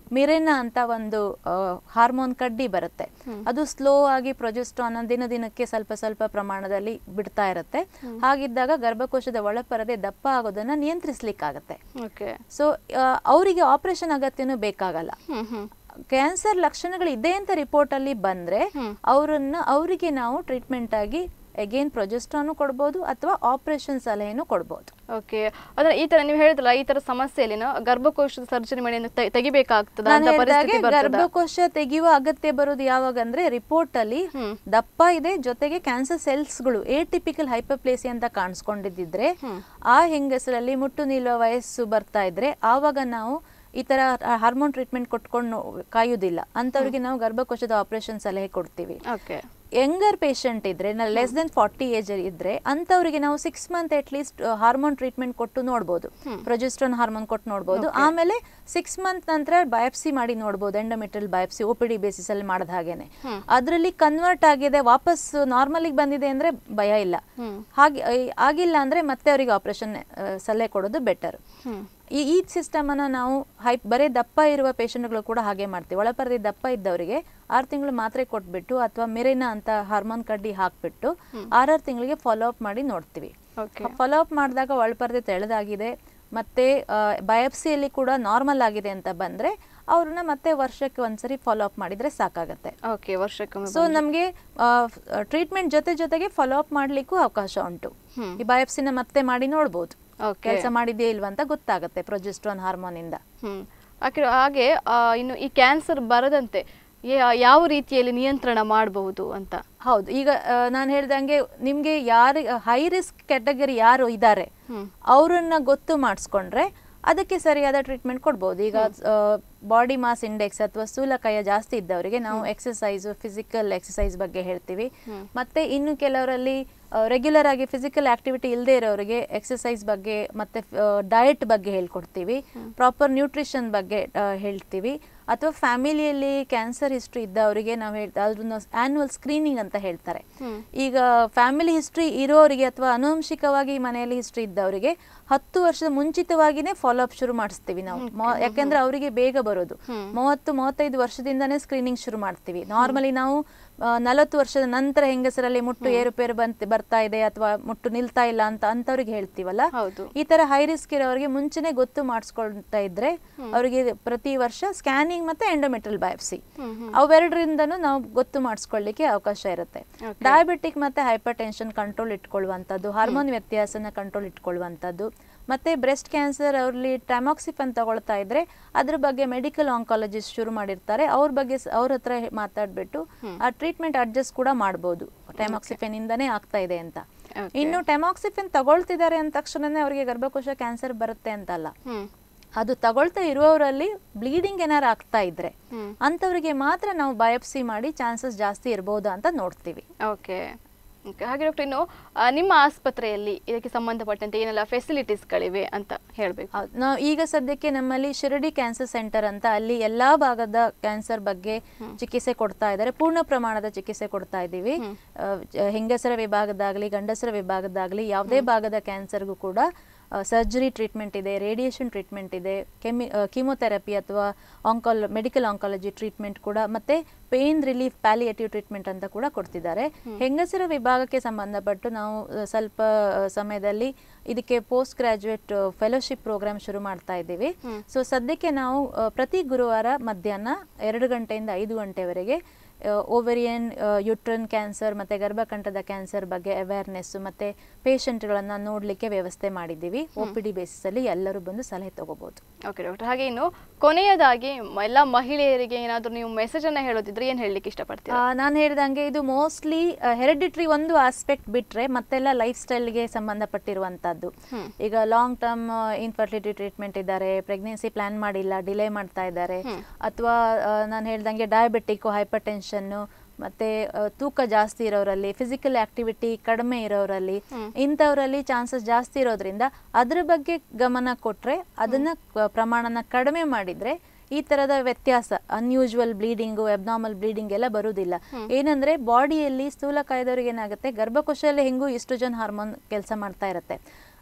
ಮಿರೆನಾ ಅಂತ ಒಂದು ಹಾರ್ಮೋನ್ ಕಡ್ಡಿ ಬರುತ್ತೆ ಅದು ಸ್ಲೋ ಆಗಿ ಪ್ರೊಜೆಸ್ಟ್ರಾನ್ ದಿನ ದಿನಕ್ಕೆ ಸ್ವಲ್ಪ ಸ್ವಲ್ಪ ಪ್ರಮಾಣದಲ್ಲಿ ಬಿಡ್ತಾ ಇರುತ್ತೆ ಹಾಗಿದ್ದಾಗ ಗರ್ಭಕೋಶದ ಒಳಪರದೆ ದಪ್ಪ ಆಗೋದನ್ನ ನಿಯಂತ್ರಿಸ್ಲಿಕ್ಕಾಗತ್ತೆ ಓಕೆ ಸೊ ಅವರಿಗೆ ಆಪರೇಷನ್ ಅಗತ್ಯನೂ ಬೇಕಾಗಲ್ಲ ಹ್ಮ್ ಹ್ಮ್ ಕ್ಯಾನ್ಸರ್ ಲಕ್ಷಣಗಳು ಇದೆ ಅಂತ ರಿಪೋರ್ಟ್ ಅಲ್ಲಿ ಬಂದ್ರೆ ಅವರನ್ನ ಅವರಿಗೆ ನಾವು ಟ್ರೀಟ್ಮೆಂಟ್ ಆಗಿ ಅಗೇನ್ ಪ್ರೊಜೆಸ್ಟ್ರಾನು ಕೊಡ್ಬೋದು ಅಥವಾ ಆಪರೇಷನ್ ಸಲಹೆನೂ ಕೊಡ್ಬೋದು ಓಕೆ ಅಂದ್ರೆ ಈ ತರ ನೀವು ಹೇಳಿದ್ರಲ್ಲ ಈ ತರ ಸಮಸ್ಯೆಯಲ್ಲಿ ನಾವು ಗರ್ಭಕೋಶದ ಸರ್ಜರಿ ಮಾಡಿ ಏನು ತೆ- ತೆಗಿಬೇಕಾಗ್ತದ ನಾನು ಅಂತ ಹೇಳ್ದಾಗೆ ಪರಿಸ್ಥಿತಿ ಬರ್ತದ ಗರ್ಭಕೋಶ ತೆಗೆಯುವ ಅಗತ್ಯ ಬರೋದು ಯಾವಾಗ ಅಂದ್ರೆ ರಿಪೋರ್ಟ್ ಅಲ್ಲಿ ದಪ್ಪ ಇದೆ ಜೊತೆಗೆ ಕ್ಯಾನ್ಸರ್ ಸೆಲ್ಸ್ಗಳು ಎ ಟಿಪಿಕಲ್ ಹೈಪರ್ಪ್ಲೇಸಿ ಅಂತ ಕಾಣಿಸ್ಕೊಂಡಿದ್ದಿದ್ರೆ ಆ ಹೆಂಗಸರಲ್ಲಿ ಮುಟ್ಟು ನಿಲ್ಲುವ ವಯಸ್ಸು ಬರ್ತಾ ಇದ್ರೆ ಆವಾಗ ನಾವು ಈ ತರ ಹಾರ್ಮೋನ್ ಟ್ರೀಟ್ಮೆಂಟ್ ಕೊಟ್ಕೊಂಡು ಕಾಯುವುದಿಲ್ಲ ಅಂತವ್ರಿಗೆ ನಾವು ಗರ್ಭಕೋಶದ ಆಪರೇಷನ್ ಸಲಹೆ ಕೊಡ್ತೀವಿ ಓಕೆ ಯಂಗರ್ ಪೇಷಂಟ್ ಇದ್ರೆ ಲೆಸ್ ದೆನ್ ಫಾರ್ಟಿ ಏಜ್ ಇದ್ರೆ ಅಂತವರಿಗೆ ನಾವು six month at least hormone treatment ಕೊಟ್ಟು ನೋಡ್ಬೋದು ಪ್ರೊಜೆಸ್ಟ್ರಾನ್ ಹಾರ್ಮೋನ್ ಕೊಟ್ಟು ನೋಡ್ಬೋದು ಆಮೇಲೆ ಸಿಕ್ಸ್ ಮಂತ್ ನಂತರ ಬಯಾಪ್ಸಿ ಮಾಡಿ ನೋಡ್ಬೋದು endometrial biopsy O P D basis ಅಲ್ಲಿ ಮಾಡಿದ ಹಾಗೇನೆ ಅದರಲ್ಲಿ ಕನ್ವರ್ಟ್ ಆಗಿದೆ ವಾಪಸ್ ನಾರ್ಮಲಿಗೆ ಬಂದಿದೆ ಅಂದ್ರೆ ಭಯ ಇಲ್ಲ ಹಾಗೆ ಐ- ಆಗಿಲ್ಲ ಅಂದ್ರೆ ಮತ್ತೆ ಅವರಿಗೆ ಆಪರೇಷನ್ ಸಲಹೆ ಕೊಡೋದು ಬೆಟರ್ ಈ ಈ ಸಿಸ್ಟಮ್ ಅನ್ನ ನಾವು ಹೈ ಬರೀ ದಪ್ಪ ಇರುವ ಪೇಷಂಟ್ಗಳು ಕೂಡ ಹಾಗೆ ಮಾಡ್ತೀವಿ ಒಳಪರದೆ ದಪ್ಪ ಇದ್ದವರಿಗೆ ಆರು ತಿಂಗಳು ಮಾತ್ರೆ ಕೊಟ್ಬಿಟ್ಟು ಅಥವಾ ಮೆರಿನಾ ಅಂತ ಹಾರ್ಮೋನ್ ಕಡ್ಡಿ ಹಾಕ್ಬಿಟ್ಟು ಆರಾರು ತಿಂಗಳಿಗೆ ಫಾಲೋ ಅಪ್ ಮಾಡಿ ನೋಡ್ತೀವಿ ಓಕೆ ಫಾಲೋ ಅಪ್ ಮಾಡಿದಾಗ ಒಳಪರದೆ ತೆಳೆದಾಗಿದೆ ಮತ್ತೆ ಬಯಾಪ್ಸಿಯಲ್ಲಿ ಕೂಡ ನಾರ್ಮಲ್ ಆಗಿದೆ ಅಂತ ಬಂದ್ರೆ ಅವ್ರನ್ನ ಮತ್ತೆ ವರ್ಷಕ್ಕೆ ಒಂದ್ಸರಿ ಫಾಲೋ ಅಪ್ ಮಾಡಿದ್ರೆ ಸಾಕಾಗತ್ತೆ ಓಕೆ ವರ್ಷಕ್ಕೊಮ್ಮೆ ಸೊ ನಮಗೆ ಟ್ರೀಟ್ಮೆಂಟ್ ಜೊತೆ ಜೊತೆಗೆ ಫಾಲೋ ಅಪ್ ಮಾಡ್ಲಿಕ್ಕೂ ಅವಕಾಶ ಉಂಟು ಹ್ಮ್. ಈ ಬಯಾಪ್ಸಿನ ಮತ್ತೆ ಮಾಡಿ ನೋಡ್ಬೋದು ಓಕೆ ಕೆಲಸ ಮಾಡಿದೆಯೇ ಇಲ್ವಾ ಅಂತ ಗೊತ್ತಾಗುತ್ತೆ ಪ್ರೊಜೆಸ್ಟ್ರಾನ್ ಹಾರ್ಮೋನ್ ಇಂದ ಹ್ಮ್ ಹಾಗೆ ಹಾಗೆ ಆ, ಇನ್ನು ಈ ಕ್ಯಾನ್ಸರ್ ಬರದಂತೆ ಯಾ- ಯಾವ ರೀತಿಯಲ್ಲಿ ನಿಯಂತ್ರಣ ಮಾಡಬಹುದು ಅಂತ ಹೌದು ಈಗ ನಾನು ಹೇಳ್ದಂಗೆ ನಿಮ್ಗೆ ಯಾರು ಹೈ ರಿಸ್ಕ್ ಕ್ಯಾಟಗರಿ ಯಾರು ಇದ್ದಾರೆ ಅವರನ್ನ ಗೊತ್ತು ಮಾಡಿಸ್ಕೊಂಡ್ರೆ ಅದಕ್ಕೆ ಸರಿಯಾದ ಟ್ರೀಟ್ಮೆಂಟ್ ಕೊಡ್ಬೋದು ಈಗ ಬಾಡಿ ಮಾಸ್ ಇಂಡೆಕ್ಸ್ ಅಥವಾ ಸ್ಥೂಲಕಾಯ ಜಾಸ್ತಿ ಇದ್ದವರಿಗೆ ನಾವು ಎಕ್ಸಸೈಸ್ ಫಿಸಿಕಲ್ ಎಕ್ಸಸೈಸ್ ಬಗ್ಗೆ ಹೇಳ್ತೀವಿ ಮತ್ತೆ ಇನ್ನು ಕೆಲವರಲ್ಲಿ ರೆಗ್ಯುಲರ್ ಆಗಿ ಫಿಸಿಕಲ್ ಆಕ್ಟಿವಿಟಿ ಇಲ್ಲದೆ ಇರೋರಿಗೆ ಎಕ್ಸಸೈಸ್ ಬಗ್ಗೆ ಮತ್ತೆ ಡಯಟ್ ಬಗ್ಗೆ ಹೇಳ್ಕೊಡ್ತೀವಿ ಪ್ರಾಪರ್ ನ್ಯೂಟ್ರಿಷನ್ ಬಗ್ಗೆ ಆ, ಹೇಳ್ತೀವಿ ಅಥವಾ ಫ್ಯಾಮಿಲಿಯಲ್ಲಿ ಕ್ಯಾನ್ಸರ್ ಹಿಸ್ಟ್ರಿ ಇದ್ದವರಿಗೆ ನಾವು ಹೇಳ್ತಾ ಅದನ್ನ ಆನ್ಯುವಲ್ ಸ್ಕ್ರೀನಿಂಗ್ ಅಂತ ಹೇಳ್ತಾರೆ ಈಗ ಫ್ಯಾಮಿಲಿ ಹಿಸ್ಟ್ರಿ ಇರೋರಿಗೆ ಅಥವಾ ಅನುವಂಶಿಕವಾಗಿ ಮನೆಯಲ್ಲಿ ಹಿಸ್ಟ್ರಿ ಇದ್ದವರಿಗೆ ಹತ್ತು ವರ್ಷದ ಮುಂಚಿತವಾಗಿನೇ ಫಾಲೋ ಅಪ್ ಶುರು ಮಾಡಿಸ್ತೀವಿ ನಾವು ಮೊ- ಯಾಕೆಂದ್ರೆ ಅವರಿಗೆ ಬೇಗ ಬರೋದು ಮೂವತ್ತು ಮೂವತ್ತೈದು ವರ್ಷದಿಂದನೇ ಸ್ಕ್ರೀನಿಂಗ್ ಶುರು ಮಾಡ್ತೀವಿ ನಾರ್ಮಲಿ ನಾವು ನಲವತ್ತು ವರ್ಷದ ನಂತರ ಹೆಂಗಸರಲ್ಲಿ ಮುಟ್ಟು ಏರುಪೇರು ಬಂತ್ ಬರ್ತಾ ಇದೆ ಅಥವಾ ಮುಟ್ಟು ನಿಲ್ತಾ ಇಲ್ಲ ಅಂತ ಅಂತವ್ರಿಗೆ ಹೇಳ್ತೀವಲ್ಲ ಹೌದು ಈ ತರ ಹೈ ರಿಸ್ಕ್ ಇರೋರಿಗೆ ಮುಂಚೆನೆ ಗೊತ್ತು ಮಾಡಿಸ್ಕೊಳ್ತಾ ಇದ್ರೆ ಅವರಿಗೆ ಪ್ರತಿ ವರ್ಷ ಸ್ಕ್ಯಾನಿಂಗ್ ಮತ್ತೆ ಎಂಡೋಮೆಟ್ರಲ್ ಬಯಾಪ್ಸಿ ಅವೆರಡರಿಂದನೂ ನಾವು ಗೊತ್ತು ಮಾಡಿಸ್ಕೊಳ್ಳಿಕ್ಕೆ ಅವಕಾಶ ಇರುತ್ತೆ ಡಯಾಬಿಟಿಕ್ ಮತ್ತೆ ಹೈಪರ್ ಟೆನ್ಷನ್ ಕಂಟ್ರೋಲ್ ಇಟ್ಕೊಳ್ಳುವಂಥದ್ದು ಹಾರ್ಮೋನ್ ವ್ಯತ್ಯಾಸನ ಕಂಟ್ರೋಲ್ ಇಟ್ಕೊಳ್ಳುವಂಥದ್ದು ಮತ್ತೆ ಬ್ರೆಸ್ಟ್ ಕ್ಯಾನ್ಸರ್ ಅವ್ರಲ್ಲಿ ಟ್ಯಾಮಾಕ್ಸಿಫನ್ ತಗೊಳ್ತಾ ಇದ್ರೆ ಅದ್ರ ಬಗ್ಗೆ ಮೆಡಿಕಲ್ ಆಂಕಾಲಜಿಸ್ಟ್ ಶುರು ಮಾಡಿರ್ತಾರೆ ಅವ್ರ ಬಗ್ಗೆ ಸ- ಅವ್ರ ಹತ್ರ ಹೇ- ಮಾತಾಡ್ಬಿಟ್ಟು ಆ ಟ್ರೀಟ್ಮೆಂಟ್ ಅಡ್ಜಸ್ಟ್ ಕೂಡ ಮಾಡ್ಬೋದು ಟ್ಯಾಮಾಕ್ಸಿಫೆನ್ ಇಂದಾನೇ ಆಗ್ತಾ ಇದೆ ಅಂತ Okay. ಇನ್ನು ಟೆಮಾಕ್ಸಿಫಿನ್ ತಗೊಳ್ತಿದ್ದಾರೆ ಅಂದ ತಕ್ಷಣನೇ ಅವರಿಗೆ ಗರ್ಭಕೋಶ ಕ್ಯಾನ್ಸರ್ ಬರುತ್ತೆ ಅಂತಲ್ಲ ಹ್ಮ್ ಅದು ತಗೊಳ್ತಾ ಇರುವವರಲ್ಲಿ ಬ್ಲೀಡಿಂಗ್ ಏನಾರು ಆಗ್ತಾ ಇದ್ರೆ ಅಂಥವ್ರಿಗೆ ಮಾತ್ರ ನಾವು ಬಯಾಪ್ಸಿ ಮಾಡಿ ಚಾನ್ಸಸ್ ಜಾಸ್ತಿ ಇರ್ಬೋದಾ ಅಂತ ನೋಡ್ತೀವಿ ಓಕೆ ಓಕೆ ಹಾಗೆ ಡಾಕ್ಟರ್ ಇನ್ನು ಆ, ನಿಮ್ಮ ಆಸ್ಪತ್ರೆಯಲ್ಲಿ ಇದಕ್ಕೆ ಸಂಬಂಧಪಟ್ಟಂತೆ ಏನೆಲ್ಲ ಫೆಸಿಲಿಟೀಸ್ಗಳಿವೆ ಅಂತ ಹೇಳಬೇಕು ಹೌದು. ನಾವು ಈಗ ಸದ್ಯಕ್ಕೆ ನಮ್ಮಲ್ಲಿ ಶಿರಡಿ ಕ್ಯಾನ್ಸರ್ ಸೆಂಟರ್ ಅಂತ ಅಲ್ಲಿ ಎಲ್ಲಾ ಭಾಗದ ಕ್ಯಾನ್ಸರ್ ಬಗ್ಗೆ ಚಿಕಿತ್ಸೆ ಕೊಡ್ತಾ ಇದ್ದಾರೆ ಪೂರ್ಣ ಪ್ರಮಾಣದ ಚಿಕಿತ್ಸೆ ಕೊಡ್ತಾ ಇದ್ದೀವಿ ಆ, ಜ- ಹೆಂಗಸರ ವಿಭಾಗದಾಗ್ಲಿ ಗಂಡಸರ ವಿಭಾಗದಾಗ್ಲಿ ಯಾವುದೇ ಭಾಗದ ಕ್ಯಾನ್ಸರ್ಗೂ ಕೂಡ ಸರ್ಜರಿ ಟ್ರೀಟ್ಮೆಂಟ್ ಇದೆ ರೇಡಿಯೇಷನ್ ಟ್ರೀಟ್ಮೆಂಟ್ ಇದೆ ಕೆಮಿ ಕೀಮೊಥೆರಪಿ ಅಥವಾ ಆಂಕಾಲ್ ಮೆಡಿಕಲ್ ಆಂಕಾಲಜಿ ಟ್ರೀಟ್ಮೆಂಟ್ ಕೂಡ ಮತ್ತೆ ಪೇನ್ ರಿಲೀಫ್ ಪ್ಯಾಲಿಯೇಟಿವ್ ಟ್ರೀಟ್ಮೆಂಟ್ ಅಂತ ಕೂಡ ಕೊಡ್ತಿದ್ದಾರೆ ಹೆಂಗಸರ ವಿಭಾಗಕ್ಕೆ ಸಂಬಂಧಪಟ್ಟು ನಾವು ಆ, ಸ್ವಲ್ಪ ಆ, ಸಮಯದಲ್ಲಿ ಇದಕ್ಕೆ ಪೋಸ್ಟ್ ಗ್ರಾಜುಯೇಟ್ ಫೆಲೋಶಿಪ್ ಪ್ರೋಗ್ರಾಮ್ ಶುರು ಮಾಡ್ತಾ ಇದ್ದೀವಿ ಸೊ ಸದ್ಯಕ್ಕೆ ನಾವು ಆ, ಪ್ರತಿ ಗುರುವಾರ ಮಧ್ಯಾಹ್ನ ಎರಡು ಗಂಟೆಯಿಂದ ಐದು ಗಂಟೆವರೆಗೆ ಓವೆರಿಯನ್ ಯುಟ್ರನ್ ಕ್ಯಾನ್ಸರ್ ಮತ್ತೆ ಗರ್ಭಕಂಠದ ಕ್ಯಾನ್ಸರ್ ಬಗ್ಗೆ ಅವೇರ್ನೆಸ್ ಮತ್ತೆ ಪೇಷಂಟ್ಗಳನ್ನ ನೋಡ್ಲಿಕ್ಕೆ ವ್ಯವಸ್ಥೆ ಮಾಡಿದ್ದೀವಿ ಒ ಪಿ ಡಿ ಬೇಸಿಸಲ್ಲಿ ಎಲ್ಲರೂ ಬಂದು ಸಲಹೆ ತಗೋಬಹುದು ಓಕೆ ಡಾಕ್ಟರ್ ಹಾಗೆ ಇನ್ನು ಕೊನೆಯದಾಗಿ ಮ- ಎಲ್ಲ ಮಹಿಳೆಯರಿಗೆ ಏನಾದರೂ ನೀವು ಮೆಸೇಜ್ ಅನ್ನ ಹೇಳೋದಿದ್ರೆ ಏನು ಹೇಳಲಿಕ್ಕೆ ಇಷ್ಟಪಡ್ತೀರಾ ನಾನು ಹೇಳ್ದಂಗೆ ಇದು ಮೋಸ್ಟ್ಲಿ ಹೆರಿಡಿಟ್ರಿ ಒಂದು ಆಸ್ಪೆಕ್ಟ್ ಬಿಟ್ರೆ ಮತ್ತೆಲ್ಲ ಲೈಫ್ ಸ್ಟೈಲ್ಗೆ ಸಂಬಂಧಪಟ್ಟಿರುವಂತದ್ದು ಈಗ ಲಾಂಗ್ ಟರ್ಮ್ ಇನ್ಫರ್ಟಿಲಿಟಿ ಟ್ರೀಟ್ಮೆಂಟ್ ಇದ್ದಾರೆ ಪ್ರೆಗ್ನೆನ್ಸಿ ಪ್ಲಾನ್ ಮಾಡಿಲ್ಲ ಡಿಲೇ ಮಾಡ್ತಾ ಇದ್ದಾರೆ ಅಥವಾ ನಾನು ಹೇಳ್ದಂಗೆ ಡಯಾಬಿಟಿಕ್ ಹೈಪರ್ ಟೆನ್ಷನ್ನು ಮತ್ತೆ ಆ, ತೂಕ ಜಾಸ್ತಿ ಇರೋರಲ್ಲಿ ಫಿಸಿಕಲ್ ಆಕ್ಟಿವಿಟಿ ಕಡಿಮೆ ಇರೋರಲ್ಲಿ ಇಂಥವರಲ್ಲಿ ಚಾನ್ಸಸ್ ಜಾಸ್ತಿ ಇರೋದ್ರಿಂದ ಅದ್ರ ಬಗ್ಗೆ ಗಮನ ಕೊಟ್ರೆ ಅದನ್ನ ಕ- ಪ್ರಮಾಣನ ಕಡಿಮೆ ಮಾಡಿದ್ರೆ ಈ ತರದ ವ್ಯತ್ಯಾಸ ಅನ್ಯೂಜುವಲ್ ಬ್ಲೀಡಿಂಗು ಅಬ್ನಾರ್ಮಲ್ ಬ್ಲೀಡಿಂಗ್ ಎಲ್ಲ ಬರುವುದಿಲ್ಲ ಏನಂದ್ರೆ ಬಾಡಿಯಲ್ಲಿ ಸ್ಥೂಲಕಾಯದವ್ರಿಗೆ ಏನಾಗುತ್ತೆ ಗರ್ಭಕೋಶದಲ್ಲಿ ಹೆಂಗೂ ಇಸ್ಟ್ರೋಜನ್ ಹಾರ್ಮೋನ್ ಕೆಲಸ ಮಾಡ್ತಾ ಇರುತ್ತೆ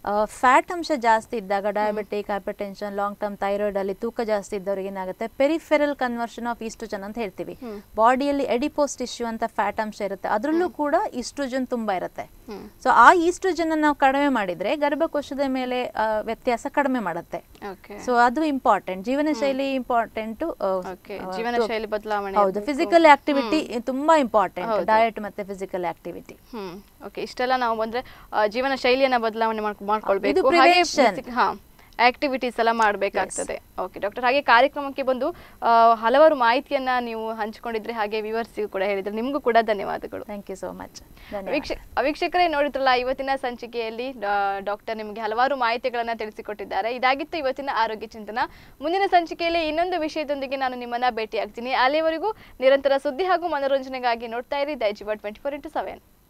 ಫ್ಯಾಟ್ ಅಂಶ ಜಾಸ್ತಿ ಇದ್ದಾಗ diabetic hypertension long term thyroid ಅಲ್ಲಿ ತೂಕ ಜಾಸ್ತಿ ಇದ್ದವ್ರಿಗೆ ಏನಾಗುತ್ತೆ ಪೆರಿಫೆರಲ್ ಕನ್ವರ್ಷನ್ ಆಫ್ ಈಸ್ಟ್ರೋಜನ್ ಅಂತ ಹೇಳ್ತೀವಿ ಬಾಡಿಯಲ್ಲಿ ಎಡಿಪೋಸ್ ಟಿಶ್ಯೂ ಅಂತ ಫ್ಯಾಟ್ ಅಂಶ ಇರುತ್ತೆ ಅದರಲ್ಲೂ ಕೂಡ ಈಸ್ಟ್ರೋಜನ್ ತುಂಬಾ ಇರುತ್ತೆ ಹ್ಮ್. ಸೊ ಆ ಈಸ್ಟ್ರೋಜನ್ ನಾವು ಕಡಿಮೆ ಮಾಡಿದ್ರೆ ಗರ್ಭಕೋಶದ ಮೇಲೆ ಆ, ವ್ಯತ್ಯಾಸ ಕಡಿಮೆ ಮಾಡುತ್ತೆ ಓಕೆ ಸೊ ಅದು ಇಂಪಾರ್ಟೆಂಟ್ ಜೀವನ ಶೈಲಿ ಇಂಪಾರ್ಟೆಂಟ್ ಓಕೆ ಜೀವನ ಶೈಲಿ ಬದಲಾವಣೆ ಹೌದು ಫಿಸಿಕಲ್ ಆಕ್ಟಿವಿಟಿ ತುಂಬಾ ಇಂಪಾರ್ಟೆಂಟ್ ಡಯಟ್ ಮತ್ತೆ ಫಿಸಿಕಲ್ ಆಕ್ಟಿವಿಟಿ ಹ್ಮ್ ಓಕೆ ಇಷ್ಟೆಲ್ಲ ನಾವು ಬಂದ್ರೆ ಆ, ಜೀವನ ಶೈಲಿಯನ್ನ ಬದಲಾವಣೆ ಮಾಡ್ಕೊ- ಮಾಡ್ಕೊಳ್ಬೇಕು ಇದು ಹಾಗೆ prevention. basic- ಹಾ ಆಕ್ಟಿವಿಟೀಸ್ ಎಲ್ಲ ಮಾಡಬೇಕಾಗ್ತದೆ ಓಕೆ ಡಾಕ್ಟರ್ ಹಾಗೆ ಕಾರ್ಯಕ್ರಮಕ್ಕೆ ಬಂದು ಆ, ಹಲವಾರು ಮಾಹಿತಿಯನ್ನ ನೀವು ಹಂಚಿಕೊಂಡಿದ್ರೆ ಹಾಗೆ ವಿವರ್ಸಿಗೂ ಕೂಡ ಹೇಳಿದ್ರೆ ನಿಮಗೂ ಕೂಡ ಧನ್ಯವಾದಗಳು ಥ್ಯಾಂಕ್ ಯು ಸೋ ಮಚ್ ಧನ್ಯವಾದ ವೀಕ್ಷ ವೀಕ್ಷಕರೇ ನೋಡಿದ್ರಲ್ಲ ಇವತ್ತಿನ ಸಂಚಿಕೆಯಲ್ಲಿ ಡಾಕ್ಟರ್ ನಿಮಗೆ ಹಲವಾರು ಮಾಹಿತಿಗಳನ್ನ ತಿಳಿಸಿಕೊಟ್ಟಿದ್ದಾರೆ ಇದಾಗಿತ್ತು ಇವತ್ತಿನ ಆರೋಗ್ಯ ಚಿಂತನ ಮುಂದಿನ ಸಂಚಿಕೆಯಲ್ಲಿ ಇನ್ನೊಂದು ವಿಷಯದೊಂದಿಗೆ ನಾನು ನಿಮ್ಮನ್ನ ಭೇಟಿಯಾಗ್ತೀನಿ ಅಲ್ಲಿಯವರೆಗೂ ನಿರಂತರ ಸುದ್ದಿ ಹಾಗೂ ಮನೋರಂಜನೆಗಾಗಿ ನೋಡ್ತಾ ಇರಿ ದೈಜಿವ ಟ್ವೆಂಟಿ ಫೋರ್ ಇಂಟು ಸೆವೆನ್